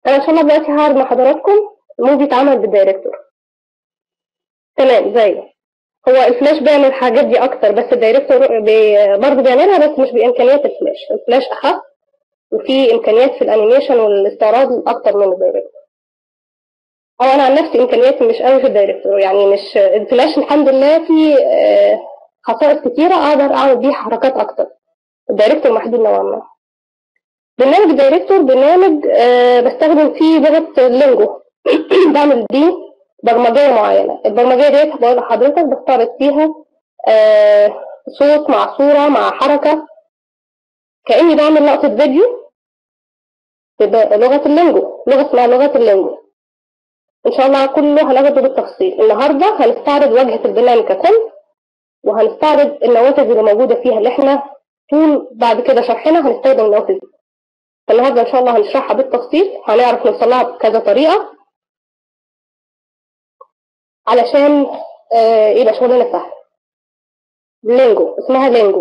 انا ان شاء الله دلوقتي هعرض مع حضراتكم موفي اتعمل بالدايركتور تمام زي هو الفلاش بيعمل الحاجات دي اكتر بس الدايركتور بي برضه بيعملها بس مش بامكانيات الفلاش الفلاش اخف وفي امكانيات في الانيميشن والاستعراض اكتر من الدايركتور هو انا عن نفسي امكانياتي مش قوي في الدايركتور يعني مش الفلاش الحمد لله في آه، خصائص كتيره اقدر اعمل بيه حركات اكتر الدايركتور محدود نوعا ما برنامج الدايركتور برنامج آه، بستخدم فيه لغه اللينجو بعمل بيه برمجيه معينه البرمجيه ديت بقول لحضرتك بستعرض فيها آه، صوت مع صوره مع حركه كاني بعمل لقطه فيديو بلغه اللينجو لغه اسمها لغه اللينجو ان شاء الله كله هناخده بالتفصيل النهارده هنستعرض واجهه البرنامج ككل وهنستعرض النوافذ اللي موجوده فيها اللي احنا طول بعد كده شرحنا هنستخدم النوافذ دي فالنهارده ان شاء الله هنشرحها بالتفصيل هنعرف نوصلها بكذا طريقه علشان آه يبقى شغلنا سهل لينجو اسمها لينجو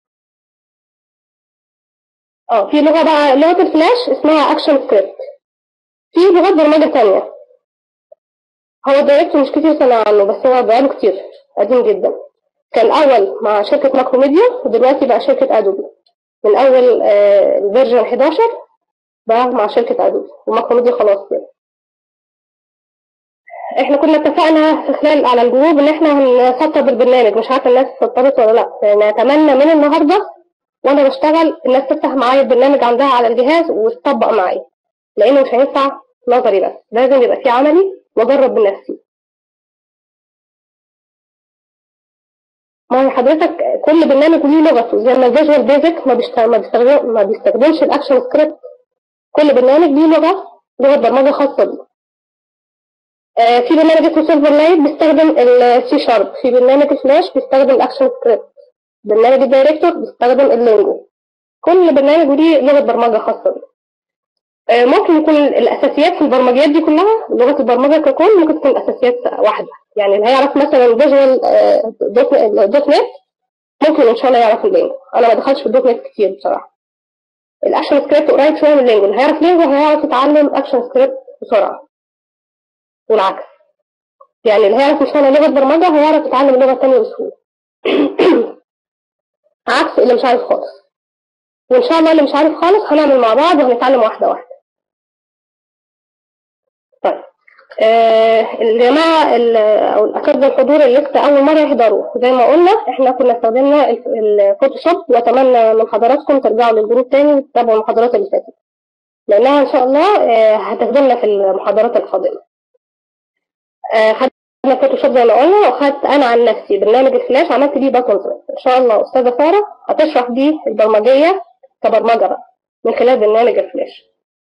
اه في لغه بقى لغه الفلاش اسمها اكشن سكريبت في لغات برمجه تانية هو الدايركتور مش كتير سمع عنه بس هو بقاله كتير قديم جدا كان اول مع شركه ماكرو ميديا ودلوقتي بقى شركه ادوبي من اول آه الفيرجن 11 بقى مع شركه ادوبي وماكرو ميديا خلاص كده احنا كنا اتفقنا في خلال على الجروب ان احنا هنسطب البرنامج مش عارفه الناس سطبت ولا لا نتمنى من النهارده وانا بشتغل الناس تفتح معايا البرنامج عندها على الجهاز وتطبق معايا لانه مش هينفع نظري بس لازم يبقى في عملي واجرب بنفسي ما هو حضرتك كل برنامج ليه لغته زي ما الفيجوال بيزك ما بيشتغل ما بيستخدم ما بيستخدمش الاكشن سكريبت كل برنامج ليه لغه لغه برمجه خاصه بيه آه في برنامج اسمه سيلفر لايت بيستخدم السي شارب في برنامج فلاش بيستخدم الاكشن سكريبت برنامج الدايركتور بيستخدم اللينجو كل برنامج ليه لغه برمجه خاصه بيه آه ممكن يكون الاساسيات في البرمجيات دي كلها لغه البرمجه ككل ممكن تكون اساسيات واحده يعني اللي هيعرف مثلا فيجوال دوت نت ممكن ان شاء الله يعرف اللينجو انا ما دخلتش في الدوت نت كتير بصراحه الاكشن سكريبت قريب شويه من اللينجو اللي هيعرف لينجو هيعرف يتعلم اكشن سكريبت بسرعه والعكس يعني اللي هيعرف يشتغل لغه برمجه هيعرف يتعلم لغه ثانيه بسهوله عكس اللي مش عارف خالص وان شاء الله اللي مش عارف خالص هنعمل مع بعض وهنتعلم واحده واحده طيب آه الجماعة أو الأساتذة الحضور اللي لسه أول مرة يحضروا زي ما قلنا إحنا كنا استخدمنا الفوتوشوب وأتمنى من حضراتكم ترجعوا للجروب تاني وتتابعوا المحاضرات اللي فاتت لأنها إن شاء الله آه هتخدمنا في المحاضرات القادمة آه خدنا فوتوشوب زي ما قلنا وخدت أنا عن نفسي برنامج الفلاش عملت بيه باتنز إن شاء الله أستاذة سارة هتشرح بيه البرمجية كبرمجة بقى من خلال برنامج الفلاش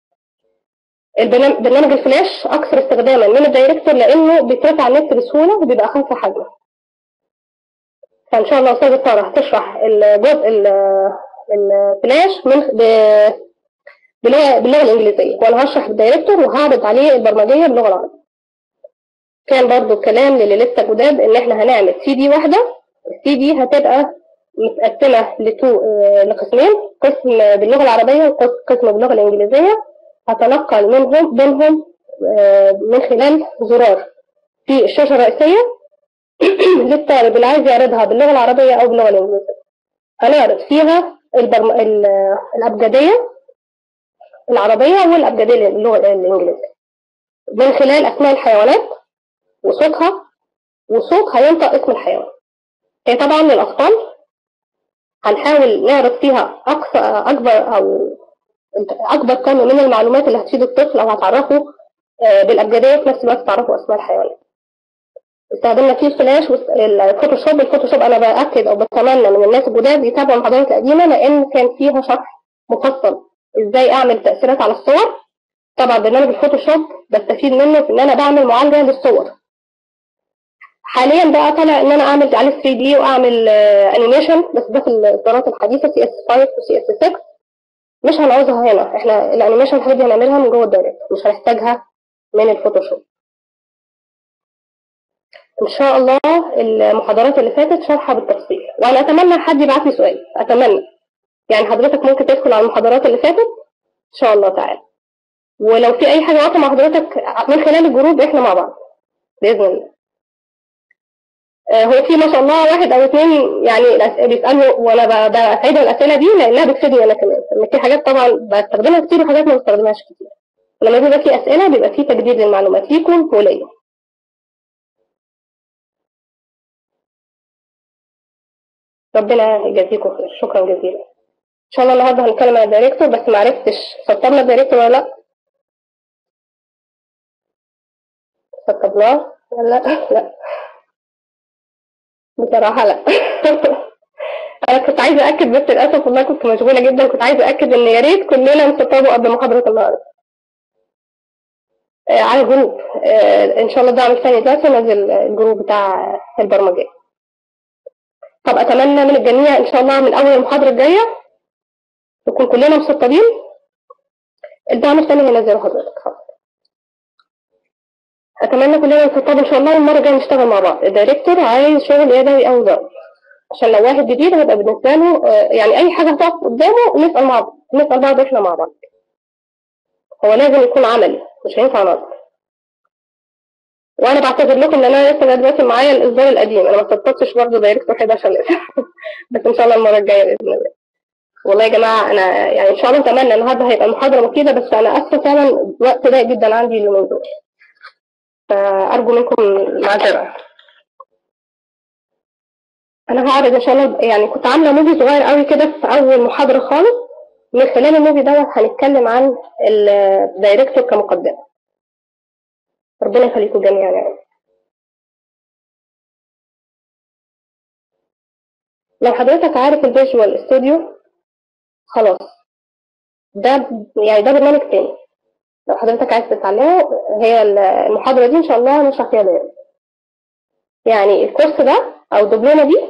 البرنامج برنامج الفلاش اكثر استخداما من الدايركتور لانه بيترفع على النت بسهوله وبيبقى اخف حجمه فان شاء الله استاذه ساره هتشرح الجزء الفلاش من باللغه باللغه الانجليزيه وانا هشرح بالدايركتور وهعرض عليه البرمجيه باللغه العربيه كان برضو الكلام للي لسه جداد ان احنا هنعمل سي دي واحده السي دي هتبقى متقسمه لتو لقسمين قسم باللغه العربيه وقسم باللغه الانجليزيه هتنقل منهم بينهم من خلال زرار في الشاشة الرئيسية للطالب اللي عايز يعرضها باللغة العربية أو باللغة الإنجليزية هنعرض فيها البرم... الأبجدية العربية والأبجدية اللغة الإنجليزية من خلال أسماء الحيوانات وصوتها وصوت هينطق اسم الحيوان هي طبعا للأطفال هنحاول نعرض فيها أقصى أكبر أو اكبر كم من المعلومات اللي هتفيد الطفل او هتعرفه بالابجديه في نفس الوقت تعرفوا اسماء الحيوانات استخدمنا فيه الفلاش والفوتوشوب الفوتوشوب انا باكد او بتمنى من الناس الجداد يتابعوا المحاضرات القديمه لان كان فيها شرح مفصل ازاي اعمل تاثيرات على الصور طبعا برنامج الفوتوشوب بستفيد منه في ان انا بعمل معالجه للصور حاليا بقى طالع ان انا اعمل عليه 3 دي واعمل انيميشن بس ده في الاصدارات الحديثه سي اس 5 وسي اس 6 مش هنعوزها هنا احنا الانيميشن الحاجات دي هنعملها من جوه الدايركت مش هنحتاجها من الفوتوشوب ان شاء الله المحاضرات اللي فاتت شرحها بالتفصيل وانا اتمنى حد يبعت لي سؤال اتمنى يعني حضرتك ممكن تدخل على المحاضرات اللي فاتت ان شاء الله تعالى ولو في اي حاجه واقفه مع حضرتك من خلال الجروب احنا مع بعض باذن الله آه، هو في ما شاء الله واحد او اثنين يعني الأس- بيسالوا وانا ب- بسعدهم الاسئله دي لانها بتفيدني انا كمان ان في حاجات طبعا بستخدمها كتير وحاجات ما بستخدمهاش كتير لما بيبقى في اسئله بيبقى في تجديد للمعلومات ليكم وليا ربنا يجازيكم خير شكرا جزيلا ان شاء الله النهارده هنتكلم عن الدايركتور بس ما عرفتش سطبنا الدايركتور ولا لا سطبناه ولا لا لا بصراحه لا انا كنت عايزه اكد بس للاسف والله كنت مشغوله جدا كنت عايزه اكد ان يا ريت كلنا نسطبه قبل محاضره النهارده آه، على الجروب آه، ان شاء الله ده عامل ثاني دلوقتي نازل الجروب بتاع البرمجيه طب اتمنى من الجميع ان شاء الله من اول المحاضره الجايه نكون كلنا مسطبين الدعم الثاني هينزله حضرتك خلاص. اتمنى كلنا نسطب ان شاء الله والمره الجايه نشتغل مع بعض الدايركتور عايز شغل يدوي او ضرب عشان لو واحد جديد هيبقى بالنسبه له آه، يعني اي حاجه هتقف قدامه نسال مع بعض نسال بعض احنا مع بعض هو لازم يكون عملي مش هينفع نظر وانا بعتذر لكم ان انا لسه لغاية دلوقتي معايا الاصدار القديم انا ما سطبتش برضه دايركتور 11 لسه بس ان شاء الله المره الجايه باذن الله والله يا جماعه انا يعني ان شاء الله اتمنى النهارده هيبقى المحاضره مفيده بس انا اسفه فعلا الوقت ضيق جدا عندي اليومين دول فارجو منكم المعذره انا هعرض ان شاء الله يعني كنت عامله موفي صغير قوي كده في اول محاضره خالص من خلال الموفي دوت هنتكلم عن الدايركتور كمقدمه ربنا يخليكم جميعا يعني لو حضرتك عارف الفيجوال استوديو خلاص ده يعني ده برنامج تاني لو حضرتك عايز تتعلمه هي المحاضرة دي إن شاء الله هنشرح فيها ده يعني الكورس ده أو الدبلومة دي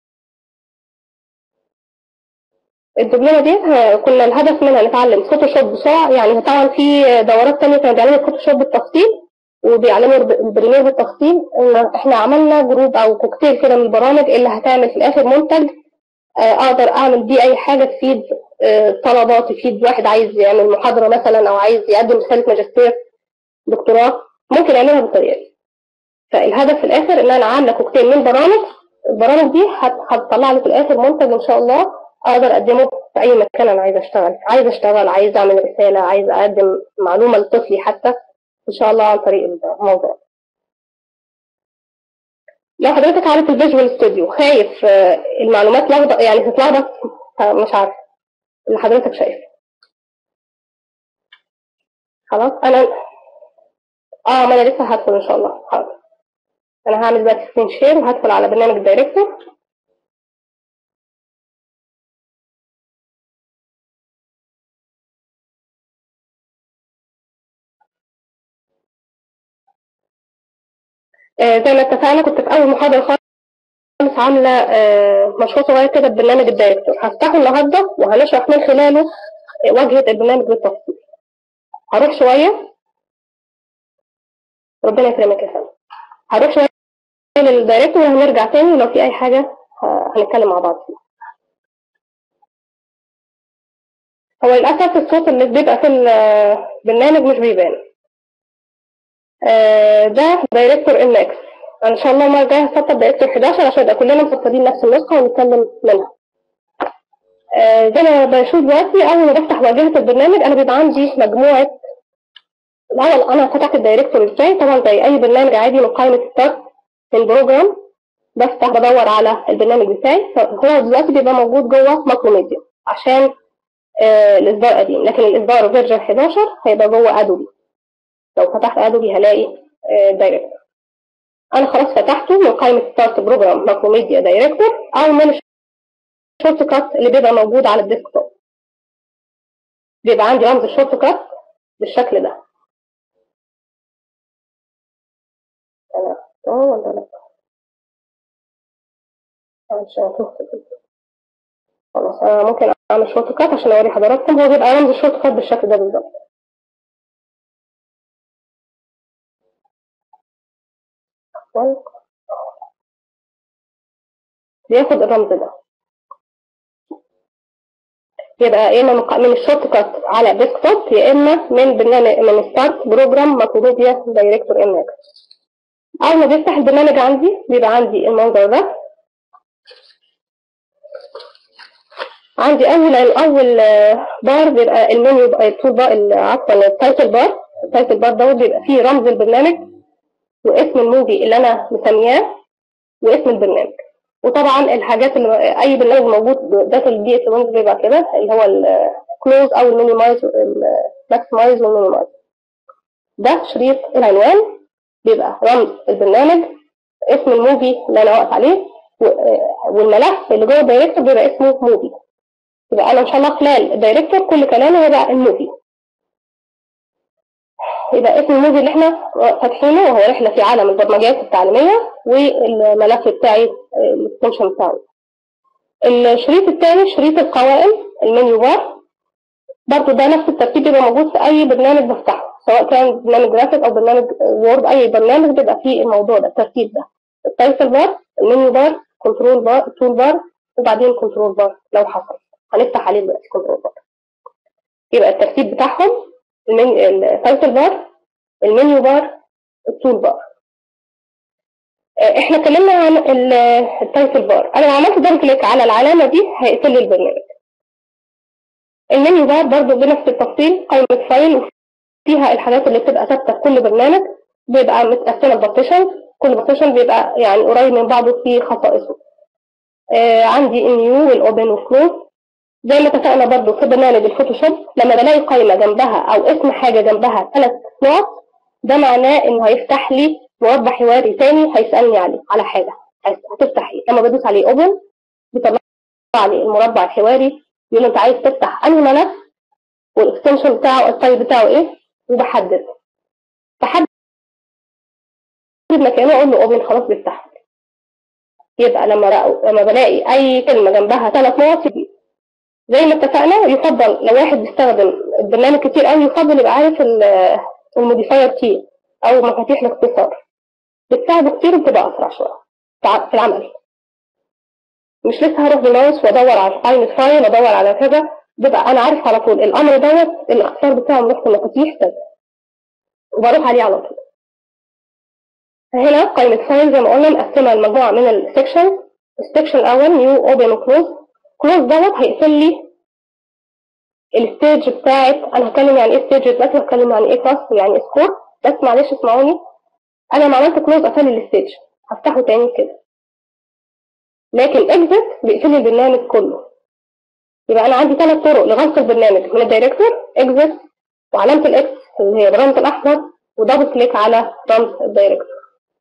الدبلومة دي ه- كنا الهدف منها نتعلم فوتوشوب بسرعة يعني طبعا في دورات تانية كانوا بيعلموا الفوتوشوب بالتفصيل وبيعلموا الب- البريمير بالتفصيل إن احنا عملنا جروب او كوكتيل كده من البرامج اللي هتعمل في الاخر منتج آه، اقدر اعمل بيه اي حاجه تفيد آه، طلبه تفيد واحد عايز يعمل محاضره مثلا او عايز يقدم رساله ماجستير دكتوراه ممكن يعملها بالطريقه دي فالهدف في الاخر ان انا عامله كوكتيل من برامج البرامج دي هت- هتطلع لي في الاخر منتج ان شاء الله اقدر اقدمه في اي مكان انا عايزه اشتغل عايزه اشتغل عايزه اعمل رساله عايزه اقدم معلومه لطفلي حتى ان شاء الله عن طريق الموضوع لو حضرتك عارف الفيجوال ستوديو خايف آه، المعلومات لخبط يعني تتلخبط آه، مش عارف اللي حضرتك شايفه خلاص انا اه ما انا لسه هدخل ان شاء الله حاضر انا هعمل دلوقتي سكرين شير وهدخل على برنامج الدايركتور آه زي ما اتفقنا كنت في اول محاضره خالص عامله آه مشروع صغير كده ببرنامج الدايركتور هفتحه النهارده وهنشرح من خلاله آه، واجهه البرنامج بالتفصيل هروح شويه ربنا يكرمك يا فندم هروح شويه للدايركتور وهنرجع تاني ولو في اي حاجه ه- هنتكلم مع بعض فيها هو للاسف الصوت اللي بيبقى في البرنامج مش بيبان آه، ده دايركتور ام اكس ان شاء الله المره الجايه هسطب دايركتور 11 عشان يبقى كلنا مسطبين نفس النسخه ونتكلم منها آه، زي ما بشوف دلوقتي اول ما بفتح واجهه البرنامج انا بيبقى عندي مجموعه الاول انا فتحت الدايركتور ازاي طبعا زي اي برنامج عادي من قائمه ستارت في البروجرام بفتح بدور على البرنامج بتاعي فهو دلوقتي بيبقى موجود جوه ماكرو ميديا عشان آه، الاصدار قديم لكن الاصدار فيرجن 11 هيبقى جوه ادوبي لو فتحت ادوبي هلاقي دايركتور انا خلاص فتحته من قائمه ستارت بروجرام ماكرو ميديا دايركتور او من الشورت كات اللي بيبقى موجود على الديسكتوب بيبقى عندي رمز الشورت كات بالشكل ده انا اه ولا لا عشان تكتب. خلاص انا ممكن اعمل شورت كات عشان اوري حضراتكم هو بيبقى رمز الشورت كات بالشكل ده بالظبط عفواً. بياخد الرمز ده يبقى يا اما من- من الشورت كات على ديسكتوب يا اما من برنامج من ستارت بروجرام ماكروبيا دايركتور ام اول ما بيفتح البرنامج عندي بيبقى عندي المنظر ده عندي اول اول آه، بار بيبقى المنيو بقى التول بار ال- عفوا التايتل بار التايتل بار دوت بيبقى فيه رمز البرنامج واسم الموفي اللي انا مسمياه واسم البرنامج وطبعا الحاجات اللي اي برنامج موجود داخل دي اس ويندوز بيبقى كده اللي هو الكلوز او المينيمايز الماكسمايز والمينيمايز ده شريط العنوان بيبقى رمز البرنامج اسم الموفي اللي انا واقف عليه و- آه، والملف اللي جوه الدايركتور بيبقى اسمه موفي يبقى انا ان شاء الله خلال الدايركتور كل كلامي هيبقى الموفي يبقى اسم الموفي اللي احنا فاتحينه وهو رحله في عالم البرمجيات التعليميه والملف بتاعي آه، الاكستنشن بتاعي الشريط الثاني شريط القوائم المنيو بار برضه ده نفس الترتيب بيبقى موجود في اي برنامج بفتحه سواء كان برنامج جرافيك او برنامج وورد اي برنامج بيبقى فيه الموضوع ده الترتيب ده التايتل بار المنيو بار كنترول بار تول بار وبعدين كنترول بار لو حصل هنفتح عليه دلوقتي كنترول بار يبقى الترتيب بتاعهم المن- التايتل بار المنيو بار التول بار آه، احنا اتكلمنا عن ال- التايتل بار انا لو عملت دبل كليك على العلامه دي هيقفل لي البرنامج المنيو بار برضو بنفس التفصيل قائمه فايل فيها الحاجات اللي بتبقى ثابته في كل برنامج بيبقى متقسمه البارتيشن كل بارتيشن بيبقى يعني قريب من بعضه في خصائصه آه عندي النيو والاوبن والكلوز زي ما اتفقنا برضو في برنامج الفوتوشوب لما بلاقي قائمه جنبها او اسم حاجه جنبها ثلاث نقط ده معناه انه هيفتح لي مربع حواري تاني هيسالني عليه على حاجه هتفتح ايه لما بدوس عليه اوبن بيطلع لي المربع الحواري يقول لي انت عايز تفتح انهي ملف والاكستنشن بتاعه التايب بتاعه ايه وبحدد بحدد مكانه اقول له اوبن خلاص بيفتح يبقى لما رأوا لما بلاقي اي كلمه جنبها ثلاث نقط يجي. زي ما اتفقنا يفضل لو واحد بيستخدم البرنامج كتير قوي يفضل يبقى عارف ال- الموديفاير كي او مفاتيح الاختصار بتساعده كتير وبتبقى اسرع شويه في في العمل مش لسه هروح بالماوس وادور على قائمه فايل وادور على كذا بيبقى انا عارف على طول الامر دوت الاختصار بتاعه مروح في مفاتيح كذا وبروح عليه على طول هنا قائمة فايل زي ما قلنا مقسمة لمجموعة من السكشن السكشن الأول نيو اوبن وكلوز كلوز دوت هيقفل لي الستيج بتاعت أنا هتكلم يعني إيه ستيج دلوقتي هتكلم يعني إيه كلاس يعني سكور بس معلش اسمعوني أنا لما عملت كلوز قفل لي الستيج هفتحه تاني كده لكن اكزت بيقفل لي البرنامج كله يبقى أنا عندي ثلاث طرق لغلق البرنامج من الدايركتور اكزت وعلامة الإكس اللي هي بالرمز الأحمر ودبل كليك على رمز الدايركتور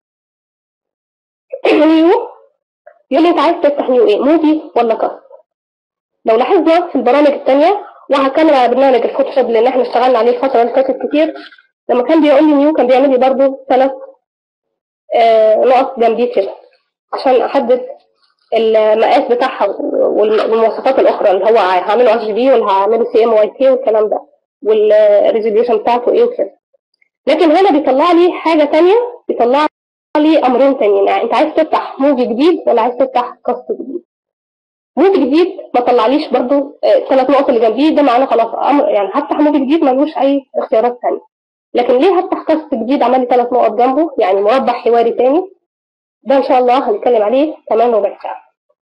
نيو يقول لي انت عايز تفتح نيو ايه موفي ولا كاست لو لاحظنا في البرامج التانية وهتكلم على برنامج الفوتوشوب لان احنا اشتغلنا عليه الفترة اللي فاتت كتير لما كان بيقول لي نيو كان بيعمل لي برضه ثلاث آه نقط جنبيه كده عشان احدد المقاس بتاعها والمواصفات الاخرى اللي هو هعمله اتش بي ولا هعمله سي ام واي كي والكلام ده والريزوليوشن بتاعته ايه وكده لكن هنا بيطلع لي حاجة تانية بيطلع لي امرين تانيين يعني انت عايز تفتح موفي جديد ولا عايز تفتح كاست جديد موفي جديد ما طلعليش برضو الثلاث نقط اللي جنبيه ده معناه خلاص امر يعني هفتح موفي جديد ملوش اي اختيارات ثانيه لكن ليه هفتح كاست جديد عمل لي ثلاث نقط جنبه يعني مربع حواري تاني ده ان شاء الله هنتكلم عليه كمان ربع ساعه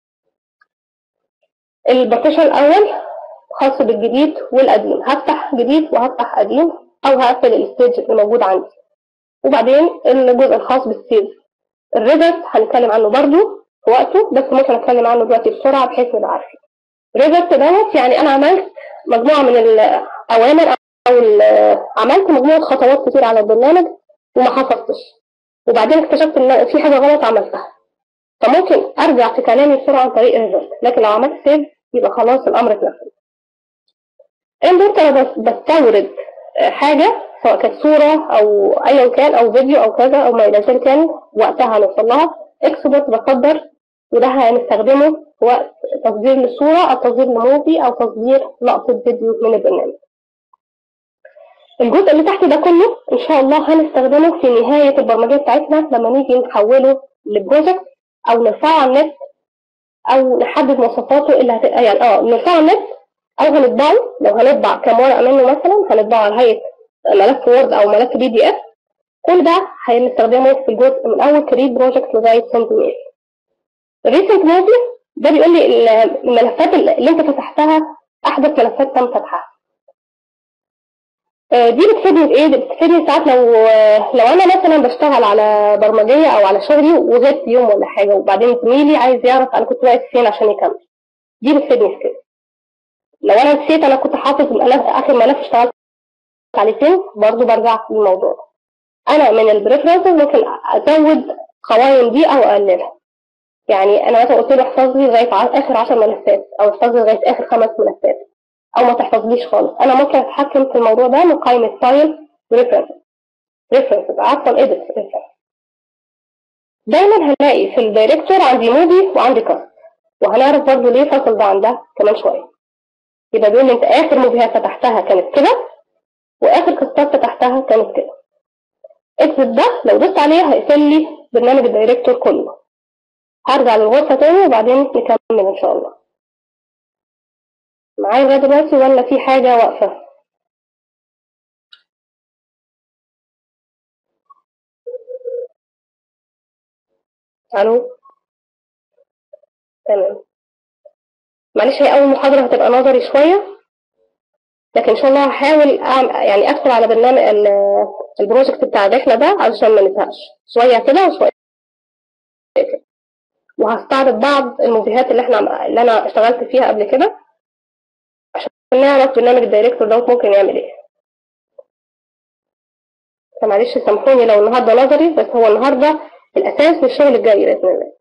البارتيشن الاول خاص بالجديد والقديم هفتح جديد وهفتح قديم او هقفل الستيج اللي موجود عندي وبعدين الجزء الخاص بالسيف الريفرت هنتكلم عنه برضو في وقته بس ممكن اتكلم عنه دلوقتي بسرعه بحيث نبقى عارفين الريفرت دوت يعني انا عملت مجموعه من الاوامر او عملت مجموعه خطوات كتير على البرنامج وما حفظتش وبعدين اكتشفت ان في حاجه غلط عملتها فممكن ارجع في كلامي بسرعه عن طريق الريفرت لكن لو عملت سيف يبقى خلاص الامر اتنفذ الريفرت انا بستورد حاجه سواء كانت صورة أو أيا كان أو فيديو أو كذا أو ما إلى ذلك كان وقتها هنوصل لها اكسبورت بصدر وده هنستخدمه في وقت تصدير للصورة أو تصدير لموفي أو تصدير لقطة فيديو من البرنامج. الجزء اللي تحت ده كله إن شاء الله هنستخدمه في نهاية البرمجية بتاعتنا لما نيجي نحوله لبروجكت أو نرفعه على النت أو نحدد مواصفاته اللي هت... يعني اه نرفعه على النت او هنطبعه لو هنطبع كام ورقه منه مثلا هنطبعه على هيئه ملف وورد او ملف بي دي اف كل ده هنستخدمه في الجزء من اول كريت بروجكت لغايه سنت ميل الريسنت موفي ده بيقول لي الملفات اللي انت فتحتها احدث ملفات تم فتحها آه، دي بتفيدني بايه؟ دي بتفيدني ساعات لو لو انا مثلا بشتغل على برمجيه او على شغلي وغبت يوم ولا حاجه وبعدين زميلي عايز يعرف انا كنت واقف فين عشان يكمل دي بتفيدني في كده لو انا نسيت انا كنت حافظ الملف اخر ملف اشتغلت عليه فين برضه برجع للموضوع انا من البريفرنسز ممكن ازود قوائم دي او اقللها يعني انا مثلا قلت له احفظ لي لغايه ع- اخر 10 ملفات او احفظ لي لغايه اخر خمس ملفات او ما تحفظليش خالص انا ممكن اتحكم في الموضوع ده من قائمه فايل ريفرنس ريفرنس عفوا اديت ريفرنس دايما هنلاقي في الدايركتور عندي موفي وعندي كاست وهنعرف برضه ليه فصل ده عن ده كمان شويه يبقى بيقول لي انت اخر موفيات فتحتها كانت كده واخر كاستات فتحتها كانت كده اكتب ده لو دوست عليه هيقفل لي برنامج الدايركتور كله هرجع للغرفة تاني وبعدين نكمل ان شاء الله معايا لغاية دلوقتي ولا في حاجة واقفة الو تمام معلش هي اول محاضرة هتبقى نظري شوية لكن ان شاء الله هحاول أعمل يعني ادخل على برنامج ال- البروجكت بتاع الرحلة ده علشان ما نزهقش شوية كده وشوية كده وهستعرض بعض الموفيهات اللي احنا اللي انا اشتغلت فيها قبل كده عشان نعرف برنامج الدايركتور دوت ممكن يعمل ايه فمعلش سامحوني لو النهارده نظري بس هو النهارده الاساس للشغل الجاي باذن الله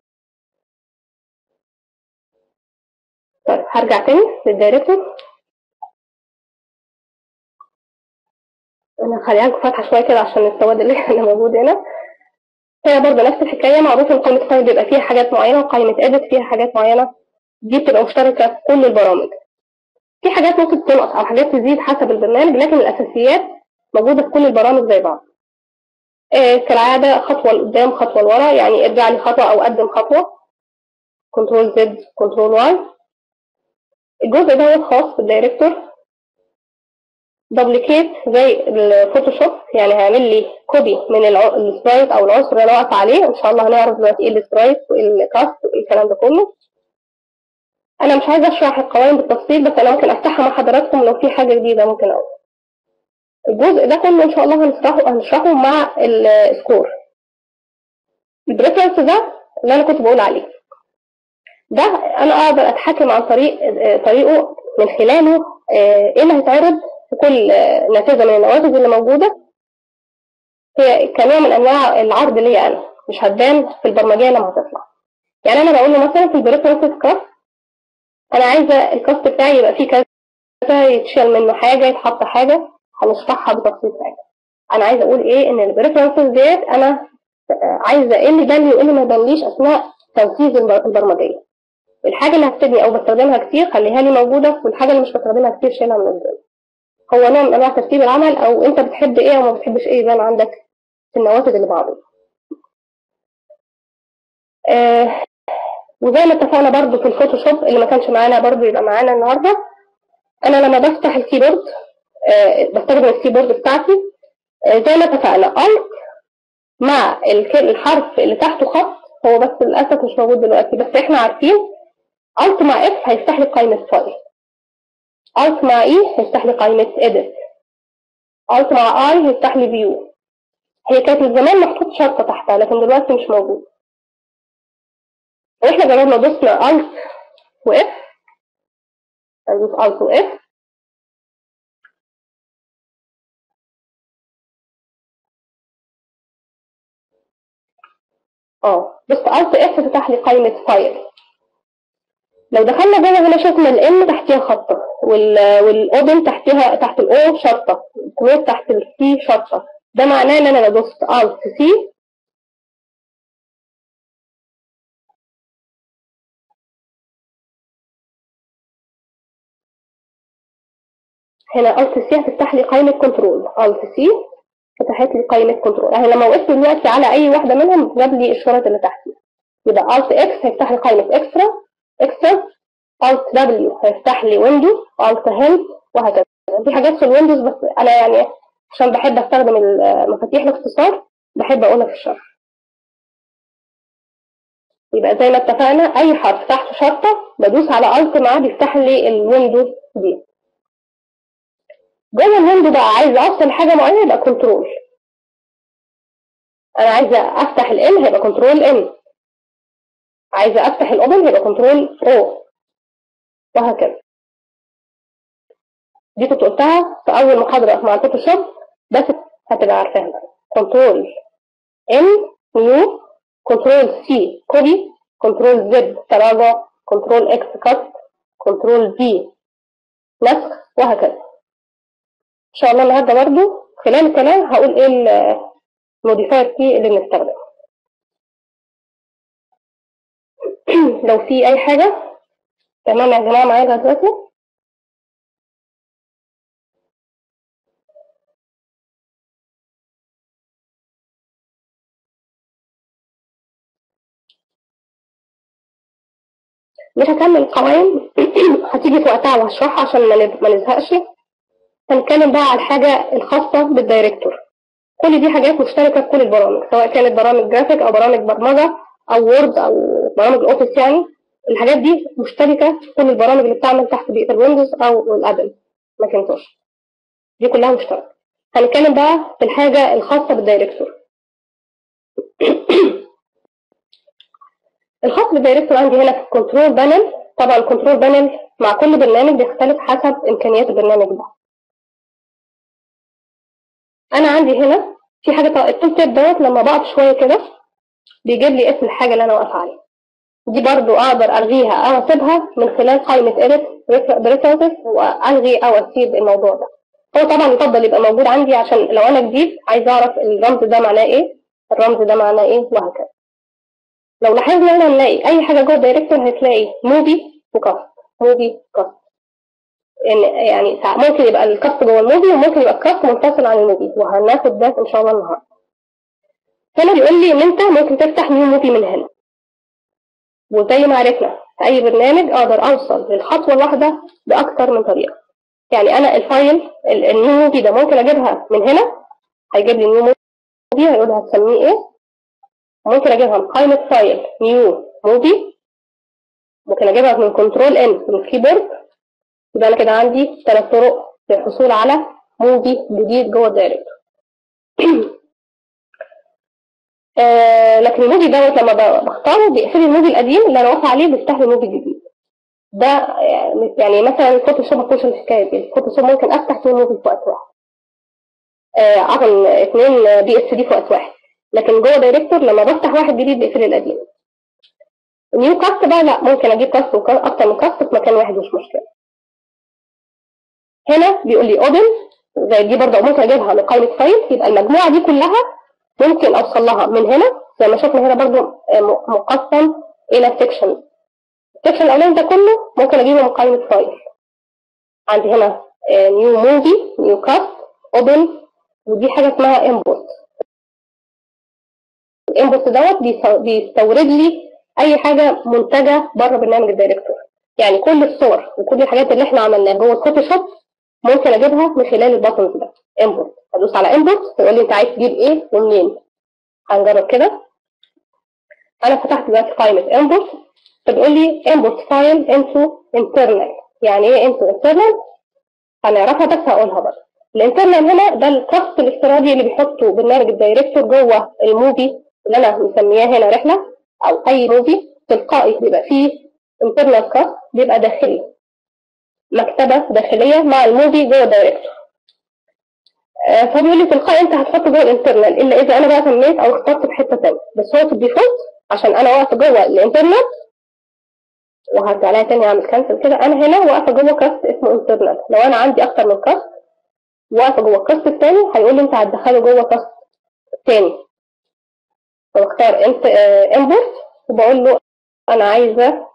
طيب هرجع تاني للدايركتور انا هخليها لكم فاتحه شويه كده عشان السواد اللي اللي موجود هنا هي برضه نفس الحكايه معروف ان قائمه فايل بيبقى فيها حاجات معينه وقائمه اديت فيها حاجات معينه دي بتبقى مشتركه في كل البرامج في حاجات ممكن تنقص او حاجات تزيد حسب البرنامج لكن الاساسيات موجوده في كل البرامج زي بعض آه كالعاده خطوه لقدام خطوه لورا يعني ارجع لي خطوه او قدم خطوه كنترول زد كنترول واي الجزء دوت خاص بالدايركتور دوبليكيت زي الفوتوشوب يعني هيعمل لي كوبي من الع- السبرايت او العنصر اللي انا واقف عليه ان شاء الله هنعرف دلوقتي ايه السبرايت وايه الكاست وايه الكلام ده كله انا مش عايزه اشرح القوائم بالتفصيل بس انا ممكن افتحها مع حضراتكم لو في حاجه جديده ممكن اقول الجزء ده كله ان شاء الله هنشرحه هنشرحه مع السكور البريفرنس ده اللي انا كنت بقول عليه ده انا اقدر اتحكم عن طريق آه، طريقه من خلاله آه، ايه اللي هيتعرض في كل آه، نافذه من النوافذ اللي موجوده هي كنوع من انواع العرض ليا انا مش هتبان في البرمجيه لما هتطلع يعني انا بقول له مثلا في البريفرنس كاست انا عايزه الكاست بتاعي يبقى فيه كذا يتشال منه حاجه يتحط حاجه هنشرحها بتفصيل حاجه انا عايزه اقول ايه ان البريفرنسز ديت انا آه، عايزه ايه اللي يبان لي وايه اللي ما يبانليش اثناء تنفيذ البر- البرمجيه الحاجه اللي هتفيدني او بستخدمها كتير خليها لي موجوده والحاجه اللي مش بستخدمها كتير شيلها من قدامي هو نوع من انواع ترتيب العمل او انت بتحب ايه وما بتحبش ايه يبان عندك في النوافذ اللي بعضها آه وزي ما اتفقنا برضو في الفوتوشوب اللي ما كانش معانا برضو يبقى معانا النهارده انا لما بفتح الكيبورد آه بستخدم الكيبورد بتاعتي آه زي ما اتفقنا الت مع الك- الحرف اللي تحته خط هو بس للاسف مش موجود دلوقتي بس احنا عارفين الت مع اف هيفتح لي قائمه فايل الت مع اي هيفتح لي قائمه اديت الت مع اي هيفتح لي فيو هي كانت من زمان محطوط شرطه تحتها لكن دلوقتي مش موجود واحنا جربنا دوسنا الت واف هندوس الت واف اه بس الت اف فتح لي قائمه فايل لو دخلنا جوه هنا شفنا الام تحتيها خطه وال والاوبن تحتها تحت الاو شرطه الكلوز تحت السي شرطه ده معناه ان انا لو دوست الت سي هنا الت سي هتفتح لي قائمه كنترول الت سي فتحت لي قائمه كنترول يعني لما وقفت دلوقتي على اي واحده منهم جاب لي الشرط اللي تحتي يبقى الت اكس هيفتح لي قائمه اكسترا اكسترا Alt W هيفتح لي ويندو Alt Help وهكذا دي حاجات في الويندوز بس انا يعني عشان بحب استخدم المفاتيح الاختصار بحب اقولها في الشرح يبقى زي ما اتفقنا اي حرف تحت شرطة بدوس على Alt معاه بيفتح لي الويندو دي جوه الويندو بقى عايزه اوصل حاجه معينه يبقى كنترول انا عايزه افتح الام هيبقى كنترول ام عايزه افتح الاوبن هيبقى كنترول او وهكذا دي كنت قلتها في اول محاضره مع الفوتوشوب بس هتبقى عارفاها كنترول ام نيو كنترول سي كوبي كنترول زد تراجع كنترول اكس كات كنترول في نسخ وهكذا ان شاء الله النهارده برضو خلال الكلام هقول ايه الموديفاير كي اللي بنستخدمه لو في اي حاجه تمام يا جماعه معايا لغايه دلوقتي مش هكمل القوائم هتيجي في وقتها وهشرحها عشان ما نزهقش هنتكلم بقى على الحاجة الخاصة بالدايركتور كل دي حاجات مشتركة في كل البرامج سواء كانت برامج جرافيك أو برامج برمجة أو وورد أو برامج الأوفيس يعني الحاجات دي مشتركة في كل البرامج اللي بتعمل تحت بيئة الويندوز أو الأبل ماكنتوش دي كلها مشتركة هنتكلم بقى في الحاجة الخاصة بالدايركتور الخاص بالدايركتور عندي هنا في الكنترول بانل طبعا الكنترول بانل مع كل برنامج بيختلف حسب إمكانيات البرنامج ده انا عندي هنا في حاجه التول تيب دوت لما بقف شويه كده بيجيب لي اسم الحاجه اللي انا واقفه عليها دي برضو اقدر الغيها او اسيبها من خلال قائمه edit بريفرنسز والغي او اسيب الموضوع ده هو طبعا يفضل يبقى موجود عندي عشان لو انا جديد عايز اعرف الرمز ده معناه ايه الرمز ده معناه ايه وهكذا لو لاحظنا هنا نلاقي اي حاجه جوه الدايركتور هتلاقي موفي وكاست موفي كاست يعني ممكن يبقى الكاست جوه الموفي وممكن يبقى الكاست منفصل عن الموفي وهناخد ده ان شاء الله النهارده هنا بيقول لي ان انت ممكن تفتح نيو موفي من هنا وزي ما عرفنا في اي برنامج اقدر اوصل للخطوه الواحده باكثر من طريقه يعني انا الفايل النيو موفي ده ممكن اجيبها من هنا هيجيب لي نيو موفي هيقول هتسميه ايه ممكن اجيبها من قائمه فايل نيو موفي ممكن اجيبها من كنترول ان من الكيبورد يبقى انا كده عندي ثلاث طرق للحصول على موفي جديد جوه الدايركتور آه لكن الموفي دوت لما بختاره بيقفل الموفي القديم اللي انا واقفه عليه بيفتح لي موفي جديد ده يعني مثلا الفوتوشوب ما فيهوش الحكايه دي الفوتوشوب ممكن افتح اثنين موفي في وقت واحد آه عفوا اثنين بي اس دي في وقت واحد لكن جوه دايركتور لما بفتح واحد جديد بيقفل القديم نيو كاست بقى لا ممكن اجيب كاست اكتر من كاست في مكان واحد مش مشكله هنا بيقول لي اوبن زي دي برضه ممكن اجيبها من قائمه فايل يبقى المجموعه دي كلها ممكن اوصل لها من هنا زي ما شفنا هنا برضه مقسم الى سيكشن السيكشن الاولاني ده كله ممكن اجيبه من قائمه فايل عندي هنا نيو موفي نيو كاست اوبن ودي حاجه اسمها امبورت الامبورت دوت بيستورد لي اي حاجه منتجه بره برنامج الدايركتور يعني كل الصور وكل الحاجات اللي احنا عملناها جوه الفوتوشوب ممكن اجيبها من خلال الباتنز ده امبورت ادوس على امبورت يقول لي انت عايز تجيب ايه ومنين هنجرب كده انا فتحت دلوقتي قائمه امبورت فبيقول لي امبورت فايل انتو انترنال يعني ايه انتو انترنال هنعرفها بس هقولها برضه الانترنال هنا ده الكاست الافتراضي اللي بيحطه برنامج الدايركتور جوه الموفي اللي انا مسمياه هنا رحله او اي موفي تلقائي بيبقى فيه انترنال كاست بيبقى داخلي مكتبة داخلية مع الموفي جوه الدايركتور آه فبيقول لي تلقائي انت هتحطه جوه الانترنال الا اذا انا بقى سميت او اخترت في حته ثانيه بس هو في الديفولت عشان انا واقفه جوه الانترنال وهرجع لها تاني اعمل كانسل كده انا هنا واقفه جوه كاست اسمه انترنال لو انا عندي اكتر من كاست واقفه جوه الكاست الثاني هيقول لي انت هتدخله جوه كاست الثاني فبختار انت امبورت وبقول له انا عايزه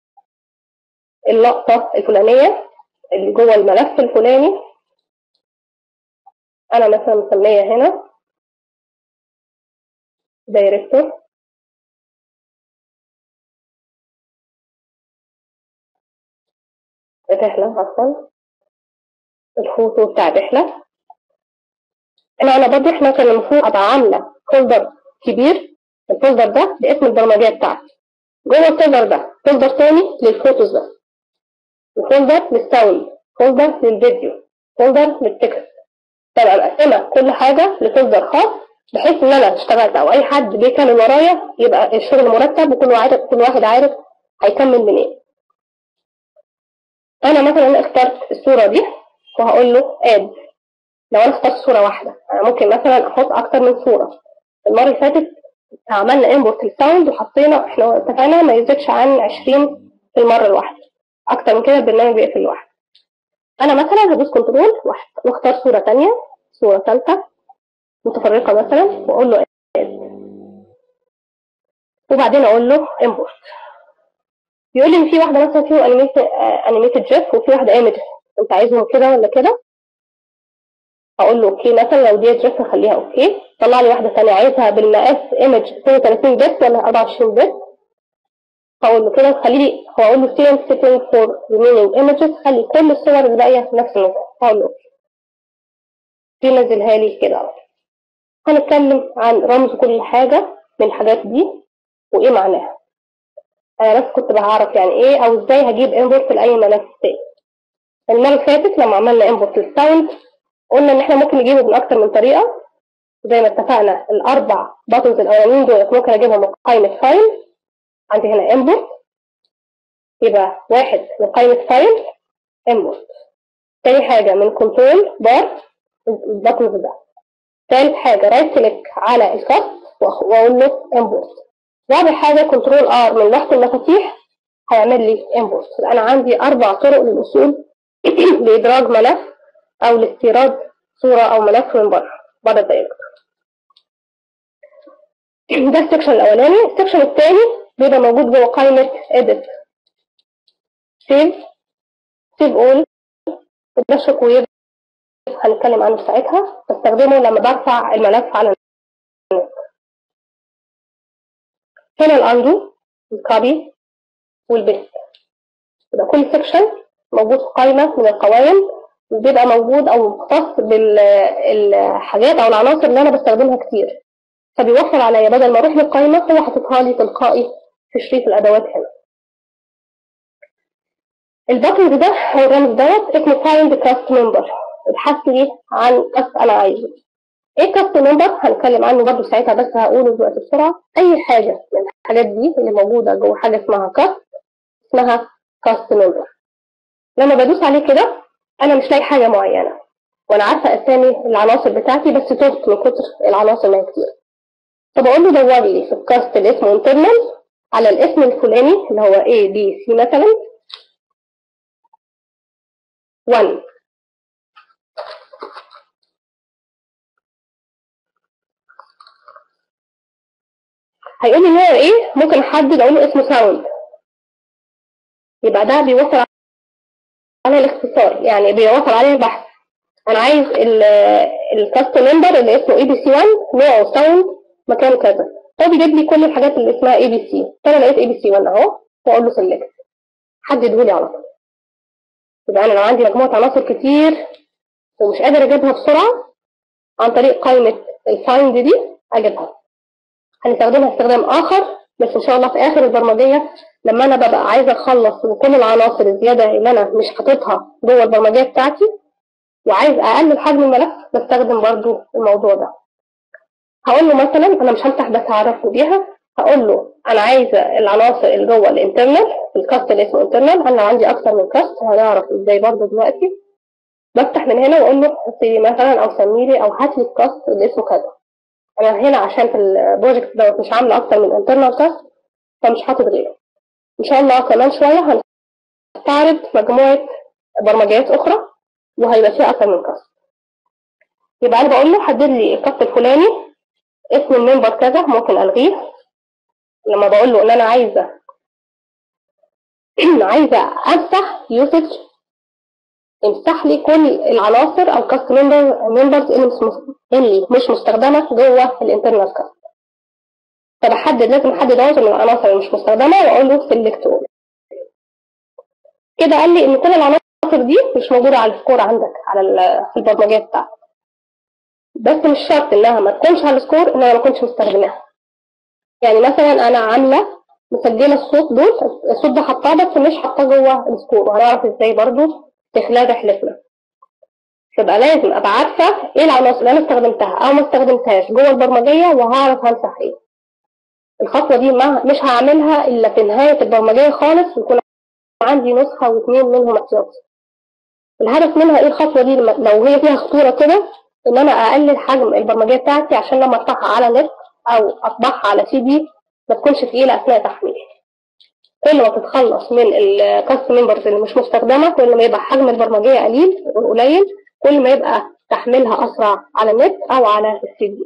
اللقطة الفلانية اللي جوه الملف الفلاني أنا مثلا مسمية هنا دايركتور الرحلة عفوا الفوتو بتاع الرحلة انا انا برضه احنا كان المفروض ابقى عاملة فولدر كبير الفولدر ده باسم البرمجية بتاعتي جوه الفولدر ده فولدر تاني للفوتوز بس وفولدر للساوند فولدر للفيديو فولدر للتكست تبقى مقسمة كل حاجة لفولدر خاص بحيث ان انا اشتغلت او اي حد بيكمل ورايا يبقى الشغل مرتب وكل واحد كل واحد عارف هيكمل منين انا مثلا اخترت الصورة دي وهقول له اد لو انا اخترت صورة واحدة انا ممكن مثلا احط اكتر من صورة المرة اللي فاتت عملنا امبورت للساوند وحطينا احنا اتفقنا ما يزيدش عن 20 في المرة الواحدة اكتر من كده البرنامج بيقفل لوحده انا مثلا هدوس كنترول واختار صورة تانية صورة ثالثة متفرقة مثلا واقول له اد وبعدين اقول له امبورت بيقول لي ان في واحدة مثلا فيه انيميتد جيف وفي واحدة ايمج انت عايزهم كده ولا كده اقول له اوكي مثلا لو دي جيف اخليها اوكي طلع لي واحدة ثانية عايزها بالمقاس ايمج 32 بت ولا 24 بت هقول له كده خلي لي هو اقول له student setting for remaining images خلي كل الصور اللي باقية نفس النظام هقول له اوكي بينزلها لي كده على طول هنتكلم عن رمز كل حاجة من الحاجات دي وايه معناها انا بس كنت بعرف يعني ايه او ازاي هجيب امبورت لاي ملف تاني المرة اللي فاتت لما عملنا امبورت للساوند قلنا ان احنا ممكن نجيبه من اكتر من طريقة زي ما اتفقنا الاربع باتنز الاولانيين دول ممكن اجيبهم من قائمة فايل عندي هنا امبورت يبقى واحد من قائمة فايل امبورت تاني حاجة من كنترول بار الباتنز ده تالت حاجة رايت كليك على الكاست واقول له امبورت رابع حاجة كنترول ار من لوحة المفاتيح هيعمل لي امبورت انا عندي اربع طرق للوصول لادراج ملف او لاستيراد صورة او ملف من بره بره الدايركتور ده السكشن الاولاني السكشن الثاني بيبقى موجود جوه قائمة edit save save all وده شكوير هنتكلم عنه ساعتها بستخدمه لما برفع الملف على النت هنا الاندو الكوبي والبيست يبقى كل سكشن موجود في قائمة من القوائم وبيبقى موجود او مختص بالحاجات او العناصر اللي انا بستخدمها كتير فبيوفر عليا بدل ما اروح للقائمة هو حاططها لي تلقائي في شريط الادوات هنا الباتن ده هو الرمز دوت اسمه find cast member ابحث لي عن كاست انا عايزه ايه كاست ممبر هنتكلم عنه برضه ساعتها بس هقوله دلوقتي بسرعه اي حاجه من الحاجات دي اللي موجوده جوه حاجه اسمها كاست اسمها كاست ممبر لما بدوس عليه كده انا مش لاقي حاجه معينه وانا عارفه اسامي العناصر بتاعتي بس تهت من كتر العناصر ما هي كتير فبقول له دور لي في الكاست اللي اسمه انترنال على الاسم الفلاني اللي هو A B C مثلا 1 هيقول لي هو ايه ممكن احدد اقول له اسمه ساوند يبقى ده بيوصل على الاختصار يعني بيوصل عليه البحث انا عايز الكاست ممبر اللي اسمه اي بي سي 1 نوعه ساوند مكانه كذا هو بيجيب لي كل الحاجات اللي اسمها اي بي سي فانا لقيت اي بي سي 1 اهو واقول له سيلكت حدده لي على طول يبقى انا لو عندي مجموعه عناصر كتير ومش قادر اجيبها بسرعه عن طريق قائمه الفايند دي اجيبها هنستخدمها استخدام اخر بس ان شاء الله في اخر البرمجيه لما انا ببقى عايزه اخلص من كل العناصر الزياده اللي انا مش حاططها جوه البرمجيه بتاعتي وعايز اقلل حجم الملف بستخدم برضو الموضوع ده هقول له مثلا انا مش هفتح بس هعرفه بيها هقول له انا عايزه العناصر اللي جوه الانترنال الكاست اللي اسمه انترنال انا عندي اكتر من كاست هنعرف ازاي برضو دلوقتي بفتح من هنا واقول له حط لي مثلا او سمي لي او هات لي الكاست اللي اسمه كذا انا هنا عشان في البروجكت دوت مش عامله اكتر من انترنال كاست فمش حاطط غيره ان شاء الله كمان شويه هنستعرض مجموعه برمجيات اخرى وهيبقى فيها اكتر من كاست يبقى انا بقول له حدد لي الكاست الفلاني اسم الممبر كذا ممكن الغيه لما بقول له ان انا عايزه عايزه افتح يوسج امسح لي كل العناصر او كاست ممبر ممبرز اللي مش اللي مش مستخدمه جوه الانترنال كاست فبحدد لازم احدد عنصر من العناصر اللي مش مستخدمه واقول له سيلكت كده قال لي ان كل العناصر دي مش موجوده على السكور عندك على ال- في البرمجيه بتاعتك بس مش شرط انها ما تكونش على السكور ان انا ما كنتش مستخدماها يعني مثلا انا عامله مسجله الصوت دول الصوت ده حطاه بس مش حطاه جوه السكور وهنعرف ازاي برضو في خلال رحلتنا يبقى لازم ابقى عارفه ايه العناصر اللي انا استخدمتها او ما استخدمتهاش جوه البرمجيه وهعرف هنسخ ايه الخطوه دي ما مش هعملها الا في نهايه البرمجيه خالص ويكون عندي نسخه واثنين منهم احتياطي الهدف منها ايه الخطوه دي لما- لو هي فيها خطوره كده ان انا اقلل حجم البرمجيه بتاعتي عشان لما اطبعها على نت او اطبعها على سي دي ما تكونش تقيله اثناء تحميلها كل ما تتخلص من الكاست ممبرز اللي مش مستخدمه كل ما يبقى حجم البرمجيه قليل قليل كل ما يبقى تحميلها اسرع على النت او على السي دي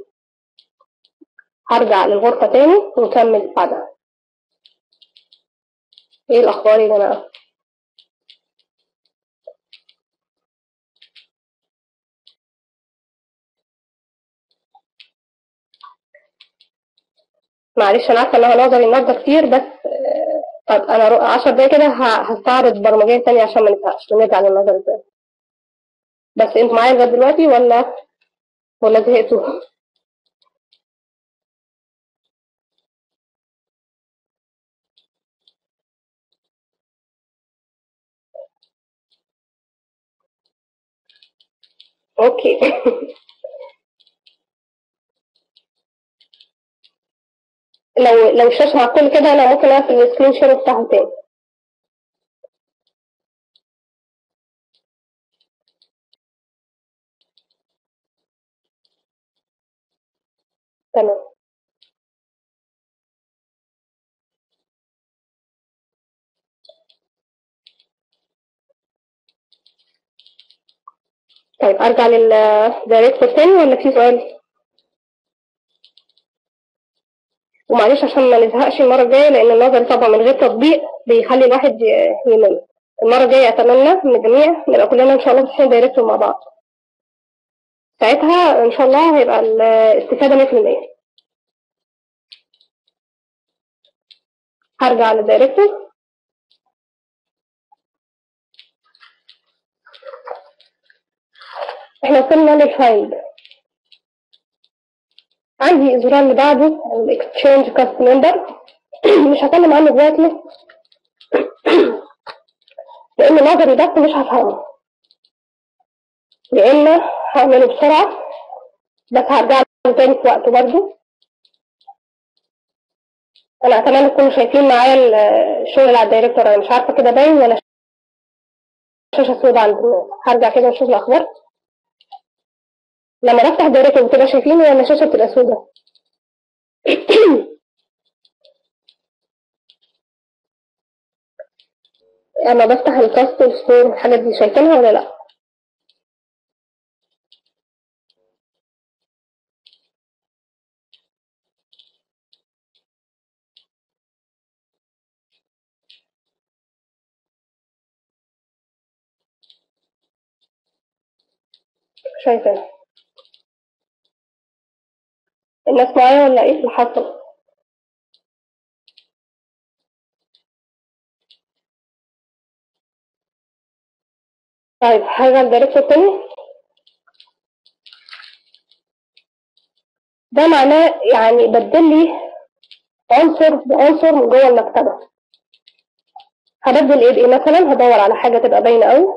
هرجع للغرفه تاني ونكمل بعدها ايه الاخبار يا جماعه معلش انا عارفه ان هو نظري النهارده كتير بس آه، طب انا رو- عشر دقايق كده ه- هستعرض برمجيه تانية عشان ما نزهقش ونرجع للنظري تاني بس انتوا معايا لغايه دلوقتي ولا ولا زهقتوا؟ اوكي لو لو الشاشه معقول كده انا ممكن اقفل السكرين شير بتاعها تاني تمام طيب ارجع للدايركتور تاني ولا في سؤال؟ ومعلش عشان ما نزهقش المره الجايه لان النظري طبعا من غير تطبيق بيخلي الواحد ي- يمل المره الجايه اتمنى من الجميع نبقى كلنا ان شاء الله فاتحين دايركتور مع بعض ساعتها ان شاء الله هيبقى الاستفاده 100% هرجع للدايركتور احنا وصلنا للفايند عندي الزرار اللي بعده الاكستشينج كاست ممبر مش هتكلم عنه دلوقتي لان نظري بس مش هفهمه يا اما هعمله بسرعه بس هرجع له تاني في وقته برضه انا اتمنى تكونوا شايفين معايا ال- الشغل اللي على الدايركتور انا مش عارفه كده باين ولا شاشه سوداء عند الناس هرجع كده نشوف الاخبار لما بفتح الدايركتور بتبقى شايفيني ولا الشاشه بتبقى سوداء اما بفتح الكاست والستور والحاجات دي شايفينها ولا لا شايفينها الناس معايا ولا ايه اللي حصل طيب هرجع الدايركتور تاني ده معناه يعني بدل لي عنصر بعنصر من جوه المكتبة هبدل ايه بايه مثلا هدور على حاجة تبقى باينة قوي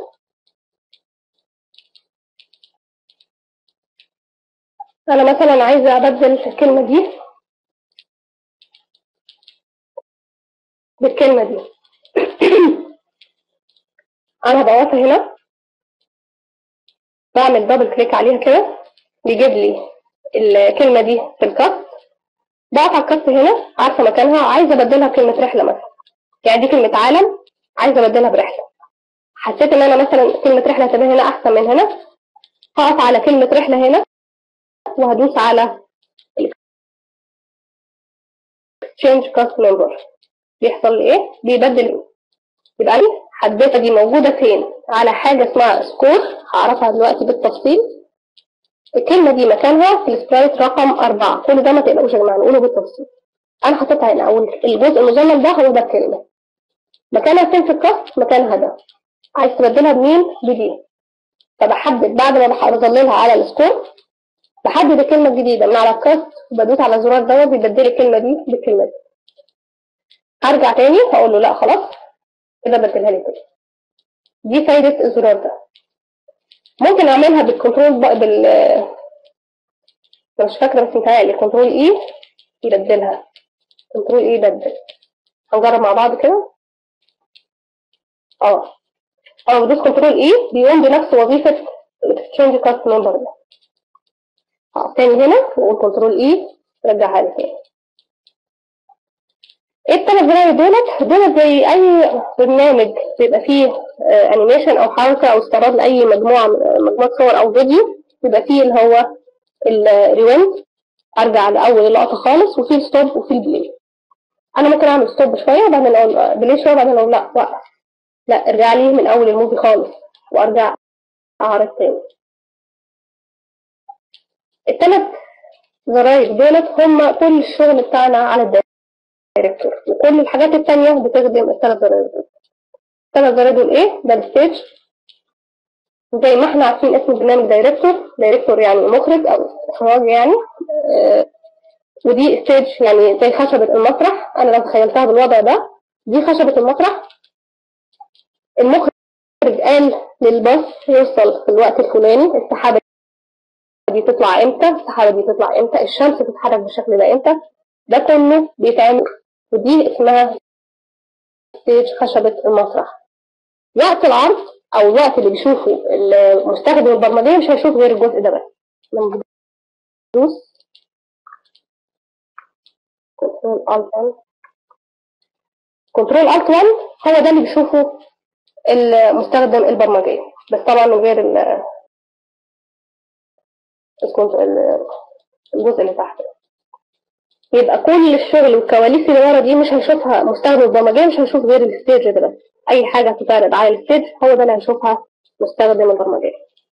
انا مثلا عايزة ابدل الكلمة دي بالكلمة دي انا هبقى واقفة هنا بعمل دبل كليك عليها كده بيجيب لي الكلمة دي في الكاست ضغط على الكاست هنا عارفة مكانها عايزة ابدلها بكلمة رحلة مثلا يعني دي كلمة عالم عايزة ابدلها برحلة حسيت ان انا مثلا كلمة رحلة هتبقى هنا احسن من هنا هقف على كلمة رحلة هنا وهدوس على change cast member بيحصل لي ايه بيبدل يبقى انا حددتها دي موجودة فين على حاجة اسمها سكور هعرفها دلوقتي بالتفصيل الكلمة دي مكانها في السلايد رقم أربعة كل ده ما تقلقوش يا جماعة نقوله بالتفصيل أنا حطيتها هنا أو الجزء المظلل ده هو ده الكلمة مكانها فين في الكاست مكانها ده عايز تبدلها بمين بدي فبحدد بعد ما بح- بظللها على السكور بحدد الكلمة الجديدة من على الكاست وبدوس على الزرار دوت بيبدل لي الكلمة دي بالكلمة دي هرجع تاني هقول له لا خلاص كده بدلها لي كده دي فايدة الزرار ده ممكن اعملها بالكنترول بقى بال أنا مش فاكرة بس متهيألي كنترول اي يبدلها كنترول اي يبدل هنجرب مع بعض كده اه اه بدوس كنترول اي بيقوم بنفس وظيفة تشينج كاست ممبر ده اه تاني هنا واقول كنترول اي رجعها لي تاني ايه التلات زراير دولت دولت زي اي برنامج بيبقى فيه انيميشن او حركة او استعراض لاي مجموعة مجموعة صور او فيديو بيبقى فيه اللي هو الريويند ارجع لاول اللقطة خالص وفي الستوب وفي البلاي انا ممكن اعمل ستوب شوية وبعدين اقول بلاي شوية وبعدين اقول لا وقف لا ارجع لي من اول الموفي خالص وارجع اعرض تاني الثلاث زراير دولت هم كل الشغل بتاعنا على الدايركتور وكل الحاجات التانية بتخدم الثلاث زراير دول الثلاث زراير دول ايه ده الستيج زي ما احنا عارفين اسم البرنامج دايركتور دايركتور يعني مخرج او اخراج يعني آه ودي ستيج يعني زي خشبة المسرح انا لو تخيلتها بالوضع ده دي خشبة المسرح المخرج قال للباص يوصل في الوقت الفلاني السحابة دي تطلع امتى السحابة دي تطلع امتى الشمس تتحرك بالشكل ده امتى ده كله بيتعمل ودي اسمها ستيج خشبة المسرح وقت العرض او الوقت اللي بيشوفه المستخدم البرمجية مش هيشوف غير الجزء ده بس لما بدوس كنترول الت كنترول الت 1 هو ده اللي بيشوفه المستخدم البرمجية بس طبعا من غير ال الجزء اللي تحت يبقى كل الشغل والكواليس اللي ورا دي مش هيشوفها مستخدم البرمجية مش هيشوف غير الستيج ده بس أي حاجة تتعرض على الستيج هو ده اللي هيشوفها مستخدم البرمجية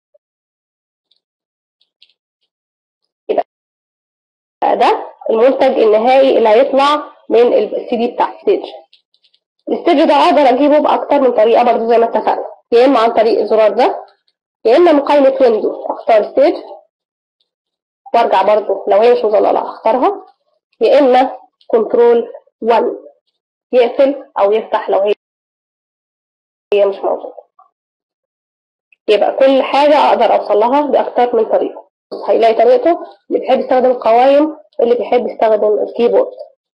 يبقى ده المنتج النهائي اللي هيطلع من السي دي بتاع الستيج الستيج ده اقدر اجيبه باكتر من طريقه برضه زي ما اتفقنا يا اما عن طريق الزرار ده يا اما من قائمه ويندو اختار ستيج وارجع برضه لو هي مش مظلله اختارها يا اما كنترول 1 يقفل او يفتح لو هي هي مش موجوده يبقى كل حاجه اقدر اوصل لها باكتر من طريقه هيلاقي طريقته اللي بيحب يستخدم القوائم اللي بيحب يستخدم الكيبورد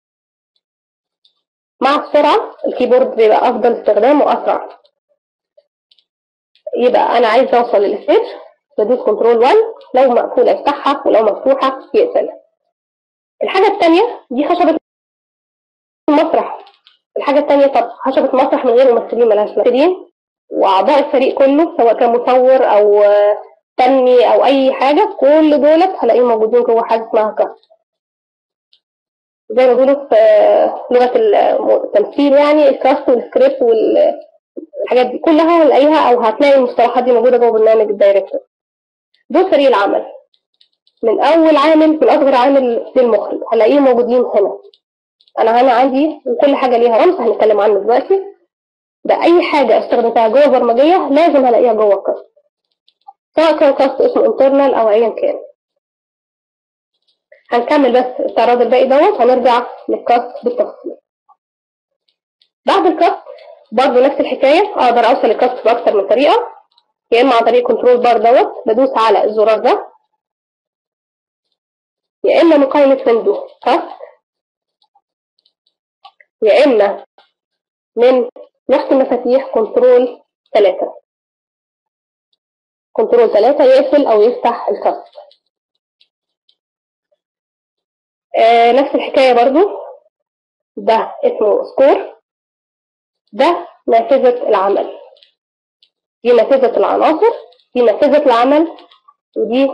مع السرعة الكيبورد بيبقى أفضل استخدام وأسرع يبقى أنا عايز أوصل للستيج بدوس كنترول 1 لو مقفولة يفتحها ولو مفتوحة يقفلها الحاجة التانية دي خشبة المسرح الحاجة التانية طب خشبة مسرح من غير ممثلين ملهاش ممثلين وأعضاء الفريق كله سواء كان مصور أو فني أو أي حاجة كل دولت هلاقيهم موجودين جوه حاجة اسمها كاست زي ما بيقولوا في لغة التمثيل يعني الكاست والسكريبت والحاجات دي كلها هنلاقيها أو هتلاقي المصطلحات دي موجودة جوه برنامج الدايركتور دول فريق العمل من أول عامل من أصغر عامل للمخرج هلاقيهم موجودين هنا أنا هنا عندي كل حاجة ليها رمز هنتكلم عنه دلوقتي ده أي حاجة استخدمتها جوه برمجية لازم هلاقيها جوه الكاست سواء كان كاست اسمه انترنال أو أيا كان هنكمل بس استعراض الباقي دوت هنرجع للكاست بالتفصيل بعد الكاست برضه نفس الحكاية اقدر اوصل للكاست باكتر من طريقة يا اما عن طريق كنترول بار دوت بدوس على الزرار ده يا اما من قائمة ويندو كاست يا اما من نفس المفاتيح كنترول 3 كنترول 3 يقفل او يفتح الكاست آه نفس الحكاية برضو ده اسمه سكور ده نافذة العمل دي نافذة العناصر دي نافذة العمل ودي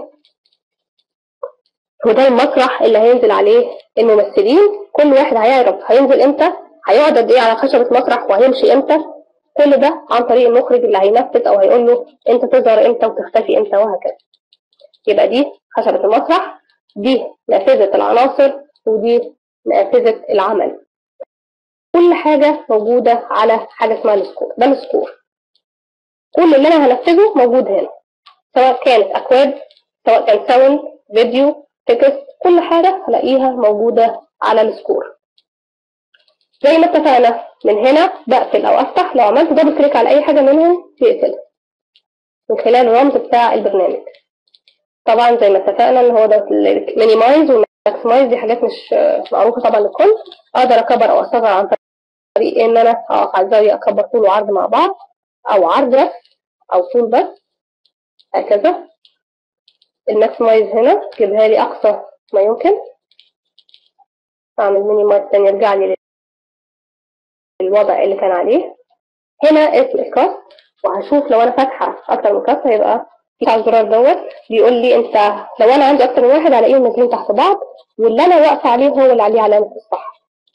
وده المسرح اللي هينزل عليه الممثلين كل واحد هيعرف هينزل امتى هيقعد قد ايه على خشبة مسرح وهيمشي امتى كل ده عن طريق المخرج اللي هينفذ او هيقول له انت تظهر امتى وتختفي امتى وهكذا يبقى دي خشبة المسرح دي نافذة العناصر ودي نافذة العمل كل حاجة موجودة على حاجة اسمها السكور ده السكور كل اللي انا هنفذه موجود هنا سواء كانت اكواد سواء كان ساوند فيديو تكست كل حاجة هلاقيها موجودة على السكور زي ما اتفقنا من هنا بقفل او افتح لو عملت دبل كليك على اي حاجة منهم بيقفل من خلال الرمز بتاع البرنامج طبعا زي ما اتفقنا ان هو ده المينيمايز والماكسمايز دي حاجات مش معروفة طبعا للكل اقدر اكبر او اصغر عن طريق ان انا اقف على الزاوية اكبر طول وعرض مع بعض او عرض بس او طول بس هكذا الماكسمايز هنا جيبها لي اقصى ما يمكن اعمل مينيمايز تاني يرجع لي للوضع اللي كان عليه هنا اسم الكاست وهشوف لو انا فاتحه اكتر من كاست هيبقى على الزرار دوت بيقول لي انت لو انا عندي اكتر من واحد هلاقيهم نازلين تحت بعض واللي انا واقفه عليه هو اللي عليه علامه الصح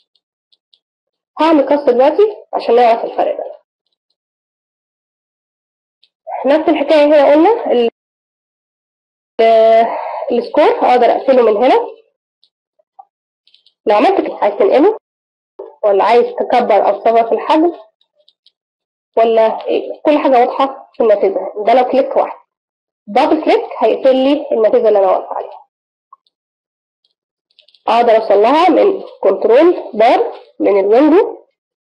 هعمل كاست دلوقتي عشان نعرف الفرق ده نفس الحكايه هنا قلنا ال السكور اقدر اقفله من هنا لو عملت كده عايز تنقله ولا عايز تكبر او تصغر في الحجم ولا إيه؟ كل حاجه واضحه في النافذه ده لو كليك واحد دبل كليك هيقفل لي النافذه اللي انا واقفه عليها اقدر اوصل لها من كنترول بار من الويندو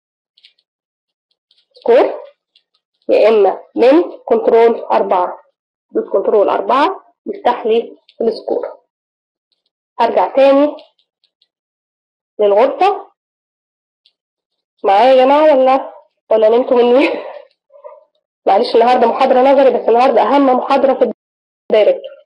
سكور يا اما من كنترول أربعة دوس كنترول أربعة يفتح لي السكور ارجع تاني للغرفة معايا يا جماعة ولا ولا نمتوا مني معلش النهاردة محاضرة نظري بس النهاردة أهم محاضرة في الدايركتور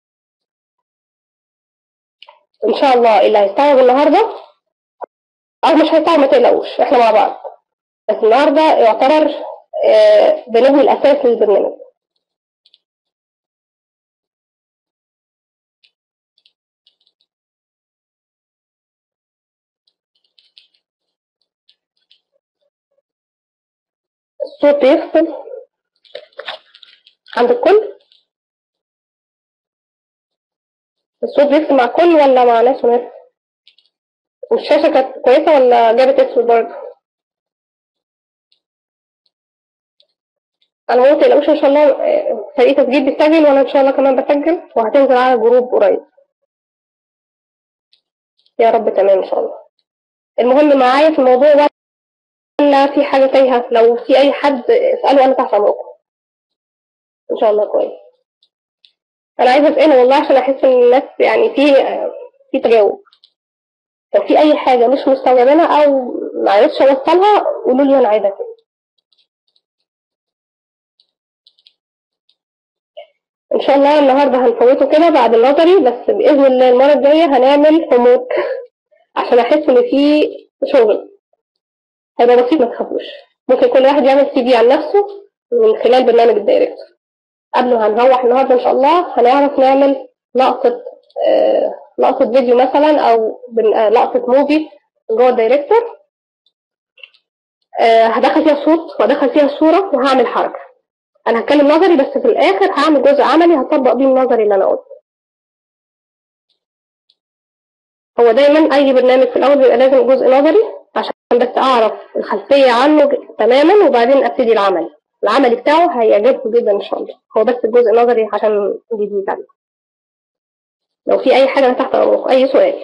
إن شاء الله اللي هيستوعب النهاردة أو مش هيستوعب ما تقلقوش إحنا مع بعض بس النهاردة يعتبر آه بنبني الأساس للبرنامج الصوت بيفصل عند الكل الصوت بيفصل مع كل ولا مع ناس وناس والشاشة كانت كويسة ولا جابت اسود برضه انا ما متقلقوش ان شاء الله فريق تسجيل بيسجل وانا ان شاء الله كمان بسجل وهتنزل على الجروب قريب يا رب تمام ان شاء الله المهم معايا في الموضوع ولا في حاجة تايهة لو في اي حد اسأله انا تحت امركم ان شاء الله كويس انا عايزه اساله والله عشان احس ان الناس يعني في في تجاوب لو في اي حاجه مش مستوعبينها او ما عرفتش اوصلها قولوا لي انا عايزه كده ان شاء الله النهارده هنفوته كده بعد النظري بس باذن الله المره الجايه هنعمل هومورك عشان احس ان في شغل هيبقى بسيط ما تخافوش ممكن كل واحد يعمل سي في عن نفسه من خلال برنامج الدايركتور قبل ما هنروح النهارده ان شاء الله هنعرف نعمل لقطه آه لقطه فيديو مثلا او آه لقطه موفي جوه الدايركتور آه هدخل فيها صوت وادخل فيها صوره وهعمل حركه انا هتكلم نظري بس في الاخر هعمل جزء عملي هطبق بيه النظري اللي انا قلته هو دايما اي برنامج في الاول بيبقى لازم جزء نظري عشان بس اعرف الخلفيه عنه تماما وبعدين ابتدي العمل العملي بتاعه هيعجبكم جدا ان شاء الله هو بس الجزء النظري عشان جديد عليه لو في اي حاجه انا تحت امركم اي سؤال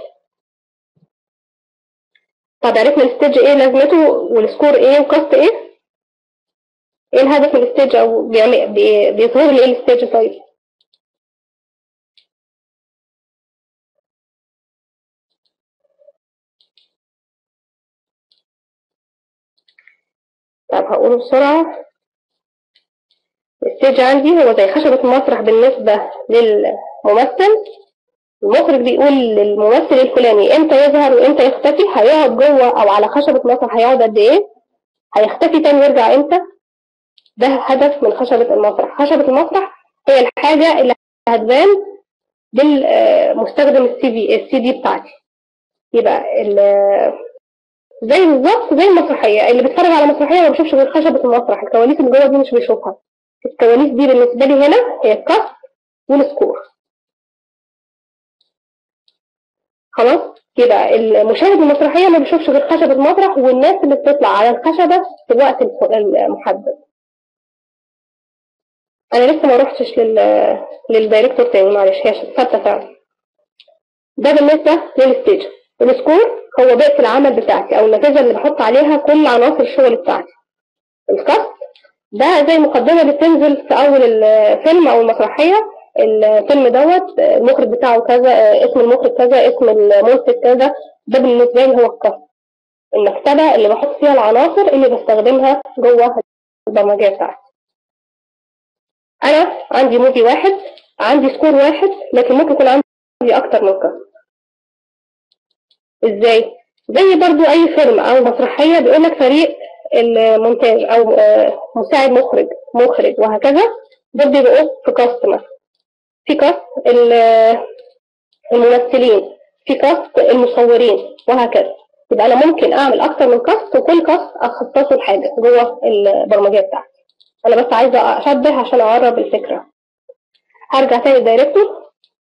طب عرفنا الستيج ايه لازمته والسكور ايه وكاست ايه ايه الهدف من الستيج او بيعمل بي- بيظهر لي ايه الستيج طيب طب هقوله بسرعة الستيج عندي هو زي خشبة مسرح بالنسبة للممثل المخرج بيقول للممثل الفلاني امتى يظهر وامتى يختفي هيقعد جوه او على خشبة مسرح هيقعد قد ايه هيختفي تاني يرجع امتى ده هدف من خشبة المسرح خشبة المسرح هي الحاجة اللي هتبان للمستخدم السي في السي دي بتاعتي يبقى ال- زي بالظبط زي المسرحية اللي بيتفرج على مسرحية ما بيشوفش غير خشبة المسرح الكواليس اللي جوه دي مش بيشوفها الكواليس دي بالنسبة لي هنا هي الكاست والسكور خلاص يبقى المشاهد المسرحية ما بيشوفش غير خشبة المسرح والناس اللي بتطلع على الخشبة في الوقت الف- المحدد انا لسه ما روحتش لل للدايركتور تاني معلش هي ثابته فعلا ده بالنسبه للستيج السكور هو بيئه العمل بتاعتي او النتيجه اللي بحط عليها كل عناصر الشغل بتاعتي الكاست ده زي مقدمه بتنزل في اول الفيلم او المسرحيه الفيلم دوت المخرج بتاعه كذا اسم المخرج كذا اسم المنتج كذا ده بالنسبه لي هو الكاست المكتبه اللي بحط فيها العناصر اللي بستخدمها جوه البرمجيه بتاعتي انا عندي موفي واحد عندي سكور واحد لكن ممكن يكون عندي اكتر من كده ازاي زي برضو اي فيلم او مسرحيه بيقول لك فريق المونتاج او آه، مساعد مخرج مخرج وهكذا دول بيبقوا في كاست مثلا في كاست ال- الممثلين في كاست المصورين وهكذا يبقى انا ممكن اعمل اكتر من كاست وكل كاست اخصصه لحاجه جوه البرمجيه بتاعتي انا بس عايزه اشبه عشان اقرب الفكره هرجع تاني للدايركتور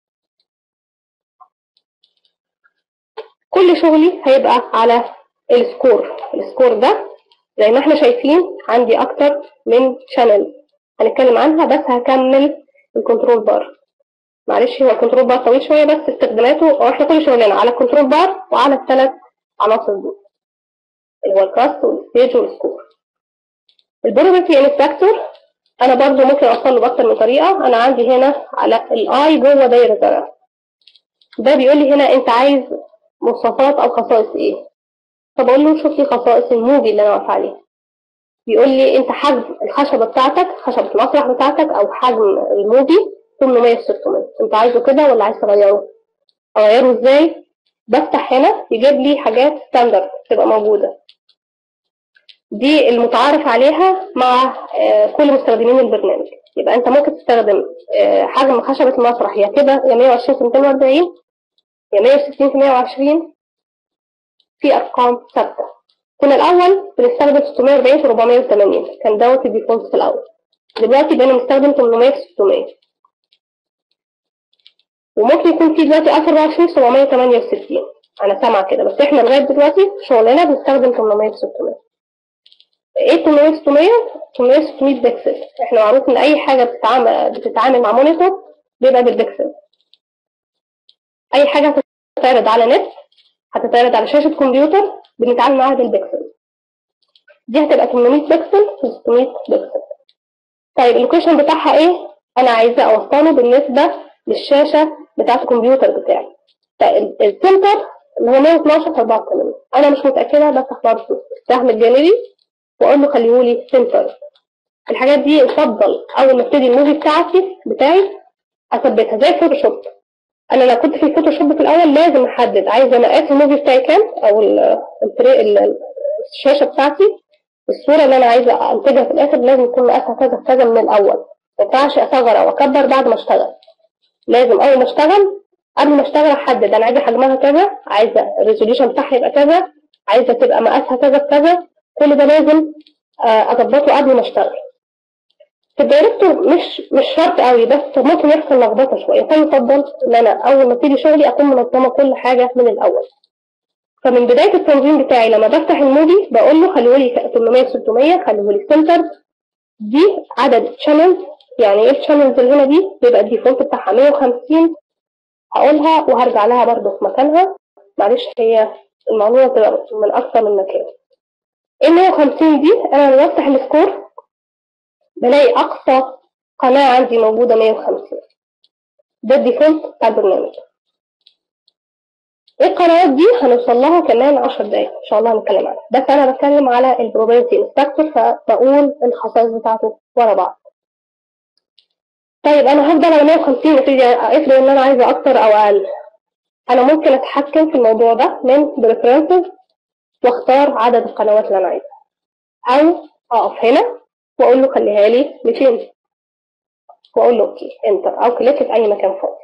كل شغلي هيبقى على السكور السكور ده زي ما احنا شايفين عندي اكتر من شانل هنتكلم عنها بس هكمل الكنترول بار معلش هو الكنترول بار طويل شويه بس استخداماته هو احنا كل شغلنا على الكنترول بار وعلى الثلاث عناصر دول اللي هو الكاست والستيج والسكور البروبرتي انستراكتور انا برضو ممكن اوصل له باكتر من طريقه انا عندي هنا على الاي جوه دايره زرع ده بيقول لي هنا انت عايز مواصفات او خصائص ايه فبقول له شوف لي خصائص الموجي اللي انا واقف عليه بيقول لي انت حجم الخشبه بتاعتك خشبه المسرح بتاعتك او حجم الموجي 800 في 600 انت عايزه كده ولا عايز تغيره اغيره ازاي بفتح هنا يجيب لي حاجات ستاندرد تبقى موجوده دي المتعارف عليها مع آه، كل مستخدمين البرنامج يبقى انت ممكن تستخدم آه، حجم خشبة المسرح يا كده يا 120 في 240 يا 160 في 120 في ارقام ثابتة كنا الاول بنستخدم 640 في 480 كان دوت الديفولت في الاول دلوقتي بقينا بنستخدم 800 في 600 وممكن يكون في دلوقتي 1024 في 768 انا سامعه كده بس احنا لغايه دلوقتي في شغلنا بنستخدم 800 في 600 ايه 800 600 800 600 بكسل احنا معروف ان اي حاجه بتتعامل بتتعامل مع مونيتور بيبقى بالبكسل اي حاجه هتتعرض على نت هتتعرض على شاشه كمبيوتر بنتعامل معاها بالبكسل دي هتبقى 800 بكسل في 600 بكسل طيب اللوكيشن بتاعها ايه انا عايزه اوصله بالنسبه للشاشه بتاعه الكمبيوتر بتاعي طيب السنتر اللي هو 112 في 84 انا مش متاكده بس اختار السهم الجانبي واقول له خليهولي سنتر الحاجات دي يفضل اول ما ابتدي الموفي بتاعتي بتاعي اثبتها زي الفوتوشوب انا لو كنت في الفوتوشوب في الاول لازم احدد عايزه مقاس الموفي بتاعي كام او ال- الفري- ال- الشاشه بتاعتي الصوره اللي انا عايزه انتجها في الاخر لازم يكون مقاسها كذا كذا من الاول ما ينفعش اصغر او اكبر بعد ما اشتغل لازم اول ما اشتغل قبل ما اشتغل احدد انا عايزه حجمها كذا عايزه الريزوليوشن بتاعها يبقى كذا عايزه تبقى مقاسها كذا بكذا كل ده لازم آه، اظبطه قبل ما اشتغل في الدايركتور مش مش شرط قوي بس ممكن يحصل لخبطه شويه فيفضل ان انا اول ما ابتدي شغلي اكون منظمه كل حاجه من الاول فمن بدايه التنظيم بتاعي لما بفتح الموفي بقول له خليهولي 800 600 خليهولي سنتر دي عدد شانلز يعني ايه الشانلز اللي هنا دي بيبقى الديفولت بتاعها 150 هقولها وهرجع لها برضه في مكانها معلش هي المعلومه تبقى من اكتر من مكان ال 150 دي انا لما بفتح السكور بلاقي اقصى قناه عندي موجوده 150 ده الديفولت بتاع البرنامج ايه القنوات دي هنوصل لها كمان 10 دقايق ان شاء الله هنتكلم عنها بس انا بتكلم على البروبابيلتي انستراكتور فبقول الخصائص بتاعته ورا بعض طيب انا هفضل على 150 ابتدي افرض ان انا عايزه اكتر او اقل انا ممكن اتحكم في الموضوع ده من بريفرنسز واختار عدد القنوات اللي انا عايزها او اقف هنا واقول له خليها لي 200 واقول له اوكي انتر او كليك في اي مكان فاضي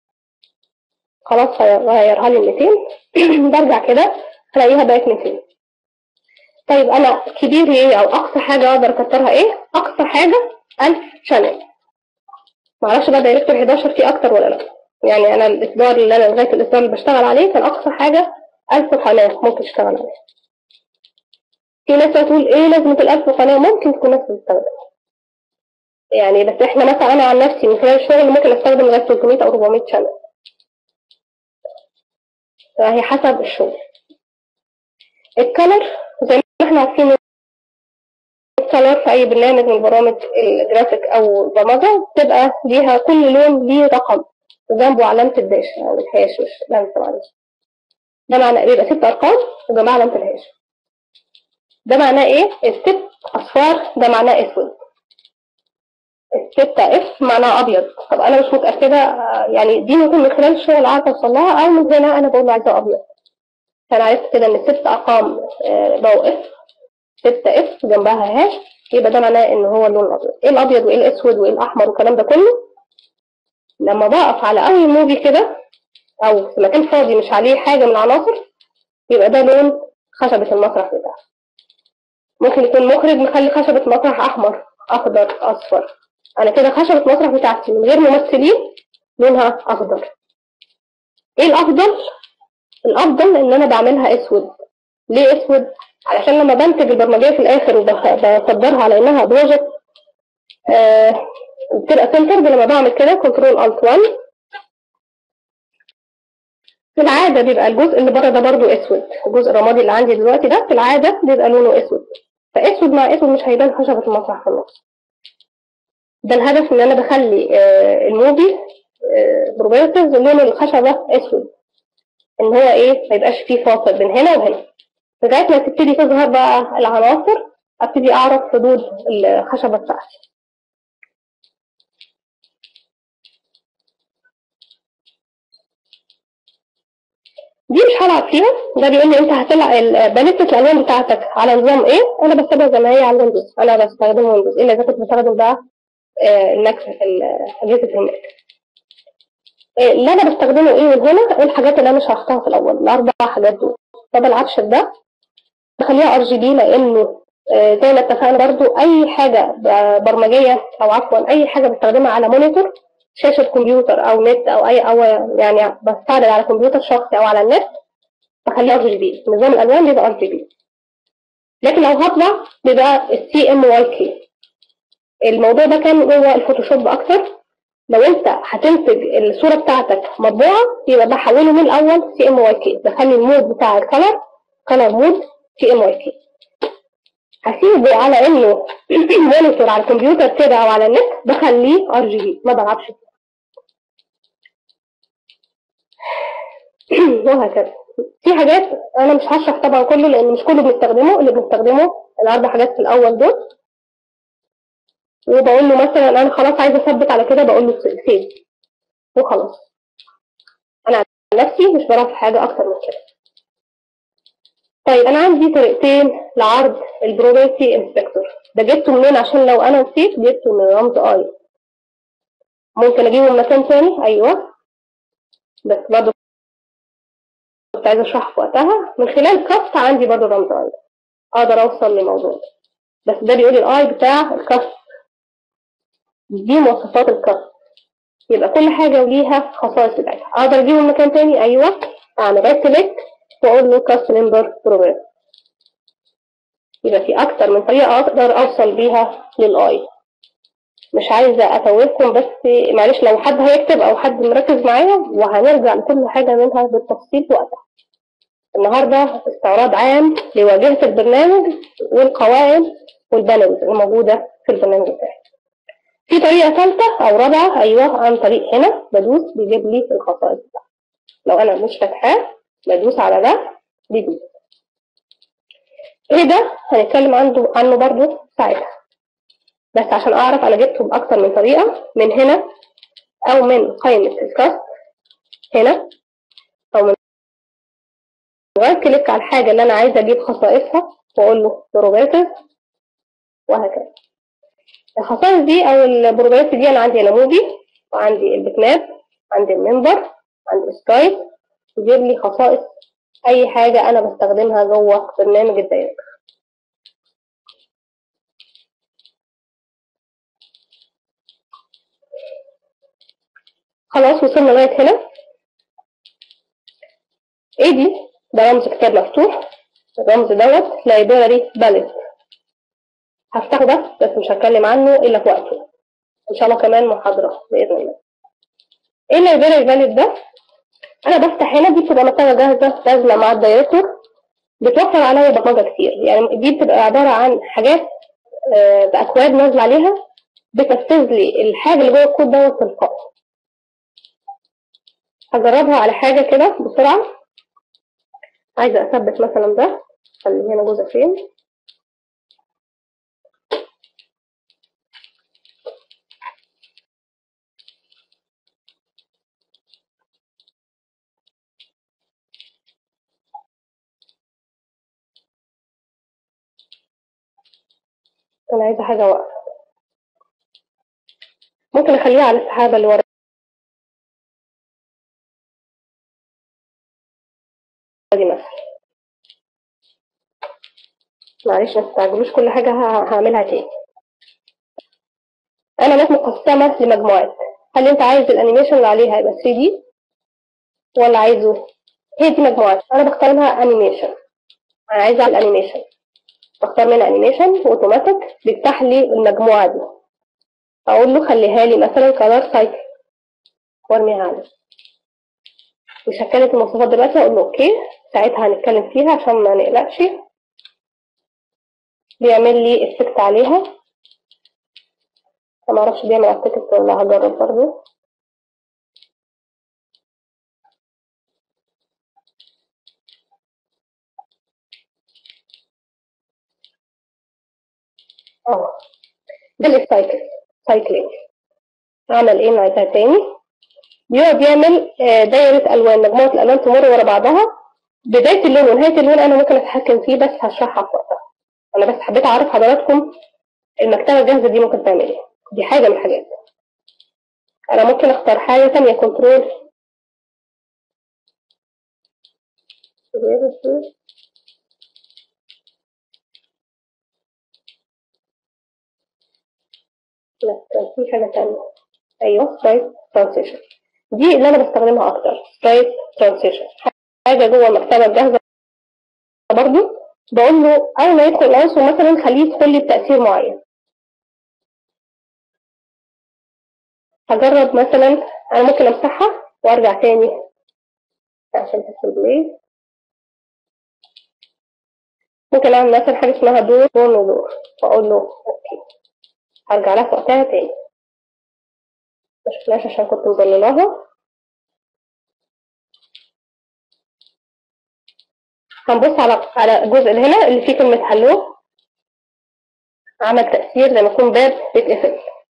خلاص غيرها لي 200 برجع كده هلاقيها بقت 200 طيب انا كبير ايه او اقصى حاجه اقدر اكترها ايه اقصى حاجه 1000 شانل معرفش بقى دايركتور 11 فيه اكتر ولا لا يعني انا الاصدار اللي انا لغايه الاصدار اللي بشتغل عليه كان اقصى حاجه 1000 قناه ممكن اشتغل عليها في ناس هتقول ايه لازمه ال1000 قناه ممكن تكون ناس بتستخدم يعني بس احنا مثلا انا عن نفسي من خلال الشغل ممكن استخدم لغايه 300 او 400 شانل فهي حسب الشغل الكلر زي ما احنا عارفين الكلر في اي برنامج من برامج الجرافيك او البرمجه بتبقى ليها كل لون ليه رقم وجنبه علامه الداش او الهاش مش علامه معلش ده معناه بيبقى ست ارقام وجنبها علامه الهاش ده معناه ايه الست اصفار ده معناه اسود الستة اف معناها ابيض طب انا مش متاكده يعني دي ممكن من خلال الشغل عارفه اوصل لها او من هنا انا بقول له عايزاه ابيض فانا عرفت كده ان الست ارقام بقوا اف ستة اف جنبها هاش يبقى ده معناه ان هو اللون الابيض ايه الابيض وايه الاسود وايه الاحمر والكلام ده كله لما بقف على اي موفي كده او في مكان فاضي مش عليه حاجه من العناصر يبقى ده لون خشبه المسرح بتاعه ممكن يكون مخرج مخلي خشبه مسرح احمر اخضر اصفر انا كده خشبه المسرح بتاعتي من غير ممثلين لونها اخضر ايه الافضل الافضل ان انا بعملها اسود ليه اسود علشان لما بنتج البرمجيه في الاخر وبصدرها على انها بروجكت آه بتبقى سنترد لما بعمل كده كنترول الت 1 في العادة بيبقى الجزء اللي بره ده برضو اسود الجزء الرمادي اللي عندي دلوقتي ده في العادة بيبقى لونه اسود فاسود مع اسود مش هيبان خشبة المسرح في النص ده الهدف ان انا بخلي آه الموفي آه بروبرتيز لون الخشبة اسود ان هو ايه ما يبقاش فيه فاصل بين هنا وهنا لغاية ما تبتدي تظهر بقى العناصر ابتدي اعرف حدود الخشبة بتاعتي دي مش هلعب فيها ده بيقول لي انت هتلعب باليتة الالوان بتاعتك على نظام ايه انا بستخدمها زي ما هي على الويندوز انا بستخدم ويندوز الا اذا كنت بستخدم بقى الماك اجهزه الماك اللي انا بستخدمه ايه من هنا ايه الحاجات اللي انا شرحتها في الاول الاربع حاجات دول طب العفش ده بخليها ار جي بي لانه زي ما اتفقنا برضو اي حاجه برمجيه او عفوا اي حاجه بستخدمها على مونيتور شاشة كمبيوتر أو نت أو أي أو يعني بستعرض على كمبيوتر شخصي أو على النت بخليه ار جي بي نظام الألوان بيبقى ار جي بي لكن لو هطبع بيبقى السي ام واي كي الموضوع ده كان جوه الفوتوشوب أكتر لو أنت هتنتج الصورة بتاعتك مطبوعة يبقى بحوله من الأول سي ام واي كي بخلي المود بتاع الكلر كلر مود سي ام واي كي هسيبه على انه مونيتور على الكمبيوتر كده او على النت بخليه ار جي بي ما بلعبش وهكذا في حاجات انا مش هشرح طبعا كله لان مش كله بنستخدمه اللي بنستخدمه الاربع حاجات في الاول دول وبقول له مثلا انا خلاص عايزه اثبت على كده بقول له سيف وخلاص انا عن نفسي مش بعرف في حاجه اكتر من كده طيب انا عندي طريقتين لعرض البروبرتي انسبكتور ده جبته منين عشان لو انا نسيت جبته من رمز اي ممكن اجيبه من مكان تاني ايوه بس برضه كنت عايزه اشرح في وقتها من خلال كاست عندي برضه رمز اي اقدر اوصل للموضوع ده بس ده بيقول الاي بتاع الكاست دي مواصفات الكاست يبقى كل حاجه وليها خصائص بتاعتها اقدر اجيبه من مكان تاني ايوه اعمل رايت كليك واقول له كاست ممبر بروجرام يبقى في اكتر من طريقه اقدر اوصل بيها للاي مش عايزه اتوهكم بس معلش لو حد هيكتب او حد مركز معايا وهنرجع لكل حاجه منها بالتفصيل في وقتها النهارده استعراض عام لواجهه البرنامج والقواعد والبانلز الموجوده في البرنامج بتاعي في طريقه ثالثه او رابعه ايوه عن طريق هنا بدوس بيجيب لي الخصائص بتاعتي لو انا مش فاتحاه بدوس على ده بيجي ايه ده هنتكلم عنه عنه برضو ساعتها بس عشان اعرف انا جبته باكتر من طريقه من هنا او من قائمه الكاست هنا او من رايت كليك على الحاجه اللي انا عايزه اجيب خصائصها واقول له بروبرتيز وهكذا الخصائص دي او البروبرتيز دي انا عندي هنا موفي وعندي البتماب عندي الممبر عندي السكايب يجيب لي خصائص اي حاجة انا بستخدمها جوه برنامج الدايركت خلاص وصلنا لغايه هنا ايه دي ده رمز كتاب مفتوح الرمز دوت لايبراري باليت هفتحه ده بس مش هتكلم عنه الا في وقته ان شاء الله كمان محاضره باذن الله ايه اللايبراري باليت ده انا بفتح هنا دي بتبقى مكتبه جاهزه نازله مع الدايركتور بتوفر عليا برمجه كتير يعني دي بتبقى عباره عن حاجات آه، باكواد نازله عليها بتنفذ لي الحاجه اللي جوه الكود دوت تلقائي هجربها على حاجه كده بسرعه عايزه اثبت مثلا ده خلي هنا جزء فين انا عايزه حاجه واقفه ممكن اخليها على السحابه اللي ورا دي مثلا معلش ما تستعجلوش كل حاجه ه- هعملها تاني انا ناس مقسمه لمجموعات هل انت عايز الانيميشن اللي عليها يبقى 3 دي ولا عايزه هي دي مجموعات انا بختار منها انيميشن انا عايزه على الانيميشن بختار منها انيميشن اوتوماتيك بيفتح لي المجموعه دي اقول له خليها لي مثلا كلر سايكل وارميها عليه مش هتكلم في المواصفات دلوقتي اقول له اوكي ساعتها هنتكلم فيها عشان ما نقلقش بيعمل لي افكت عليها أنا ما اعرفش بيعمل افكت ولا هجرب برضه اه ده السايكل سايكلينج عمل ايه نعيدها تاني بيقعد يعمل آه، دايرة ألوان مجموعة الألوان تمر ورا بعضها بداية اللون ونهاية اللون أنا ممكن أتحكم فيه بس هشرحها في وقتها أنا بس حبيت أعرف حضراتكم المكتبة الجاهزة دي ممكن تعمل إيه دي حاجة من الحاجات أنا ممكن أختار حاجة تانية كنترول لا كان في حاجة تانية أيوه سترايت ترانسيشن دي اللي أنا بستخدمها أكتر سترايت ترانسيشن حاجة جوه المكتبة الجاهزة برضو بقول له أول ما يدخل العنصر مثلا خليه يدخل لي بتأثير معين هجرب مثلا أنا ممكن أمسحها وأرجع تاني عشان تحصل بلاي ممكن أعمل مثلا حاجة اسمها دور دور ودور وأقول له أوكي هرجع لها في وقتها تاني ما شفناش عشان كنت مظللاها هنبص على على الجزء اللي هنا اللي فيه كلمة هلو عمل تأثير زي ما يكون باب بيتقفل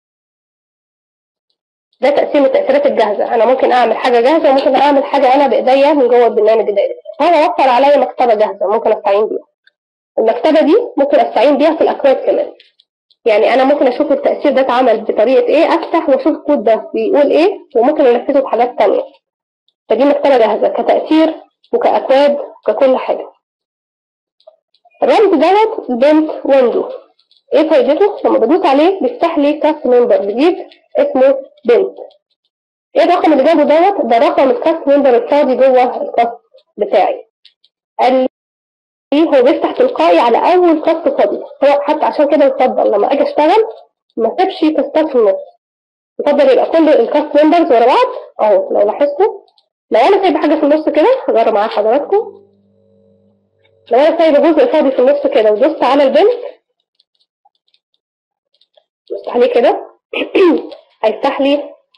ده تأثير من التأثيرات الجاهزة أنا ممكن أعمل حاجة جاهزة وممكن أعمل حاجة أنا بإيديا من جوه البرنامج ده هو وفر عليا مكتبة جاهزة ممكن أستعين بيها المكتبة دي ممكن أستعين بيها في الأكواد كمان يعني أنا ممكن أشوف التأثير ده اتعمل بطريقة إيه أفتح وأشوف الكود ده بيقول إيه وممكن أنفذه بحاجات تانية فدي مكتبة جاهزة كتأثير وكأكواد وككل حاجة الرمز دوت البنت ويندو ايه فايدته لما بدوس عليه بيفتح لي كاست ممبر جديد اسمه بنت ايه الرقم اللي جابه دوت ده رقم الكاست ممبر الفاضي جوه الكاست بتاعي قال لي هو بيفتح تلقائي على اول كاست فاضي هو حتى عشان كده يفضل لما اجي اشتغل ما اسيبش كاستات في النص يفضل يبقى كل الكاست ممبرز ورا بعض اهو لو لاحظتوا لو انا سايبه حاجه في النص كده هجرب معاها حضراتكم لو انا سايبه جزء فاضي في النص كده ودوست على البنت دوست عليه كده هيفتح لي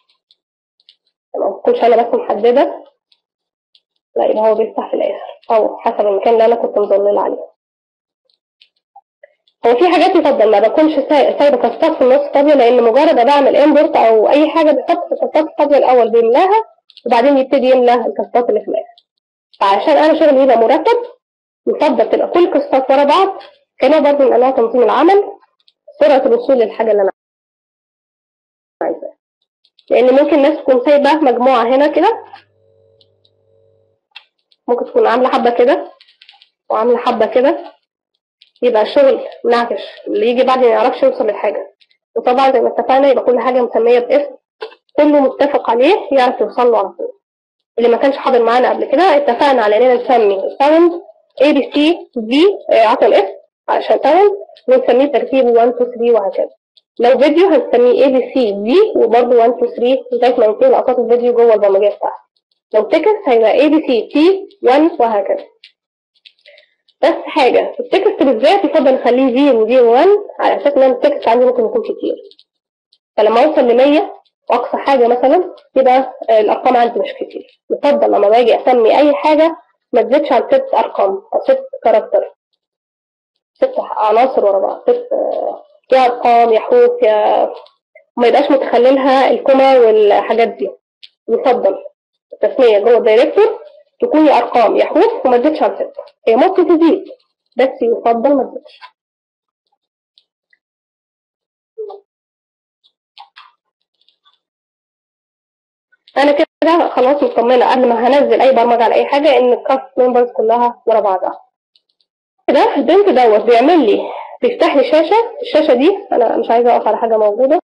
ما تكونش انا بس محدده لا يبقى هو بيفتح في الاخر او حسب المكان اللي انا كنت مظلله عليه هو في حاجات يفضل ما بكونش ساي- سايبه كاستات في النص فاضيه لان مجرد ما بعمل امبورت او اي حاجه بيحط الكاستات الفاضيه الاول بيملاها وبعدين يبتدي يملى الكاستات اللي في الاخر فعشان انا شغلي يبقى مرتب يفضل تبقى كل الكاستات ورا بعض كنوع برضه من انواع تنظيم العمل سرعه الوصول للحاجه اللي انا عايزاها لان ممكن ناس تكون سايبه مجموعه هنا كده ممكن تكون عامله حبه كده وعامله حبه كده يبقى الشغل منعكش اللي يجي بعد ما يعرفش يوصل للحاجه وطبعا زي ما اتفقنا يبقى كل حاجه مسميه باسم كله متفق عليه يعرف يوصل له على طول اللي ما كانش حاضر معانا قبل كده اتفقنا على اننا نسمي الساوند اي بي سي في عطل اف عشان ساوند ونسميه ترتيبه 1 2 3 وهكذا لو فيديو هنسميه اي بي سي في وبرضه 1 2 3 لغايه ما ينتهي لقطات الفيديو جوه البرمجيه بتاعته لو تكست هيبقى اي بي سي تي 1 وهكذا بس حاجه في التكست بالذات يفضل نخليه في وفي 1 على اساس ان أنا التكست عندي ممكن يكون كتير فلما اوصل ل 100 واقصى حاجه مثلا يبقى آه، الارقام عندي مش كتير يفضل لما باجي اسمي اي حاجه ما تزيدش عن ست ارقام او ست كاركتر ست عناصر ورا بعض ست آه، يا ارقام يا حروف يا ما يبقاش متخللها الكوما والحاجات دي يفضل التسميه جوه الدايركتور تكون يا ارقام يا حروف وما تزيدش عن ست هي ممكن تزيد بس يفضل ما تزيدش انا كده خلاص مطمنه قبل ما هنزل اي برمجه على اي حاجه ان الكاست ممبرز كلها ورا بعضها كده البنت دوت بيعمل لي بيفتح لي شاشه الشاشه دي انا مش عايزه اقف على حاجه موجوده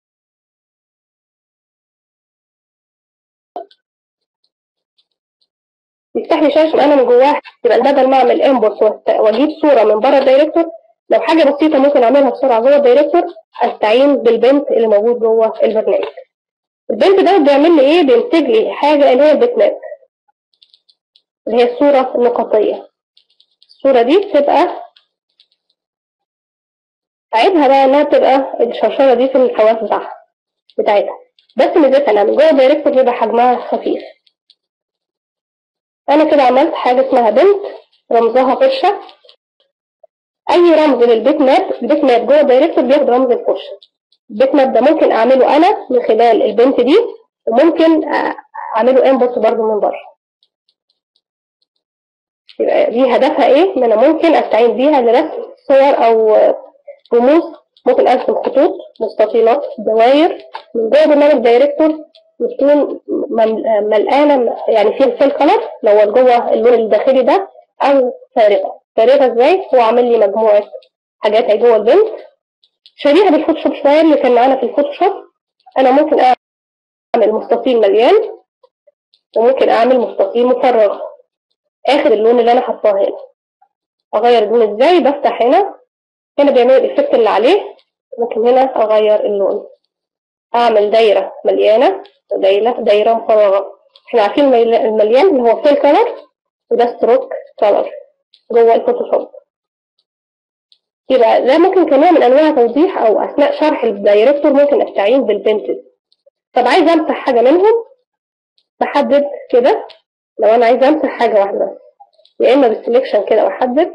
بيفتح لي شاشه انا من جواها يبقى بدل ما اعمل انبوت واجيب صوره من بره الدايركتور لو حاجه بسيطه ممكن اعملها بسرعه جوه الدايركتور استعين بالبنت اللي موجود جوه البرنامج البنت ده بيعمل لي ايه بينتج لي حاجه اللي هي البيت ماب اللي هي الصوره النقطيه الصوره دي بتبقى عيبها بقى انها بتبقى الشرشره دي في الحواف بتاعها بتاعتها بس ميزتها انها من جوه الدايركتور بيبقى حجمها خفيف انا كده عملت حاجه اسمها بنت رمزها فرشه اي رمز للبيت ماب البيت ماب جوه الدايركتور بياخد رمز الفرشه البيت ماب ده ممكن اعمله انا من خلال البنت دي وممكن اعمله انبوت برضه من بره يبقى دي هدفها ايه ان انا ممكن استعين بيها لرسم صور او رموز ممكن ارسم خطوط مستطيلات دوائر من جوه برنامج دايركتور بتكون ملقانه يعني فيها الفيل كلر لو هو جوه اللون الداخلي ده او فارغه فارغه ازاي هو عامل لي مجموعه حاجات اهي جوه البنت شبيهه بالفوتوشوب شويه اللي كان معانا في الفوتوشوب انا ممكن اعمل مستطيل مليان وممكن اعمل مستطيل مفرغ اخد اللون اللي انا حطاه هنا اغير اللون ازاي بفتح هنا هنا بيعمل الايفكت اللي عليه ممكن هنا اغير اللون اعمل دايره مليانه ودايره دايره مفرغه احنا عارفين المليان اللي هو فيل كلر وده ستروك كلر جوه الفوتوشوب يبقى ده ممكن كنوع من انواع توضيح او اثناء شرح الدايركتور ممكن استعين بالبنتز طب عايزه امسح حاجه منهم بحدد كده لو انا عايزه امسح حاجه واحده يا اما بالسلكشن كده واحدد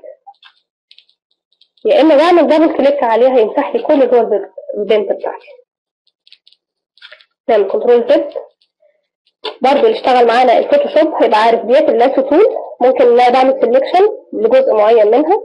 يا اما بعمل دبل كليك عليها يمسح لي كل جوه البنت بتاعتي نعمل كنترول زد برضه اللي اشتغل معانا الفوتوشوب هيبقى عارف ديت اللاسو تول ممكن ان انا بعمل سلكشن لجزء معين منها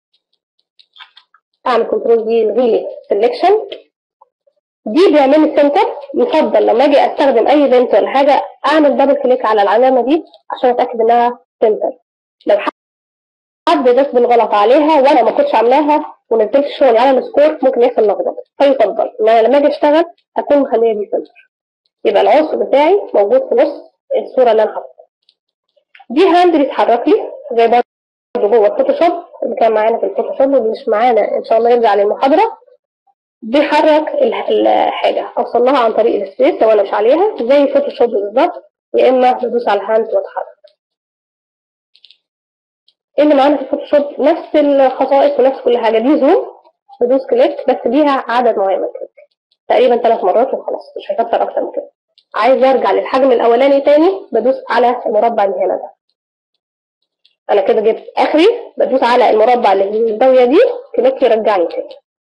اعمل كنترول دي الغي سلكشن دي بيعمل لي سنتر يفضل لما اجي استخدم اي بنت ولا حاجه اعمل دبل كليك على العلامه دي عشان اتاكد انها سنتر لو حد داس بالغلط عليها وانا ما كنتش عاملاها ونزلت شغلي على السكور ممكن يحصل لخبطه فيفضل ان انا لما اجي اشتغل اكون مخليه دي سنتر يبقى العنصر بتاعي موجود في نص الصوره اللي انا حاططها دي هاند بيتحرك لي زي برضه جوه الفوتوشوب اللي كان معانا في الفوتوشوب واللي مش معانا ان شاء الله يرجع للمحاضره بيحرك الحاجه اوصل لها عن طريق السبيس لو انا مش عليها زي الفوتوشوب بالظبط يا اما بدوس على الهاند واتحرك اللي معانا في الفوتوشوب نفس الخصائص ونفس كل حاجه دي زوم بدوس كليك بس ليها عدد معين من كليك تقريبا ثلاث مرات وخلاص مش هيكتر اكتر من كده عايز ارجع للحجم الاولاني تاني بدوس على المربع اللي هنا ده انا كده جبت اخري بدوس على المربع اللي في الزاويه دي كليك يرجعني كده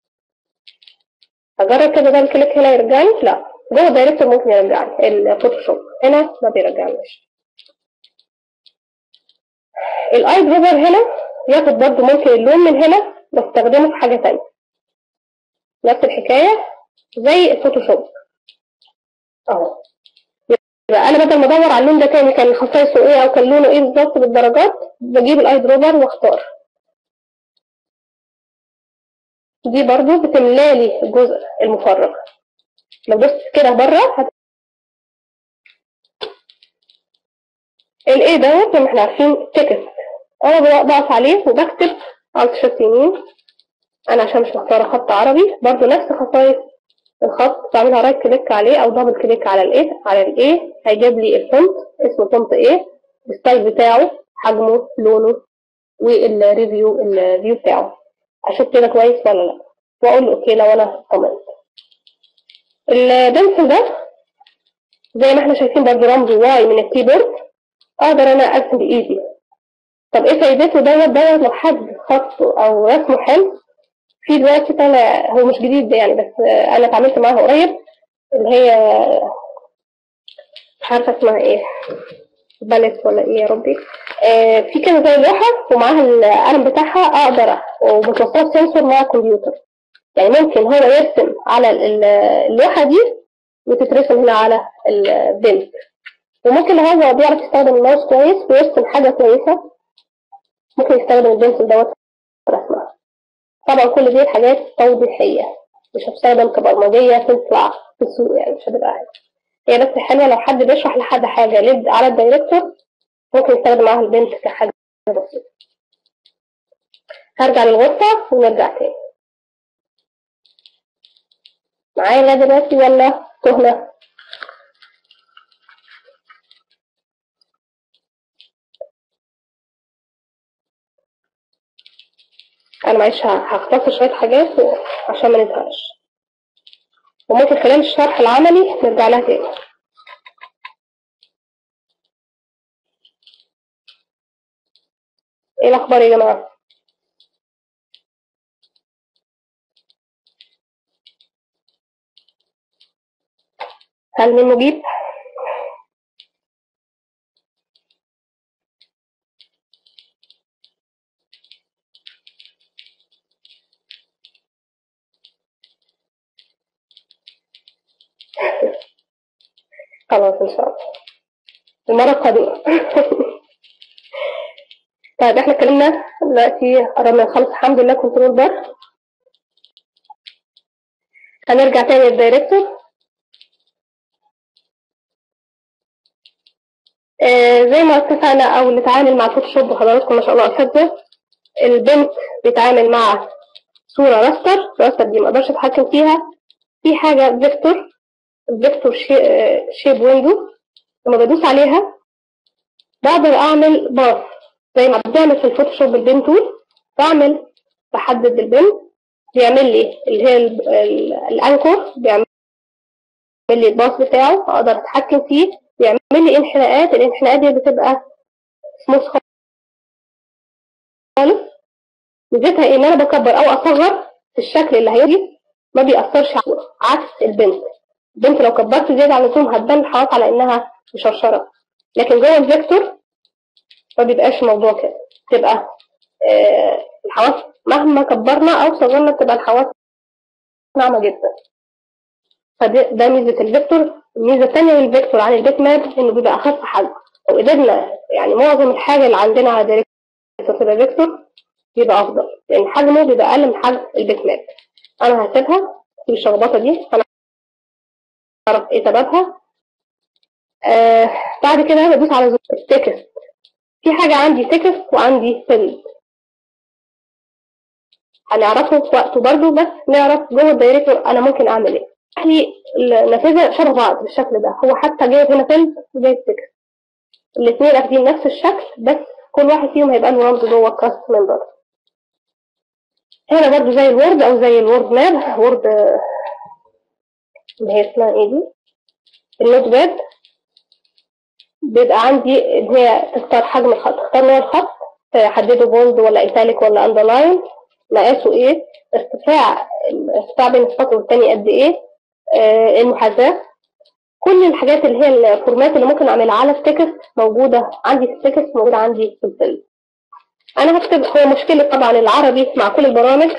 اجرب كده ده الكليك هنا يرجعني لا جوه الدايركتور ممكن يرجعني الفوتوشوب هنا ما بيرجعنيش الاي دروبر هنا ياخد برضه ممكن اللون من هنا واستخدمه في حاجه تانية نفس الحكايه زي الفوتوشوب اهو يبقى انا بدل ما ادور على اللون ده تاني كان خصائصه ايه او كان لونه ايه بالظبط بالدرجات بجيب الاي دروبر واختار دي برضو بتملالي الجزء المفرغ لو دوست كده بره الايه دوت زي ما احنا عارفين تكست انا بقف عليه وبكتب على شيفت يمين انا عشان مش مختاره خط عربي برضو نفس خصائص الخط بعملها رايت كليك عليه او دبل كليك على الايه على الايه هيجيب لي الفونت اسمه فونت ايه الستايل بتاعه حجمه لونه والريفيو الريفيو بتاعه اشوف كده كويس ولا لا واقول له اوكي لو انا اطمنت البنسل ده زي ما احنا شايفين برضه رمز واي من الكيبورد اقدر انا ارسم بايدي طب ايه فايدته دوت دوت لو حد خطه او رسمه حلو في دلوقتي طالع هو مش جديد ده يعني بس انا اتعاملت معاها قريب اللي هي مش عارفه اسمها ايه باليت ولا ايه يا ربي آه في كده زي لوحه ومعاها القلم بتاعها اقدر وبتوصل سنسور مع الكمبيوتر يعني ممكن هو يرسم على اللوحه دي وتترسم هنا على البنت وممكن لو هو بيعرف يستخدم الماوس كويس ويرسم حاجه كويسه ممكن يستخدم البنسل دوت رسمها طبعا كل دي حاجات توضيحيه مش هتستخدم كبرمجيه تطلع في السوق يعني مش هتبقى حاجه هي بس حلوه لو حد بيشرح لحد حاجه ليد على الدايركتور ممكن يستخدم معاها البنت كحاجه بسيطه هرجع للغرفه ونرجع تاني معايا لغايه دلوقتي ولا تهنا انا معلش هختصر شويه حاجات عشان ما نزهقش وممكن خلال الشرح العملي نرجع لها تاني ايه الاخبار يا جماعه هل من مجيب خلاص ان شاء الله المرة القادمة طيب احنا اتكلمنا دلوقتي قربنا نخلص الحمد لله كنترول بار هنرجع تاني للدايركتور آه زي ما اتفقنا او نتعامل مع فوتوشوب حضراتكم ما شاء الله اساتذه البنت بيتعامل مع صورة راستر راستر دي ما اقدرش اتحكم فيها في حاجة فيكتور الفيكتور شيب ويندو لما بدوس عليها بقدر اعمل باص زي ما بنعمل في الفوتوشوب البين تول بعمل بحدد البن بيعمل لي اللي هي الانكور بيعمل لي الباص بتاعه اقدر اتحكم فيه بيعمل لي انحناءات الانحناءات دي بتبقى سموث خالص ميزتها ايه ان انا بكبر او اصغر في الشكل اللي هيجي ما بيأثرش عكس البنت البنت لو كبرت زيادة عن اللزوم هتبان الحواف على انها مشرشرة لكن جوه الفيكتور ما بيبقاش الموضوع كده تبقى آه الحواف مهما كبرنا او صغرنا بتبقى الحواف ناعمة جدا فده ميزة الفيكتور الميزة الثانية للفيكتور عن البيت ماب انه بيبقى اخف حجم لو قدرنا يعني معظم الحاجة اللي عندنا على دايركتور تبقى فيكتور بيبقى افضل لان حجمه بيبقى اقل من حجم البيت ماب انا هسيبها في الشخبطة دي انا اعرف ايه سببها آه بعد كده بدوس على التكست في حاجة عندي تكست وعندي فيلد هنعرفه في وقته برضه بس نعرف جوه الدايركتور انا ممكن اعمل ايه لي النافذة شبه بعض بالشكل ده هو حتى جايب هنا فيلد وجايب تكست الاثنين اخدين نفس الشكل بس كل واحد فيهم هيبقى له رمز جوه الكاست من بره هنا برضه زي الوورد او زي الوورد ماب وورد اللي هي اسمها ايه دي النوت باد بيبقى عندي ان هي تختار حجم الخط تختار نوع الخط تحدده بولد ولا ايتاليك ولا اندرلاين مقاسه ايه ارتفاع ارتفاع بين السطر والتاني قد ايه آه المحاذاة كل الحاجات اللي هي الفورمات اللي ممكن اعملها على التكست موجودة عندي في التكست موجودة عندي في الفيلم انا هكتب هو مشكلة طبعا العربي مع كل البرامج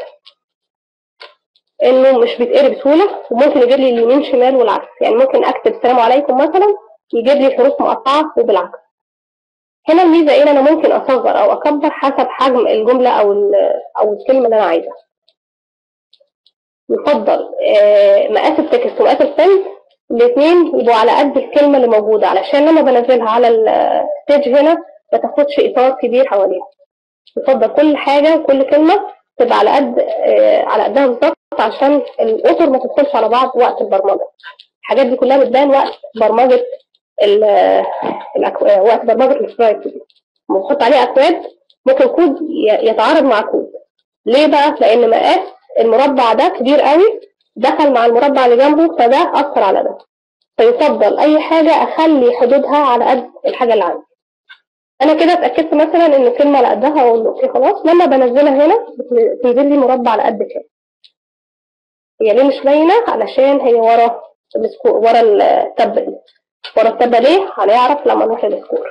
انه مش بيتقري بسهولة وممكن يجيب لي اليمين شمال والعكس يعني ممكن اكتب السلام عليكم مثلا يجيب لي حروف مقطعة وبالعكس هنا الميزة ايه انا ممكن اصغر او اكبر حسب حجم الجملة او او الكلمة اللي انا عايزها يفضل مقاس التكست ومقاس الفيلم الاثنين يبقوا على قد الكلمة اللي موجودة علشان لما بنزلها على الستيج هنا ما تاخدش إطار كبير حواليها يفضل كل حاجة كل كلمة تبقى على قد آه، على قدها بالظبط عشان الأطر ما تدخلش على بعض وقت البرمجة الحاجات دي كلها بتبان وقت برمجة ال الأكو... آه، وقت برمجة السلايد دي لما بنحط عليه أكواد ممكن كود ي- يتعارض مع كود ليه بقى؟ لأن مقاس المربع ده كبير قوي دخل مع المربع اللي جنبه فده أثر على ده فيفضل أي حاجة أخلي حدودها على قد الحاجة اللي عندي أنا كده اتأكدت مثلا إن الكلمة على قدها أقول له أوكي خلاص لما بنزلها هنا بتنزل لي مربع على قد كده هي ليه مش باينة؟ علشان هي ورا السكور ورا التبة دي ورا التبة ليه؟ هنعرف لما نروح للسكور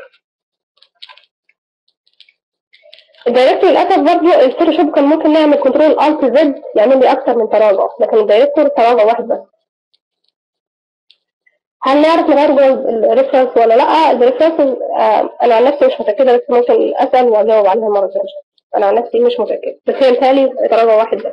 الدايركتور للاسف برضه الفوتوشوب كان ممكن نعمل كنترول الت زد يعمل لي اكتر من تراجع لكن الدايركتور تراجع واحد بس هل نعرف نغير جوه الريفرنس ولا لا الريفرنس آه انا عن نفسي مش متاكده بس ممكن اسال واجاوب عليها مره ثانيه انا عن نفسي مش متاكده بس هي متهيألي تراجع واحد بس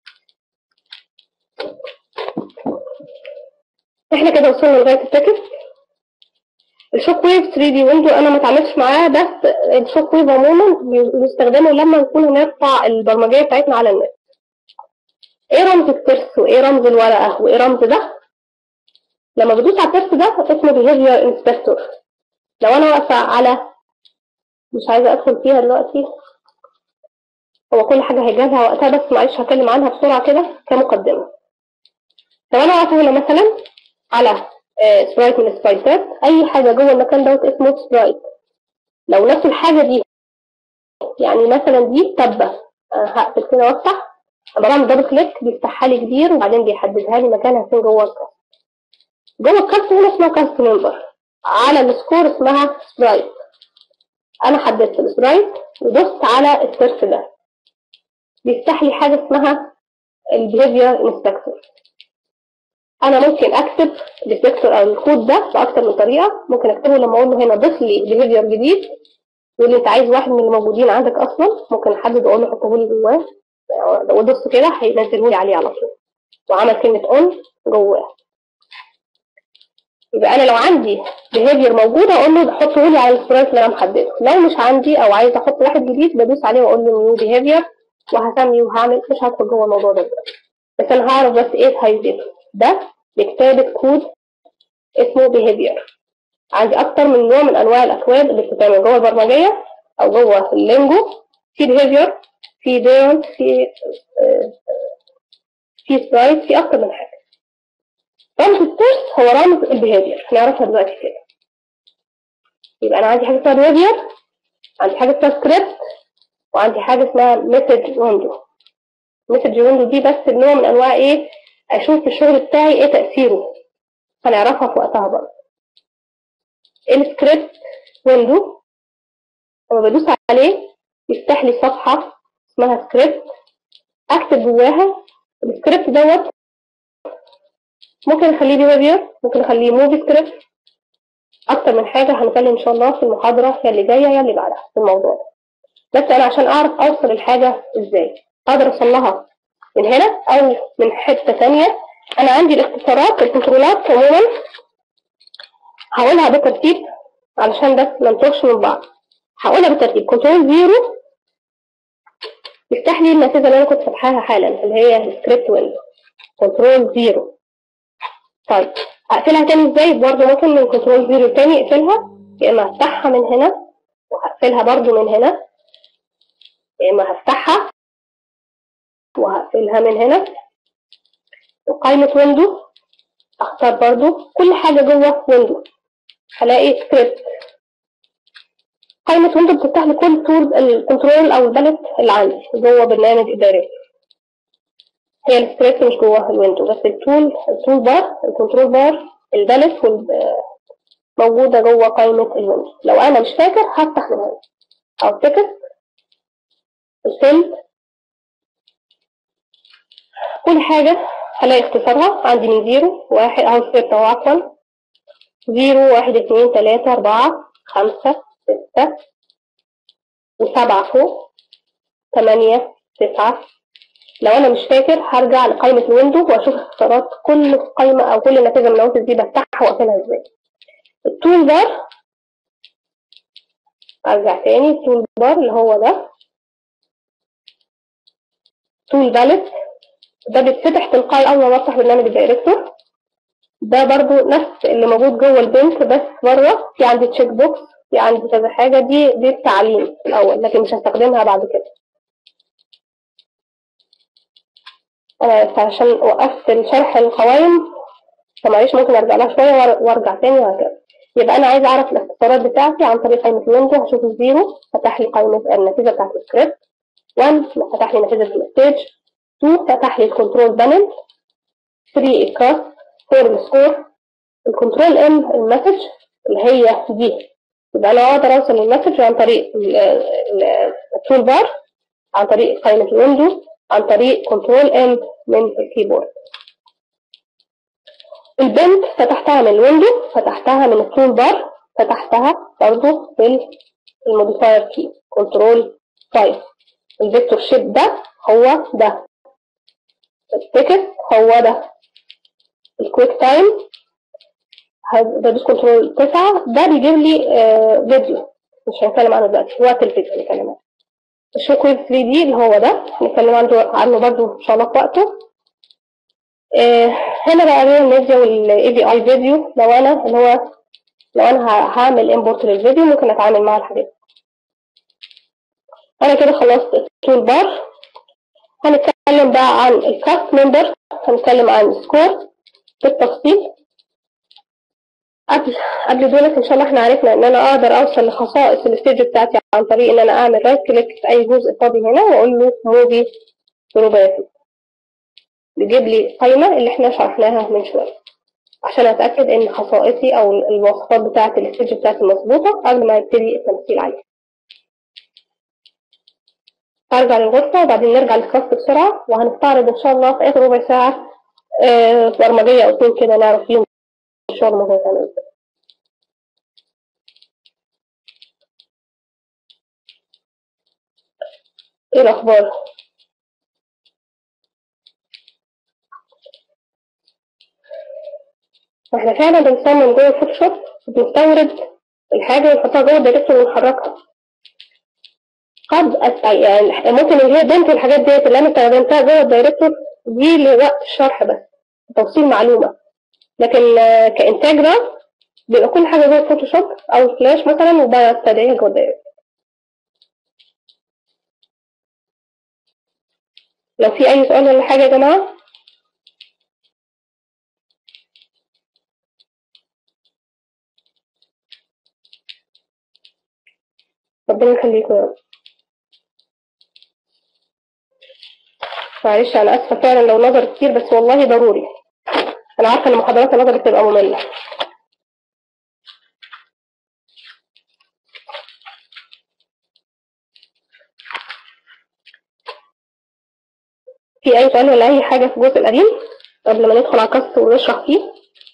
احنا كده وصلنا لغايه التكست الشوك ويف 3 دي ويندو انا ما اتعاملتش معاه بس الشوك ويف عموما بيستخدمه لما نكون هنرفع البرمجيه بتاعتنا على النت ايه رمز الترس وايه رمز الورقه وايه رمز ده لما بدوس على الترس ده اسمه behavior inspector لو انا واقفه على مش عايزه ادخل فيها دلوقتي هو كل حاجه هيجهزها وقتها بس معلش هتكلم عنها بسرعه كده كمقدمه لو انا واقفه هنا مثلا على سبرايت من السبرايتات اي حاجه جوه المكان دوت اسمه سبرايت لو نفس الحاجه دي يعني مثلا دي تبه أنا هقفل كده وافتح لما بعمل دبل كليك بيفتحها لي كبير وبعدين بيحددها لي مكانها فين جوه الكاست جوه الكاست هنا اسمها كاست ممبر على السكور اسمها سبرايت انا حددت السبرايت ودوست على السيرش ده بيفتح لي حاجه اسمها البيهيفير انسبكتور انا ممكن اكتب الديتكتور او الكود ده باكتر من طريقه ممكن اكتبه لما اقول له هنا ضيف لي بيهيفير جديد يقول لي انت عايز واحد من اللي موجودين عندك اصلا ممكن احدد واقول له حطه لي جواه لو دوست كده هينزله لي عليه على طول وعمل كلمه اون جواه يبقى انا لو عندي بيهيفير موجود اقول له حطه لي على السبرايت اللي انا محدده لو مش عندي او عايز احط واحد جديد بدوس عليه واقول له نيو بيهيفير وهسمي وهعمل مش هدخل جوه الموضوع ده دلوقتي بس انا هعرف بس ايه هيزيده ده لكتابة كود اسمه behavior عندي أكتر من نوع من أنواع الأكواد اللي بتتعمل جوه البرمجية أو جوه اللينجو في behavior في ديرنت في في سبرايت في أكتر من حاجة رمز الترس هو رمز البيهيفير هنعرفها دلوقتي كده يبقى أنا عندي حاجة اسمها behavior عندي حاجة اسمها سكريبت وعندي حاجة اسمها message window message window دي بس نوع من أنواع إيه اشوف الشغل بتاعي ايه تأثيره هنعرفها في وقتها برضه السكريبت ويندو لما بدوس عليه يفتح لي صفحة اسمها سكريبت اكتب جواها السكريبت دوت ممكن اخليه بيهيفير ممكن اخليه موفي سكريبت اكتر من حاجة هنتكلم ان شاء الله في المحاضرة يا اللي جاية يا اللي بعدها في الموضوع ده بس انا عشان اعرف اوصل الحاجة ازاي اقدر اوصل لها من هنا او من حتة تانية انا عندي الاختصارات الكنترولات عموما هقولها بالترتيب علشان بس ما نتوهش من بعض هقولها بالترتيب كنترول زيرو يفتح لي النافذة اللي انا كنت فاتحاها حالا اللي هي السكريبت ويندو كنترول زيرو طيب اقفلها تاني ازاي برضه ممكن من كنترول زيرو تاني اقفلها يا اما افتحها من هنا وهقفلها برضه من هنا يا اما هفتحها وهقفلها من هنا وقائمة ويندو اختار برضو كل حاجة جوه ويندو هلاقي سكريبت قائمة ويندو بتفتح لي كل تول الكنترول او الباليت اللي عندي جوه برنامج اداري هي السكريبت مش جوه الويندو بس التول التول بار الكنترول بار الباليت موجودة جوه قائمة الويندو لو انا مش فاكر هفتح من هنا او تكست الفيلد كل حاجة هلاقي اختصارها عندي من زيرو واحد اهو ستة اهو عفوا زيرو واحد اتنين تلاتة اربعة خمسة ستة وسبعة فوق تمانية تسعة لو انا مش فاكر هرجع لقائمة الويندو واشوف اختصارات كل قائمة او كل نتيجة من النواتج دي بفتحها واقفلها ازاي التول بار ارجع تاني التول بار اللي هو ده تول باليت ده بيتفتح تلقائي اول ما بفتح برنامج الدايركتور ده برضو نفس اللي موجود جوه البنك بس بره في عندي تشيك بوكس في عندي كذا حاجة دي دي التعليم في الأول لكن مش هستخدمها بعد كده أنا عشان وقفت الشرح القوائم فمعلش ممكن أرجع لها شوية وار- وأرجع تاني وهكذا يبقى أنا عايزة أعرف الاختصارات بتاعتي عن طريق قائمة الويندو هشوف الزيرو فتح لي قائمة النتيجة بتاعت السكريبت 1 فتح لي نتيجة المسج 2 فتح لي الكنترول بانل 3 الكاست 4 السكور الكنترول ام المسج اللي هي دي يبقى انا اقدر اوصل للمسج عن طريق ال- ال- التول بار عن طريق قائمة الويندو عن طريق كنترول ام من الكيبورد البنت فتحتها من الويندو فتحتها من التول بار فتحتها برضه بالموديفاير كي كنترول 5 الفيكتور شيب ده هو ده التيكت هو ده الكويك تايم بدوس كنترول 9 ده بيجيب لي آه فيديو مش هنتكلم عنه دلوقتي وقت الفيديو هنتكلم عنه الشوك ويف 3 دي اللي هو ده هنتكلم عنه عنه برضه ان شاء الله في وقته آه هنا بقى ريال ميديا والاي في اي فيديو لو انا اللي هو لو انا ه- هعمل امبورت للفيديو ممكن اتعامل مع الحاجات دي. انا كده خلصت التول بار هنتكلم بقى عن الكاست ممبر هنتكلم عن السكور بالتفصيل قبل قبل دولت ان شاء الله احنا عرفنا ان انا اقدر اوصل لخصائص الستيج بتاعتي عن طريق ان انا اعمل رايت كليك في اي جزء فاضي هنا واقول له موفي بروباتي بيجيب لي قائمه اللي احنا شرحناها من شويه عشان اتاكد ان خصائصي او المواصفات بتاعه الستيج بتاعتي مظبوطه قبل ما يبتدي التمثيل عليها هرجع للغرفه وبعدين نرجع للكاست بسرعه وهنستعرض ان شاء الله في اخر ربع ساعه آه، برمجيه او اتنين كده نعرف فيهم الشغل ممكن يتعمل ازاي ايه الاخبار احنا فعلا بنصمم جوه الفوتوشوب وبنستورد الحاجه ونحطها جوه الدايركتور ونحركها قد أس- يعني ممكن اللي هي بنت الحاجات ديت اللي انا استخدمتها جوه الدايركتور دي لوقت الشرح بس توصيل معلومه لكن آه، كانتاج بقى بيبقى كل حاجه جوه الفوتوشوب او الفلاش مثلا وبستدعيها جوه الدايركتور لو في اي سؤال ولا حاجه يا جماعه ربنا يخليكم يا رب معلش انا اسفه فعلا لو نظر كتير بس والله ضروري انا عارفه ان محاضرات النظر بتبقى ممله في اي سؤال ولا اي حاجه في الجزء القديم قبل ما ندخل على الكاست ونشرح فيه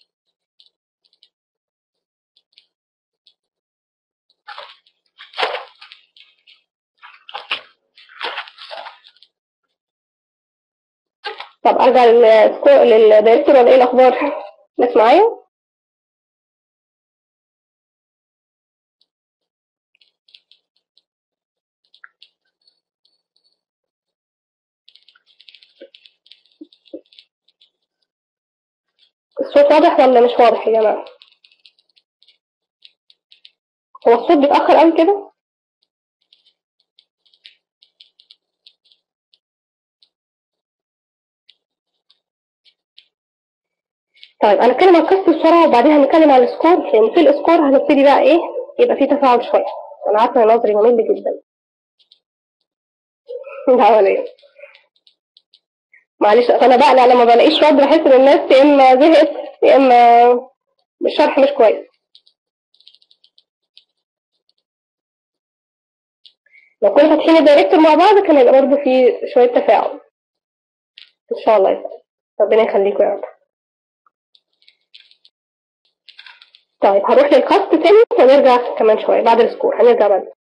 طب ارجع للسكو- للدايركتور ولا ايه الاخبار ناس معايا الصوت واضح ولا مش واضح يا جماعه هو الصوت بيتاخر قوي كده طيب انا اتكلم عن الكاست بسرعه وبعدين هنتكلم عن السكور لان في السكور هنبتدي بقى ايه يبقى في تفاعل شويه انا عارفه ان نظري ممل جدا لا ولا ايه معلش انا بقلق لما بلاقيش رد بحس ان الناس يا اما زهقت يا اما الشرح مش كويس لو كنا فاتحين الدايركتور مع بعض كان هيبقى برضه في شويه تفاعل ان شاء الله يسعدك ربنا يخليكم يا رب طيب هروح للكاست تاني ونرجع كمان شويه بعد السكور هنرجع بعد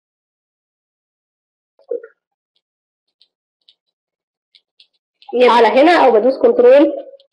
يبقى على هنا او بدوس كنترول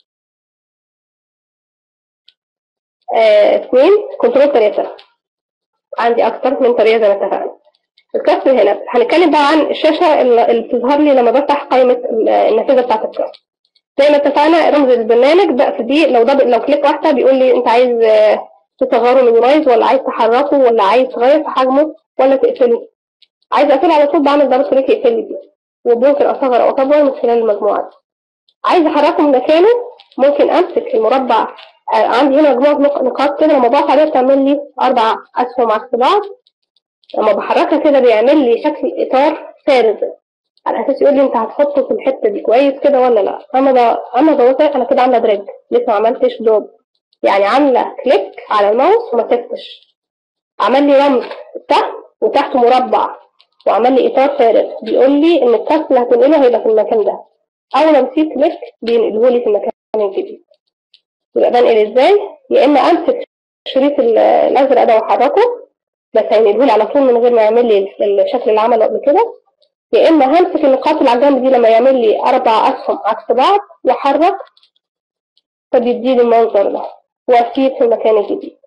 آه، اثنين كنترول ثلاثة عندي اكتر من طريقة زي ما اتفقنا الكاست هنا هنتكلم بقى عن الشاشة اللي اللي بتظهر لي لما بفتح قائمة ال- النافذة بتاعة الكاست زي ما اتفقنا رمز البرنامج بقى في دي لو دبل لو كليك واحدة بيقول لي انت عايز آه، تصغره مينيمايز ولا عايز تحركه ولا عايز تغير في حجمه ولا تقفله عايز اقفله على طول بعمل دبل كليك يقفل لي دي وممكن اصغر او اكبر من خلال المجموعة دي عايز احركه من مكانه ممكن امسك المربع آه، عندي هنا مجموعة نق- نقاط كده لما بقف عليها بتعمل لي اربع اسهم عكس بعض لما بحركها كده بيعمل لي شكل اطار فارغ على اساس يقول لي انت هتحطه في الحته دي كويس كده ولا لا انا ب... انا بوافق انا كده عامله دريج لسه ما عملتش دوب يعني عامله كليك على الماوس وما سبتش عمل لي رمز تحت وتحته مربع وعمل لي اطار فارغ بيقول لي ان الكاست اللي هتنقله هيبقى في المكان ده اول ما بسيب كليك بينقله لي في المكان الجديد يبقى بنقل ازاي يا اما امسك الشريط ال- الازرق ده واحركه بس هينقله لي على طول من غير ما يعمل لي الشكل اللي عمله قبل كده يا اما همسك النقاط اللي على الجنب دي لما يعمل لي اربع اسهم عكس بعض واحرك فبيديني المنظر ده واسيب في المكان الجديد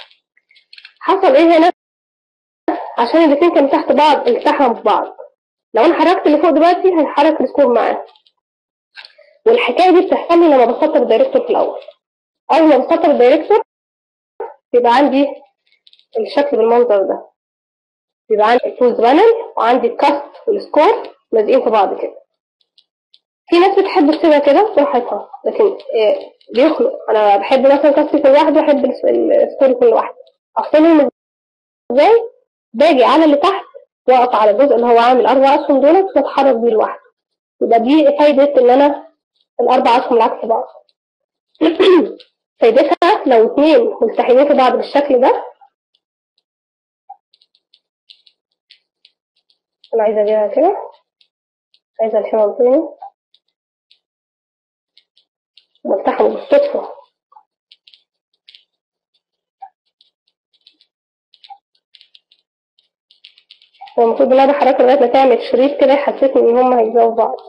حصل ايه هنا عشان الاثنين كانوا تحت بعض التحموا في بعض لو انا حركت اللي فوق دلوقتي هيحرك السكور معاه والحكايه دي بتحصل لي لما بسطب الدايركتور في الاول اول ما بسطب الدايركتور بيبقى عندي الشكل بالمنظر ده بيبقى عندي الفوز بانل وعندي الكاست والسكور لازقين في بعض كده في ناس بتحب تسيبها كده براحتها لكن آه، بيخلق انا بحب مثلا كاست يكون لوحده واحب الس- السكور يكون لوحده افصلهم ازاي باجي على اللي تحت واقف على الجزء اللي هو عامل اربع اسهم دولت واتحرك بيه لوحده يبقى دي فايدة ان انا الاربع اسهم العكس بعض فايدتها لو اتنين ملتحمين في بعض بالشكل ده انا عايزه اجيبها كده عايزه الحمام تاني ملتحموا بالصدفة هو المفروض ان انا بحركها لغاية ما تعمل شريط كده يحسسني ان هما هيلزقوا في بعض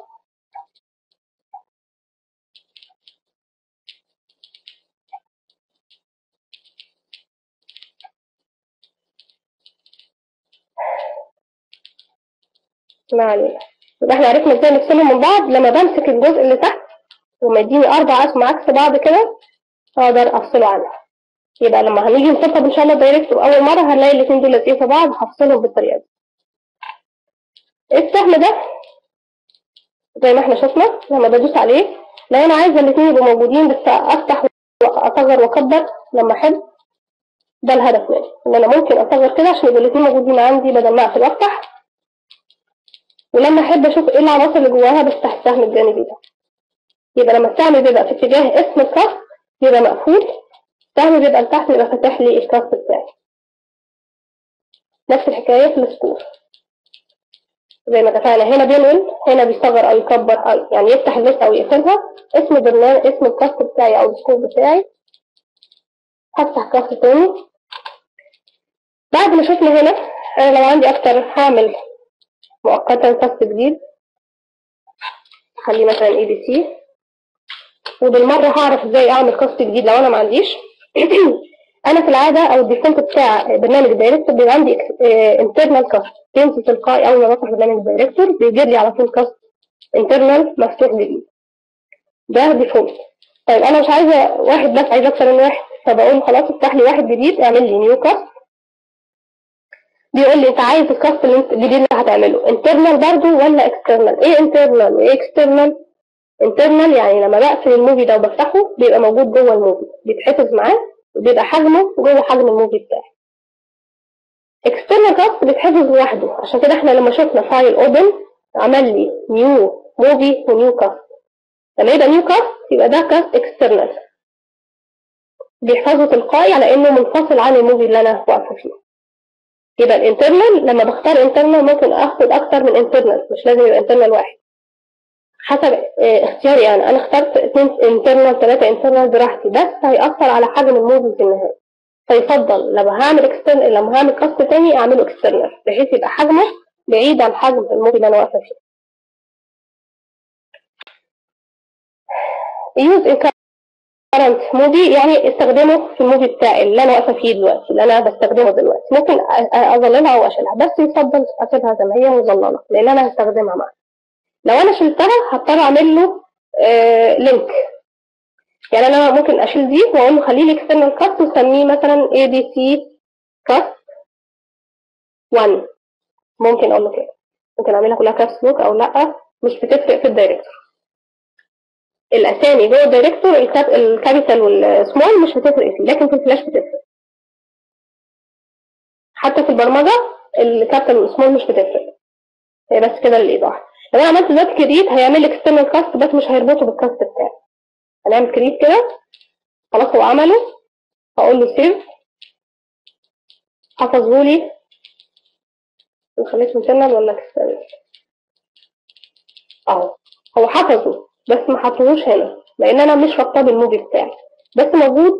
ما علينا يبقى احنا عرفنا ازاي نفصلهم من بعض لما بمسك الجزء اللي تحت وما يديني اربع اسهم عكس بعض كده اقدر افصله عنها يبقى لما هنيجي نسطب ان شاء الله دايركت اول مره هنلاقي الاثنين دول لازقين في بعض هفصلهم بالطريقه دي السهم ده زي ما احنا شفنا لما بدوس عليه لو انا عايزه الاثنين يبقوا موجودين بس افتح واصغر واكبر لما احب ده الهدف مني ان انا ممكن اصغر كده عشان يبقوا الاثنين موجودين عندي بدل ما اقفل وافتح ولما احب اشوف ايه العناصر اللي جواها بفتح السهم الجانبي ده يبقى لما السهم بيبقى في اتجاه اسم الكاست بيبقى مقفول السهم بيبقى لتحت بيبقى فاتح لي الكاست بتاعي نفس الحكايه في السكور زي ما اتفقنا هنا بينقل هنا بيصغر او يكبر او يعني يفتح الليست او يقفلها اسم برنامج اسم الكاست بتاعي او السكور بتاعي هفتح كاست تاني بعد ما شفنا هنا انا لو عندي اكتر هعمل مؤقتا كاست جديد خليه مثلا اي بي سي وبالمره هعرف ازاي اعمل كاست جديد لو انا ما عنديش انا في العاده او الديفولت بتاع برنامج الدايركتور بيبقى عندي انترنال كاست بينزل تلقائي اول ما بفتح برنامج الدايركتور بيجيب لي على طول كاست انترنال مفتوح جديد ده ديفولت طيب انا مش عايزه واحد بس عايزه اكتر من واحد فبقول خلاص افتح لي واحد جديد اعمل لي نيو كاست بيقول لي انت عايز الكاست اللي انت الجديد اللي هتعمله انترنال برضو ولا اكسترنال ايه انترنال وايه اكسترنال انترنال يعني لما بقفل الموفي ده وبفتحه بيبقى موجود جوه الموفي بيتحفظ معاه وبيبقى حجمه جوه حجم الموفي بتاعي اكسترنال كاست بيتحفظ لوحده عشان كده احنا لما شفنا فايل اوبن عمل لي نيو موفي ونيو كاست لما يبقى نيو كاست يبقى ده كاست اكسترنال بيحفظه تلقائي على انه منفصل عن الموفي اللي انا واقفه فيه يبقى الانترنال لما بختار انترنال ممكن اخد اكتر من انترنال مش لازم يبقى انترنال واحد حسب اه اختياري انا انا اخترت اثنين انترنال ثلاثة انترنال براحتي بس هيأثر على حجم الموفي في النهاية فيفضل لما هعمل اكسترنال لما هعمل كاست تاني اعمله اكسترنال بحيث يبقى حجمه بعيد عن حجم الموفي اللي انا واقفه فيه use in current موفي يعني استخدمه في الموفي بتاعي اللي انا واقفه فيه دلوقتي اللي انا بستخدمه دلوقتي ممكن أ- أ- اظللها واشيلها بس يفضل اسيبها زي ما هي مظلله لان انا هستخدمها معاها لو انا شلتها هضطر اعمل له آه لينك يعني انا ممكن اشيل دي واقول له خليه لي اكسترنال كاست وسميه مثلا اي بي سي كاست 1 ممكن اقول له كده ممكن اعملها كلها كابس لوك او لا مش بتفرق في الدايركتور الاسامي جوه الدايركتور الكاب الكابيتال والسمول مش بتفرق فيه لكن في الفلاش بتفرق حتى في البرمجه الكابيتال والسمول مش بتفرق هي بس كده للايضاح لو انا عملت دلوقتي كريت هيعمل لي اكسترنال كاست بس مش هيربطه بالكاست بتاعي هنعمل كريت كده خلاص هو عمله هقول له سيف حفظه لي وخليته مسند ولا كسر اهو هو حفظه بس ما حطوهوش هنا لان انا مش رابطاه بالموفي بتاعي بس موجود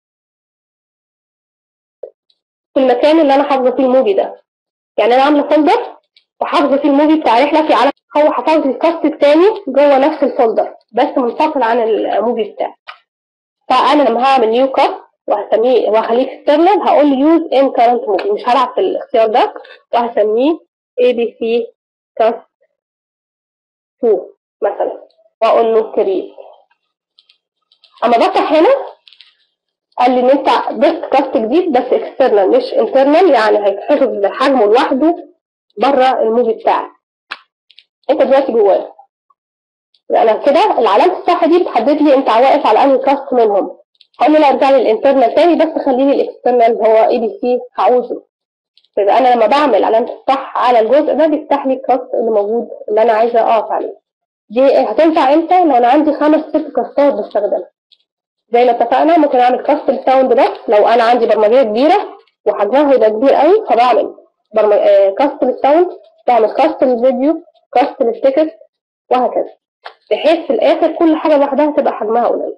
في المكان اللي انا حافظه فيه الموفي ده يعني انا عامله فولدر وحافظه فيه الموفي بتاع رحله في عالم هو حفظ لي الكاست التاني جوه نفس الفولدر بس منفصل عن الموفي بتاعي فانا لما هعمل نيو كاست وهسميه وهخليه اكسترنال هقول له يوز ان كارنت موفي مش هلعب في الاختيار ده وهسميه اي بي سي كاست 2 مثلا واقول له كريت اما بفتح هنا قال لي ان انت ضفت كاست جديد بس اكسترنال مش انترنال يعني هيتحفظ بحجمه لوحده بره الموفي بتاعك انت دلوقتي جواه يبقى انا كده العلامه الصح دي بتحدد لي انت واقف على انهي كاست منهم هقول له لا ارجع لي الانترنال تاني بس خليني الاكسترنال اللي هو اي بي سي هعوزه يبقى انا لما بعمل علامه الصح على الجزء ده بيفتح لي الكاست اللي موجود اللي انا عايزه اقف عليه دي هتنفع امتى لو انا عندي خمس ست كاستات بستخدمها زي ما اتفقنا ممكن اعمل كاست الساوند ده لو انا عندي برمجيه كبيره وحجمها هيبقى كبير قوي فبعمل برم... آه كاست للساوند بعمل كاست للفيديو كاست للتكست وهكذا بحيث في الاخر كل حاجه لوحدها تبقى حجمها قليل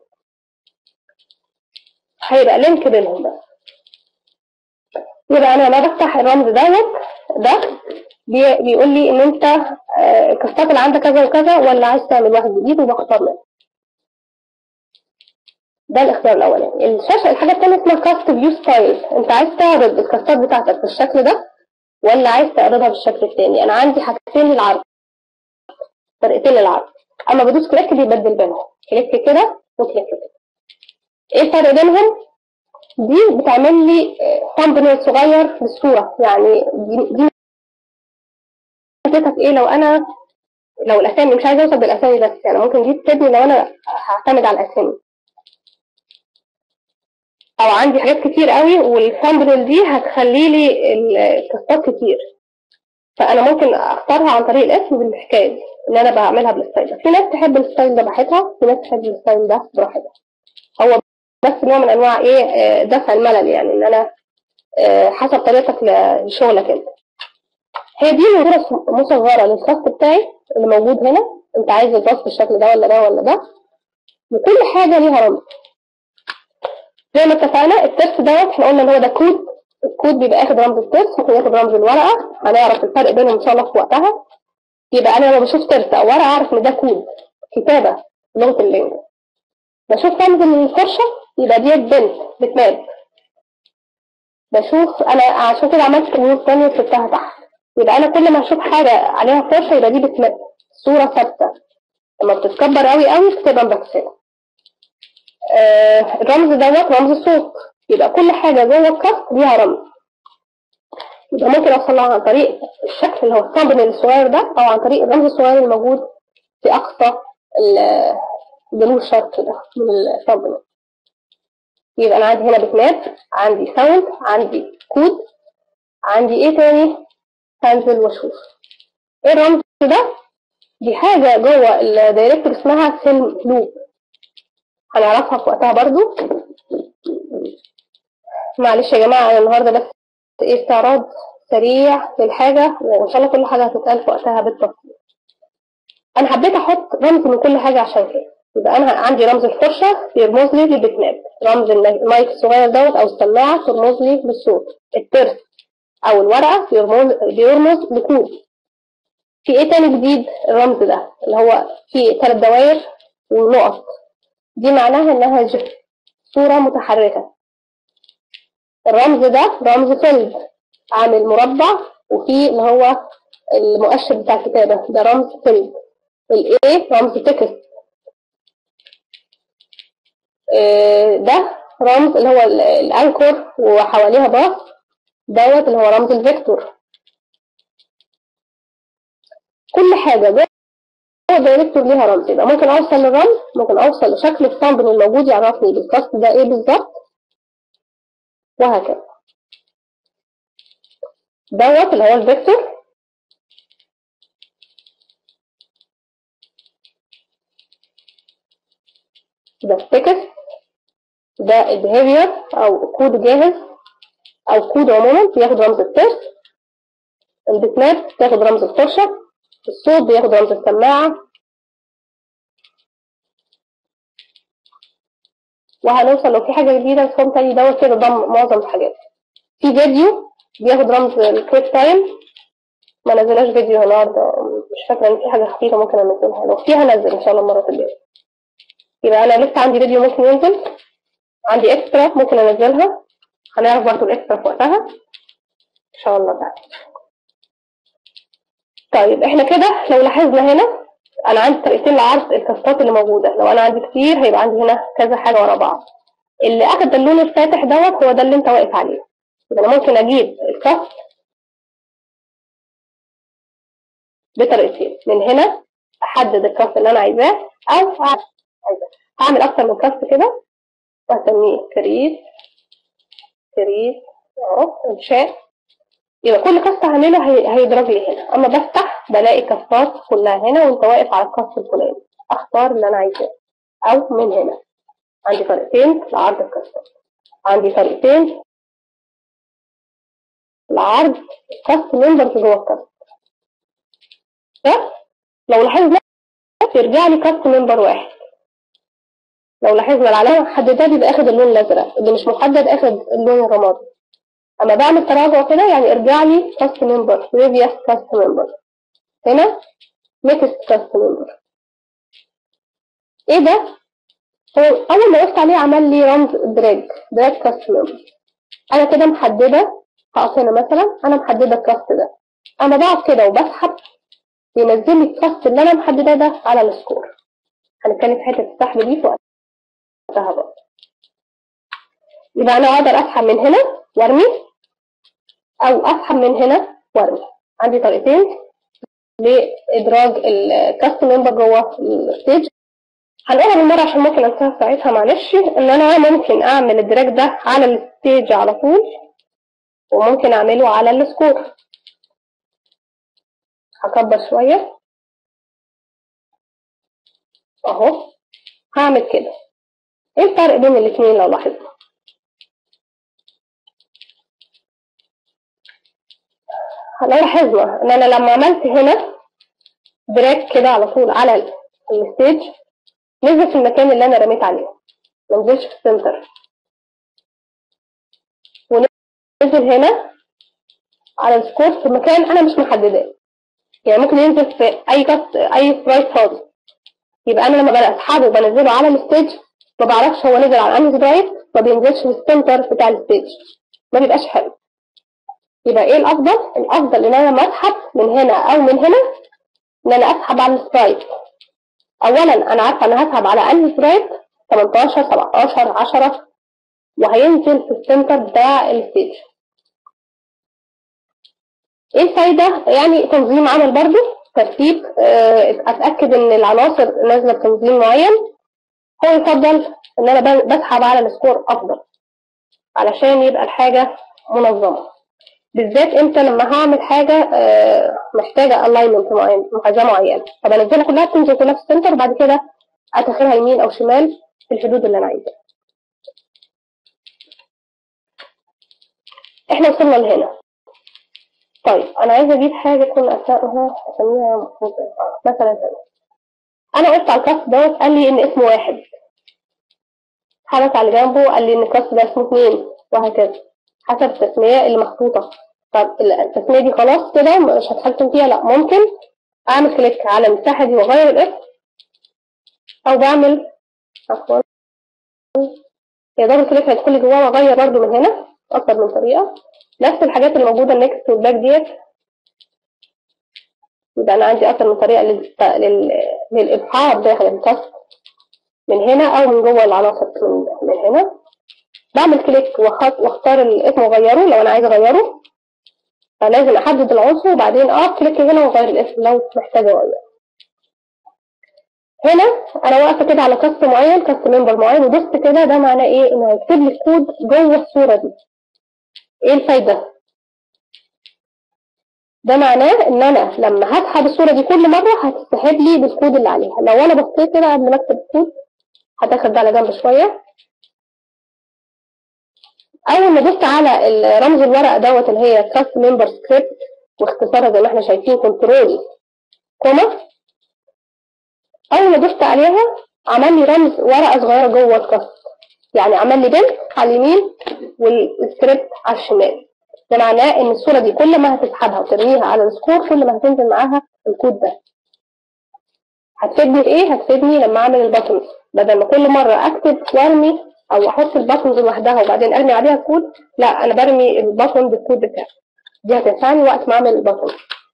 هيبقى لينك بينهم بس يبقى انا لما بفتح الرمز دوت ده بي... بيقول لي ان انت آه، الكاستات اللي عندك كذا وكذا ولا عايز تعمل واحد جديد وبختار منه ده الاختيار الاولاني الشاشه الحاجه الثانيه اسمها كاست فيو ستايل انت عايز تعرض الكاستات بتاعتك بالشكل ده ولا عايز تعرضها بالشكل الثاني انا عندي حاجتين للعرض طريقتين للعرض اما بدوس كليك بيبدل بينهم كليك كده وكليك كده ايه الفرق بينهم دي بتعمل لي ثامبنيل صغير للصوره يعني دي دي فكرتها في ايه لو انا لو الاسامي مش عايزه اوصل بالاسامي بس يعني ممكن دي تفيدني لو انا هعتمد على الاسامي او عندي حاجات كتير قوي والثامبنيل دي هتخلي لي الكاستات كتير فانا ممكن اختارها عن طريق الاسم بالحكايه دي ان انا بعملها بالستايل ده في ناس تحب الستايل ده براحتها في ناس تحب الستايل ده براحتها هو بس نوع من انواع ايه آه، دفع الملل يعني ان انا آه، حسب طريقتك لشغلك انت هي دي صورة مصغرة للكاست بتاعي اللي موجود هنا انت عايز الباص بالشكل ده ولا ده ولا ده وكل حاجة ليها رمز زي ما اتفقنا الترس دوت احنا قلنا ان هو ده كود الكود بيبقى اخد رمز الترس ممكن ياخد رمز الورقة هنعرف الفرق بينهم ان شاء الله في وقتها يبقى انا لما بشوف ترس او ورقة اعرف ان ده كود كتابة لغة اللينج بشوف رمز الفرشة يبقى ديت بنت بتمات بشوف انا عشان كده عملت كمية تانية وسبتها تحت يبقى انا كل ما اشوف حاجة عليها فرشة يبقى دي بتمات صورة ثابتة لما بتتكبر قوي قوي بتبقى مبكسلة آه الرمز دوت رمز الصوت يبقى كل حاجة جوه الكاست ليها رمز يبقى ممكن اوصل لها عن طريق الشكل اللي هو الثامبنيل الصغير ده او عن طريق الرمز الصغير الموجود في اقصى ال- الجنوب الشرقي ده من الثامبنيل يبقى انا عندي هنا بتمات عندي ساوند عندي كود عندي ايه تاني هنزل واشوف ايه الرمز ده دي حاجة جوه الدايركتور اسمها فيلم لوب هنعرفها في وقتها برضو معلش يا جماعة أنا النهاردة بس ايه استعراض سريع للحاجة وإن شاء الله كل حاجة هتتقال في وقتها بالتفصيل أنا حبيت أحط رمز من كل حاجة عشان كده يبقى أنا عندي رمز الفرشة بيرمز لي للبتماب رمز المايك الصغير دوت أو السماعة ترمز لي للصوت الترس أو الورقة بيرمز بيرمز لكود في ايه تاني جديد الرمز ده اللي هو فيه ثلاث دوائر ونقط دي معناها انها ج صورة متحركة الرمز ده رمز فيلد عامل مربع وفي اللي هو المؤشر بتاع الكتابة ده رمز فيلد الايه رمز تكست آه، ده رمز اللي هو ال- الانكور وحواليها باص دوت اللي هو رمز الفيكتور كل حاجة جوه الدايركتور ليها رمز يبقى ممكن اوصل للرمز ممكن اوصل لشكل الصامبل الموجود يعرفني بالكاست ده ايه بالظبط وهكذا دوت اللي هو الفيكتور ده التكست ده البيهيفير او كود جاهز او كود عموما بياخد رمز التكست البتماب بتاخد رمز الفرشة الصوت بياخد رمز السماعة وهنوصل لو في حاجة جديدة بس هم تاني دوت كده ضم معظم الحاجات في فيديو بياخد رمز الكويك تايم ما نزلناش فيديو النهارده مش فاكرة ان في حاجة خفيفة ممكن انزلها لو فيها نزل ان شاء الله المرة الجاية يبقى انا لسه عندي فيديو ممكن ينزل عندي اكسترا ممكن انزلها هنعرف برضه الاكسترا في وقتها ان شاء الله تعالى طيب احنا كده لو لاحظنا هنا انا عندي طريقتين لعرض الكاستات اللي موجوده لو انا عندي كتير هيبقى عندي هنا كذا حاجه ورا بعض اللي اخد اللون الفاتح دوت هو ده اللي انت واقف عليه يبقى انا ممكن اجيب الكاست بطريقتين من هنا احدد الكاست اللي انا عايزاه او أعمل- عايزاه هعمل اكتر من كاست كده وهسميه كريت كريت اهو انشاء يبقى كل كاست هعمله هي- هيدرج لي هنا اما بفتح بلاقي كاستات كلها هنا وانت واقف على الكاست الفلاني اختار اللي انا عايزاه او من هنا عندي طريقتين لعرض الكاستات عندي طريقتين لعرض كاست ممبرز جوه الكاست ده لو لاحظنا يرجع لي كاست ممبر واحد لو لاحظنا العلامة محددة بيبقى اخد اللون الازرق اللي مش محدد اخد اللون الرمادي اما بعمل تراجع كده يعني ارجع لي كاست ممبر previous كاست ممبر هنا next كاست ممبر ايه ده هو اول ما وقفت عليه عمل لي رمز دراج دراج كاست ممبر انا كده محدده هقف هنا مثلا انا محدده الكاست ده انا بقعد كده وبسحب بينزل لي الكاست اللي انا محدده ده على السكور هنتكلم في حته السحب دي في وقتها بقى يبقى انا اقدر اسحب من هنا وارمي او اسحب من هنا وارمي عندي طريقتين لادراج الكاست ممبر جوه الستيج هنقولها بالمره عشان ممكن انساها ساعتها معلش ان انا ممكن اعمل الدراج ده على الستيج على طول وممكن اعمله على السكور هكبر شويه اهو هعمل كده ايه الفرق بين الاثنين لو لاحظنا لو لاحظنا ان انا لما عملت هنا دراج كده على طول على ال- الستيج نزل في المكان اللي انا رميت عليه ما نزلش في السنتر ونزل هنا على السكور في مكان انا مش محدداه يعني ممكن ينزل في اي كاست اي سبرايت فاضي يبقى انا لما بسحبه وبنزله على الستيج ما بعرفش هو نزل على انهي سبرايت ما بينزلش في السنتر بتاع الستيج ما بيبقاش حلو يبقى ايه الافضل الافضل ان انا لما اسحب من هنا او من هنا ان انا اسحب على السبرايت اولا انا عارفه انا هسحب على انهي سبرايت 18 17 10 وهينزل في السنتر بتاع الستيج ايه الفايدة يعني تنظيم عمل برضو ترتيب آه، اتاكد ان العناصر نازله بتنظيم معين هو يفضل ان انا ب- بسحب على السكور افضل علشان يبقى الحاجه منظمه بالذات امتى لما هعمل حاجه آه، محتاجه الاينمنت معين محاذاه معينه فبنزلها كلها بتنزل كلها في السنتر وبعد كده اتاخرها يمين او شمال في الحدود اللي انا عايزاها احنا وصلنا لهنا طيب انا عايزه اجيب حاجه تكون اسمائها اسميها مفروض مثلا كده. انا وقفت على الكاست دوت قال لي ان اسمه واحد حرك على اللي جنبه قال لي ان الكاست ده اسمه اثنين وهكذا حسب التسميه اللي محطوطه طب التسميه دي خلاص كده مش هتحكم فيها لا ممكن اعمل كليك على المساحه دي واغير الاسم او بعمل عفوا يا دبل كليك هيدخل لي جواه واغير برده من هنا اكتر من طريقه نفس الحاجات اللي موجوده النكست والباك ديت يبقى انا عندي اكتر من طريقه لل... لل... للابحار داخل الكاست من هنا او من جوه العناصر من, من هنا بعمل كليك وخط واختار الاسم واغيره لو انا عايزه اغيره فلازم احدد العنصر وبعدين اقف كليك هنا واغير الاسم لو محتاجه اغير هنا انا واقفه كده على كاست معين كاست ممبر معين ودوست كده ده معناه ايه انه هيكتب لي كود جوه الصوره دي ايه الفايده ده معناه ان انا لما هسحب الصوره دي كل مره هتسحب لي بالكود اللي عليها لو انا بصيت كده قبل ما اكتب الكود هتاخد ده على جنب شويه اول ما دوست على رمز الورقه دوت اللي هي كاست ممبر سكريبت واختصارها زي ما احنا شايفين كنترول كوما اول ما دوست عليها عمل لي رمز ورقه صغيره جوه الكاست يعني عمل لي بنت على اليمين والسكريبت على الشمال ده معناه ان الصوره دي كل ما هتسحبها وترميها على السكور كل ما هتنزل معاها الكود ده هتفيدني في ايه هتفيدني لما اعمل الباتنز بدل ما كل مره اكتب وارمي او احط الباتنز لوحدها وبعدين ارمي عليها كود لا انا برمي الباتن بالكود بتاعي دي هتنفعني وقت ما اعمل الباتن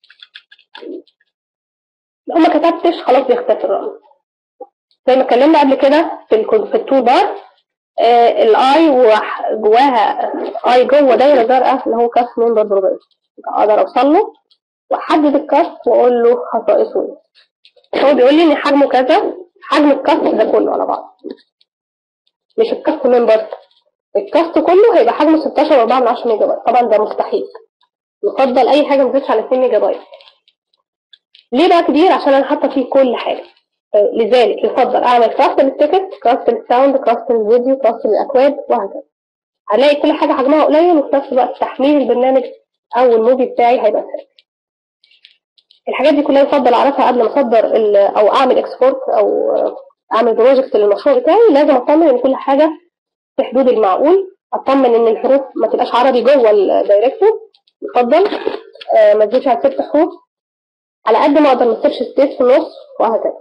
لو ما كتبتش خلاص بيختفي الرقم زي ما اتكلمنا قبل كده في في التول بار آه الاي وجواها اي جوه دايره زرقاء اللي هو كاست ممبر بروجرام اقدر اوصل له واحدد الكاست واقول له خصائصه ايه هو بيقول لي ان حجمه كذا حجم الكاست ده كله على بعض مش الكاست ممبر الكاست كله هيبقى حجمه 16 4 من 10 ميجا بايت طبعا ده مستحيل يفضل اي حاجه ما تزيدش على 2 ميجا بايت ليه بقى كبير عشان انا حاطه فيه كل حاجه لذلك يفضل اعمل كراست للتيكت كراست للساوند كراست للفيديو كراست للاكواد وهكذا هلاقي كل حاجه حجمها قليل وفي نفس الوقت تحميل البرنامج او الموفي بتاعي هيبقى سهل الحاجات دي كلها يفضل اعرفها قبل ما اصدر او اعمل اكسبورت او اعمل بروجكت للمشروع بتاعي لازم اطمن ان كل حاجه في حدود المعقول اطمن ان الحروف ما تبقاش عربي جوه الدايركتور يفضل آه ما تزيدش على ست حروف على قد ما اقدر ما اسيبش سبيس في النص وهكذا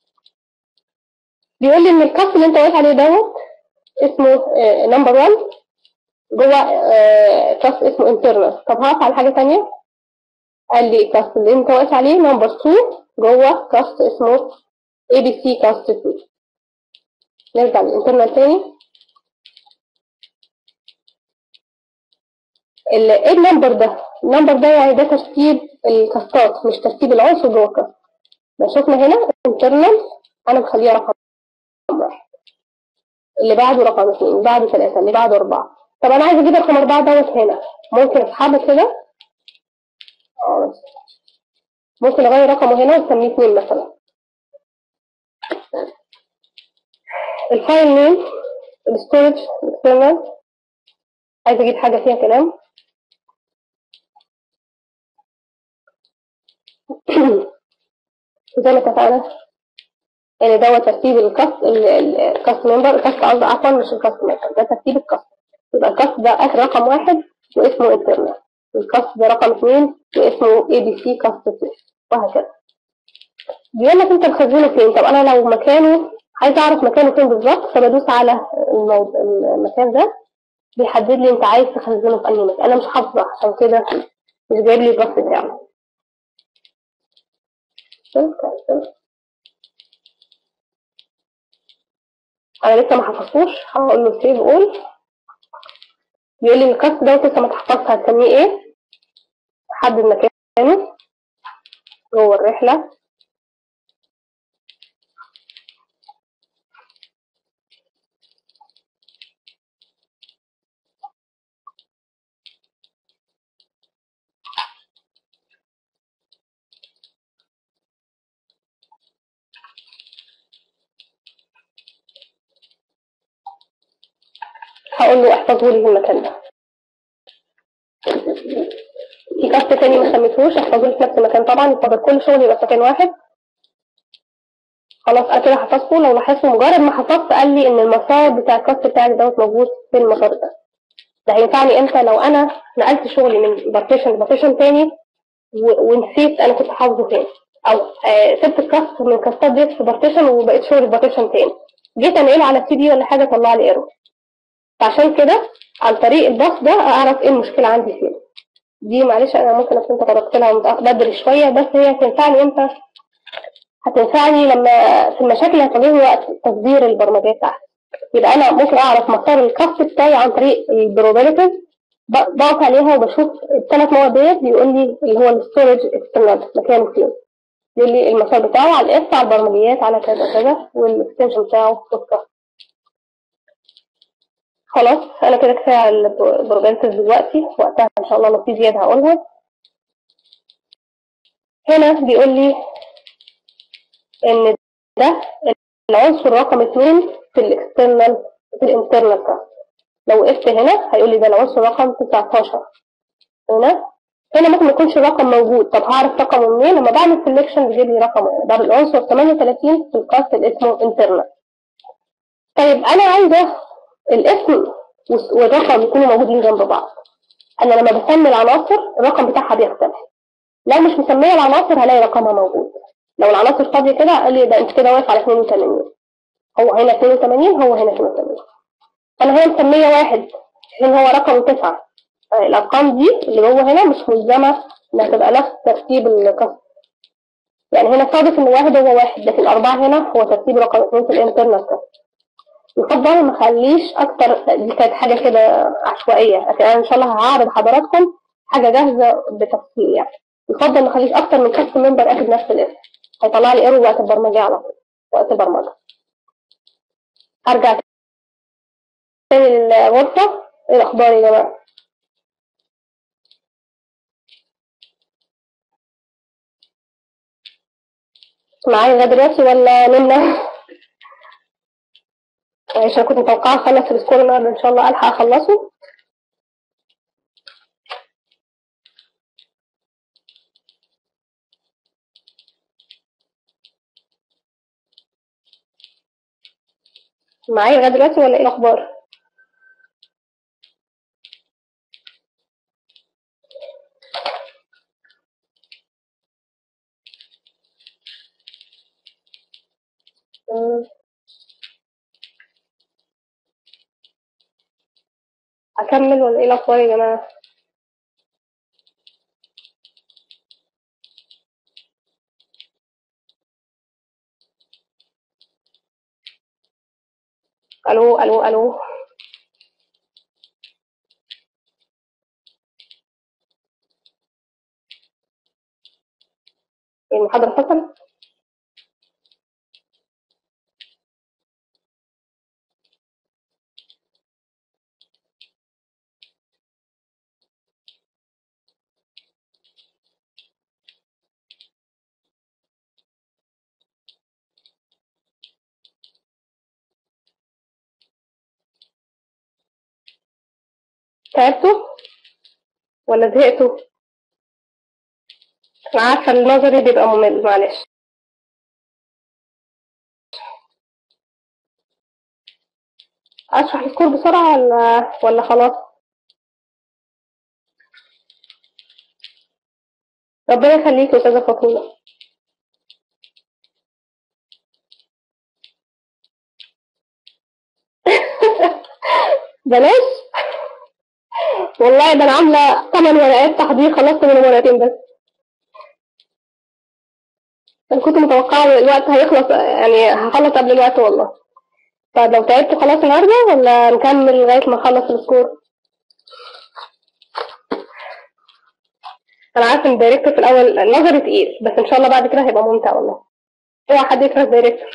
بيقول لي ان الكاست اللي انت واقف عليه دوت اسمه نمبر 1 جوه كاست اسمه انترنال طب هقف على حاجه ثانيه قال لي الكاست اللي انت واقف عليه نمبر 2 جوه كاست اسمه اي بي سي كاست 2 نرجع للانترنال تاني ايه النمبر ده النمبر ده يعني ده ترتيب الكاستات مش ترتيب العنصر جوه الكاست لو شفنا هنا انترنال انا مخليه رقم واحد اللي بعده رقم اثنين اللي بعده ثلاثة اللي بعده أربعة طب أنا عايز أجيب رقم أربعة دوت هنا ممكن أسحبه كده اه بس ممكن أغير رقمه هنا وأسميه اتنين مثلا الفايل نيم الستورج اكسترنال عايز أجيب حاجة فيها كلام زي ما اتفقنا يعني دوت ترتيب الكاست الكاست ممبر الكاست قصدي عفوا مش الكاست ممبر ده ترتيب الكاست يبقى الكاست ده اخر رقم واحد واسمه انترنال الكاست ده رقم اثنين واسمه اي بي سي كاست 2 وهكذا بيقول لك انت مخزنه فين طب انا لو مكانه عايز اعرف مكانه فين بالظبط فبدوس على الموض... المكان ده بيحدد لي انت عايز تخزنه في انهي مكان انا مش حافظه عشان كده مش جايب لي الرف بتاعه انا لسه ما حفظتوش هقول له سيف اول بيقول لي الكاست دوت لسه ما تحفظش هتسميه ايه حدد مكانه جوه الرحله هقول له احفظه لي في المكان ده في كاست تاني ما سميتهوش احفظه لي في نفس المكان طبعا يفضل كل شغل يبقى في مكان واحد خلاص انا كده حفظته لو لاحظتوا مجرد ما حفظت قال لي ان المسار بتاع الكاست بتاعك دوت موجود في المسار ده ده هينفعني امتى لو انا نقلت شغلي من بارتيشن لبارتيشن تاني ونسيت انا كنت حافظه فين او آه سبت الكاست من الكاستات ديت في بارتيشن وبقيت شغلي في بارتيشن تاني جيت انقله على السي دي ولا حاجه طلع لي ايرور فعشان كده عن طريق الباص ده اعرف ايه المشكله عندي فين دي معلش انا ممكن اكون تطرقت لها بدري شويه بس هي هتنفعني امتى هتنفعني لما في المشاكل اللي هتواجهني وقت تصدير البرمجيات بتاعتي يبقى انا ممكن اعرف مسار الكاست بتاعي عن طريق البروبابيلتيز بقف عليها وبشوف الثلاث مواد ديت بيقول لي اللي هو الستورج اكسترنال مكانه فين يقول لي المسار بتاعه على الاف على البرمجيات على كذا كذا والاكستنشن بتاعه بودكاست خلاص انا كده كفايه على البروبابيلتيز دلوقتي وقتها ان شاء الله لو في زياده هقولها هنا بيقول لي ان ده العنصر رقم اثنين في الاكسترنال في الانترنال كاست لو وقفت هنا هيقول لي ده العنصر رقم 19 هنا هنا ممكن ما يكونش الرقم موجود طب هعرف رقمه منين لما بعمل سelection بيجيب لي رقمه ده العنصر 38 في الكاست اللي اسمه انترنال طيب انا عايزه الاسم والرقم يكونوا موجودين جنب بعض انا لما بسمي العناصر الرقم بتاعها بيختلف لو مش مسميه العناصر هلاقي رقمها موجود لو العناصر فاضيه كده قال لي ده انت كده واقف على 82 هو هنا 82 هو هنا 82 انا هنا مسميه واحد هنا هو رقم تسعة الارقام دي اللي جوه هنا مش ملزمه انها تبقى نفس ترتيب الكسر يعني هنا صادف ان واحد هو واحد لكن اربعة هنا هو ترتيب رقم اثنين في الانترنال كسر يفضل ما اخليش اكتر دي كانت حاجه كده عشوائيه لكن انا ان شاء الله هعرض حضراتكم حاجه جاهزه بتفصيل يعني يفضل ما اخليش اكتر من كاست ممبر اخد نفس الاسم هيطلع لي ايرور وقت البرمجه على طول وقت البرمجه ارجع تاني للغرفه ايه الاخبار يا جماعه معايا لغايه دلوقتي ولا نمنا عشان كنت متوقعه اخلص السكور النهارده ان شاء الله الحق اخلصه معايا لغايه دلوقتي ولا ايه الاخبار اكمل ولا ايه الاخبار يا جماعه الو الو الو المحاضرة فصلت تعبتوا ولا زهقتوا انا عارفه النظري بيبقى ممل معلش اشرح السكور بسرعه ولا ولا خلاص ربنا يخليك يا استاذه فاطمه بلاش والله ده انا عامله 8 ورقات تحضير خلصت من ورقتين بس انا كنت متوقعه الوقت هيخلص يعني هخلص قبل الوقت والله طيب لو تعبت خلاص النهارده ولا نكمل لغايه ما اخلص السكور انا عارفه ان الدايركتور في الاول النظري تقيل بس ان شاء الله بعد كده هيبقى ممتع والله اوعى حد يكره الدايركتور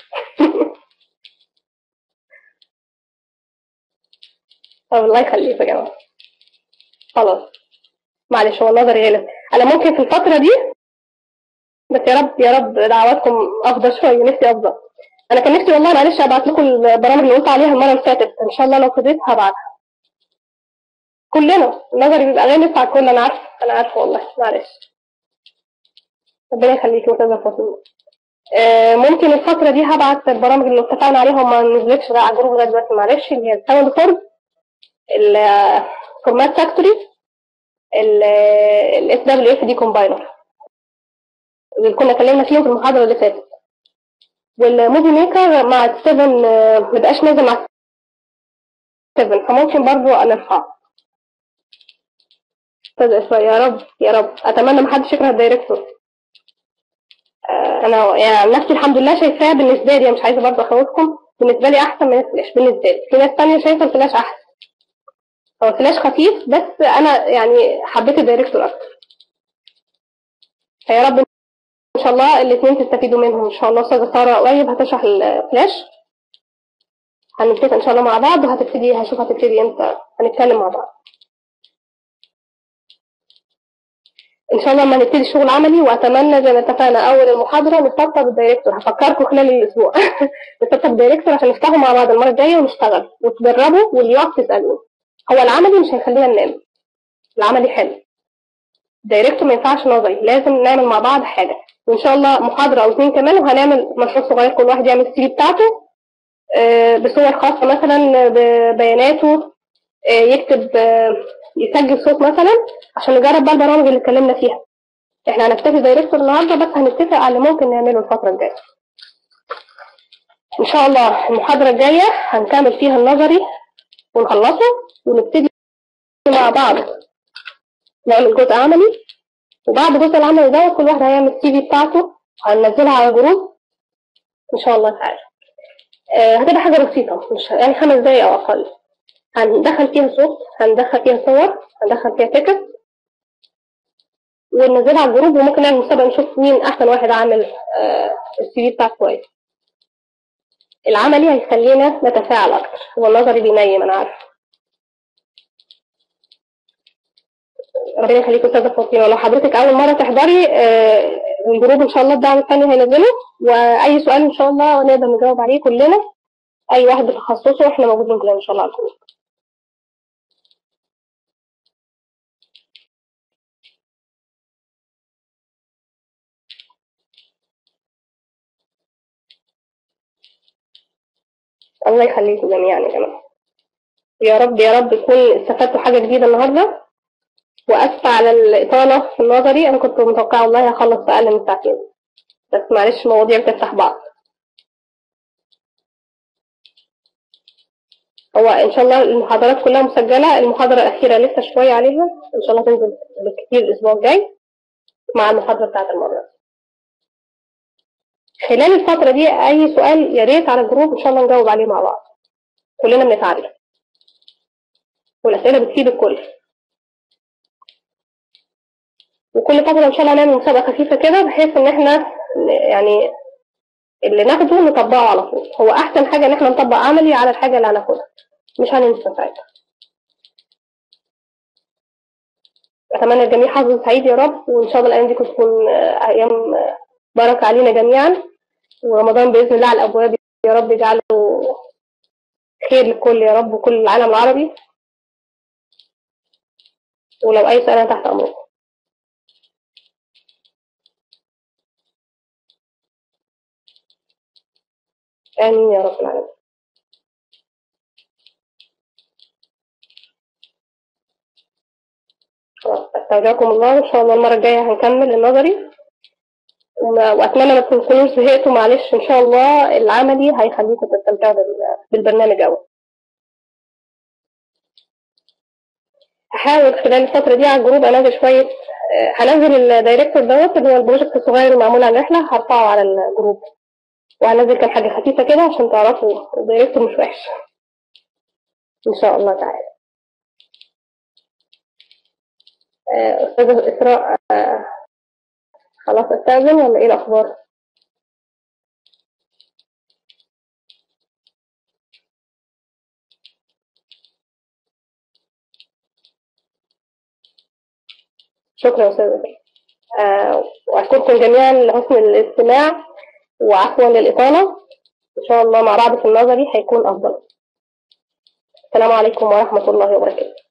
طب الله يخليك يا جماعه خلاص معلش هو النظري غلط انا ممكن في الفتره دي بس يا رب يا رب دعواتكم افضل شويه نفسي افضل انا كان نفسي والله معلش ابعت لكم البرامج اللي قلت عليها المره اللي فاتت ان شاء الله لو فضيت هبعتها كلنا النظري بيبقى غالب على الكل انا عارفه انا عارفه والله معلش ربنا يخليكي يا استاذه فاطمه آه ممكن الفترة دي هبعت البرامج اللي اتفقنا عليها وما نزلتش على الجروب لغاية دلوقتي معلش اللي هي الساوند فورم الفورمات فاكتوري الاس دبليو اف دي كومبايلر اللي كنا اتكلمنا فيهم في المحاضرة اللي فاتت والموفي ميكر مع السفن آه، مبقاش نازل مع السفن فممكن برضو نرفعه استاذ اسراء يا رب يا رب اتمنى محدش يكره الدايركتور آه، انا يعني عن نفسي الحمد لله شايفاها بالنسبه لي مش عايزه برضه اخوفكم بالنسبه لي احسن من الفلاش بالنسبه لي في ناس تانية شايفه الفلاش احسن هو الفلاش خفيف بس انا يعني حبيت الدايركتور اكتر فيا رب ان شاء الله الاثنين تستفيدوا منهم ان شاء الله استاذه ساره قريب هتشرح الفلاش هنتفق ان شاء الله مع بعض وهتبتدي هشوف هتبتدي امتى هنتكلم مع بعض ان شاء الله لما نبتدي شغل عملي واتمنى زي ما اتفقنا اول المحاضره نستقطب الدايركتور هفكركم خلال الاسبوع نستقطب الدايركتور عشان نفتحه مع بعض المره الجايه ونشتغل وتجربوا واللي يقف تسالوه هو العملي مش هيخلينا ننام العملي حلو الدايركتور ما ينفعش نظري لازم نعمل مع بعض حاجه وان شاء الله محاضره او اتنين كمان وهنعمل مشروع صغير كل واحد يعمل السي في بتاعته آه، بصور خاصه مثلا ببياناته آه، يكتب آه، يسجل صوت مثلا عشان نجرب بقى البرامج اللي اتكلمنا فيها احنا هنكتفي دايركتور النهارده بس هنتفق على اللي ممكن نعمله الفتره الجايه ان شاء الله المحاضره الجايه هنكمل فيها النظري ونخلصه ونبتدي مع بعض نعمل جزء عملي وبعد الجزء العملي ده كل واحد هيعمل السي في بتاعته هننزلها على جروب ان شاء الله تعالى آه هتبقى حاجه بسيطه مش يعني خمس دقايق او اقل هندخل فيها صوت هندخل فيها صور هندخل فيها تكست وننزلها على الجروب وممكن نعمل مسابقه نشوف مين احسن واحد عامل آه السي في بتاعه كويس العملي هيخلينا نتفاعل اكتر هو النظري بينيم انا عارفه ربنا يخليك استاذه فاطمه ولو حضرتك اول مره تحضري آه الجروب ان شاء الله الدعم الثاني هينزله واي سؤال ان شاء الله نقدر نجاوب عليه كلنا اي واحد بتخصصه احنا موجودين كلنا ان شاء الله على الجروب الله يخليكم جميعا يا جماعة يا رب يا رب تكون استفدتوا حاجة جديدة النهاردة وأسفة على الإطالة في النظري أنا كنت متوقعة والله هخلص في أقل من ساعتين بس معلش المواضيع بتفتح بعض هو إن شاء الله المحاضرات كلها مسجلة المحاضرة الأخيرة لسه شوية عليها إن شاء الله تنزل بالكتير الأسبوع الجاي مع المحاضرة بتاعت المرة خلال الفترة دي أي سؤال يا ريت على الجروب إن شاء الله نجاوب عليه مع بعض كلنا بنتعلم والأسئلة بتفيد الكل وكل فترة إن شاء الله نعمل مسابقة خفيفة كده بحيث إن إحنا يعني اللي ناخده نطبقه على طول هو أحسن حاجة إن إحنا نطبق عملي على الحاجة اللي هناخدها مش هننسى ساعتها أتمنى الجميع حظ سعيد يا رب وإن شاء الله الأيام دي تكون أيام بركة علينا جميعا ورمضان بإذن الله على الأبواب يا رب يجعله خير للكل يا رب وكل العالم العربي ولو أي سؤال أنا تحت أمركم آمين يا رب العالمين استودعكم الله وإن شاء الله المرة الجاية هنكمل النظري وأتمنى ما تكونوش زهقتوا معلش إن شاء الله العملي هيخليكم تستمتعوا بالبرنامج أوي هحاول خلال الفترة دي على الجروب أنزل شوية هنزل الدايركتور دوت اللي هو البروجكت الصغير المعمول على الرحلة هرفعه على الجروب وهنزل كام حاجة خفيفة كده عشان تعرفوا الدايركتور مش وحش إن شاء الله تعالى أستاذة إسراء خلاص أستأذن ولا إيه الأخبار؟ شكرا يا أستاذة آه وأشكركم جميعا لحسن الاستماع وعفوا للإطالة إن شاء الله مع بعض في النظري هيكون أفضل السلام عليكم ورحمة الله وبركاته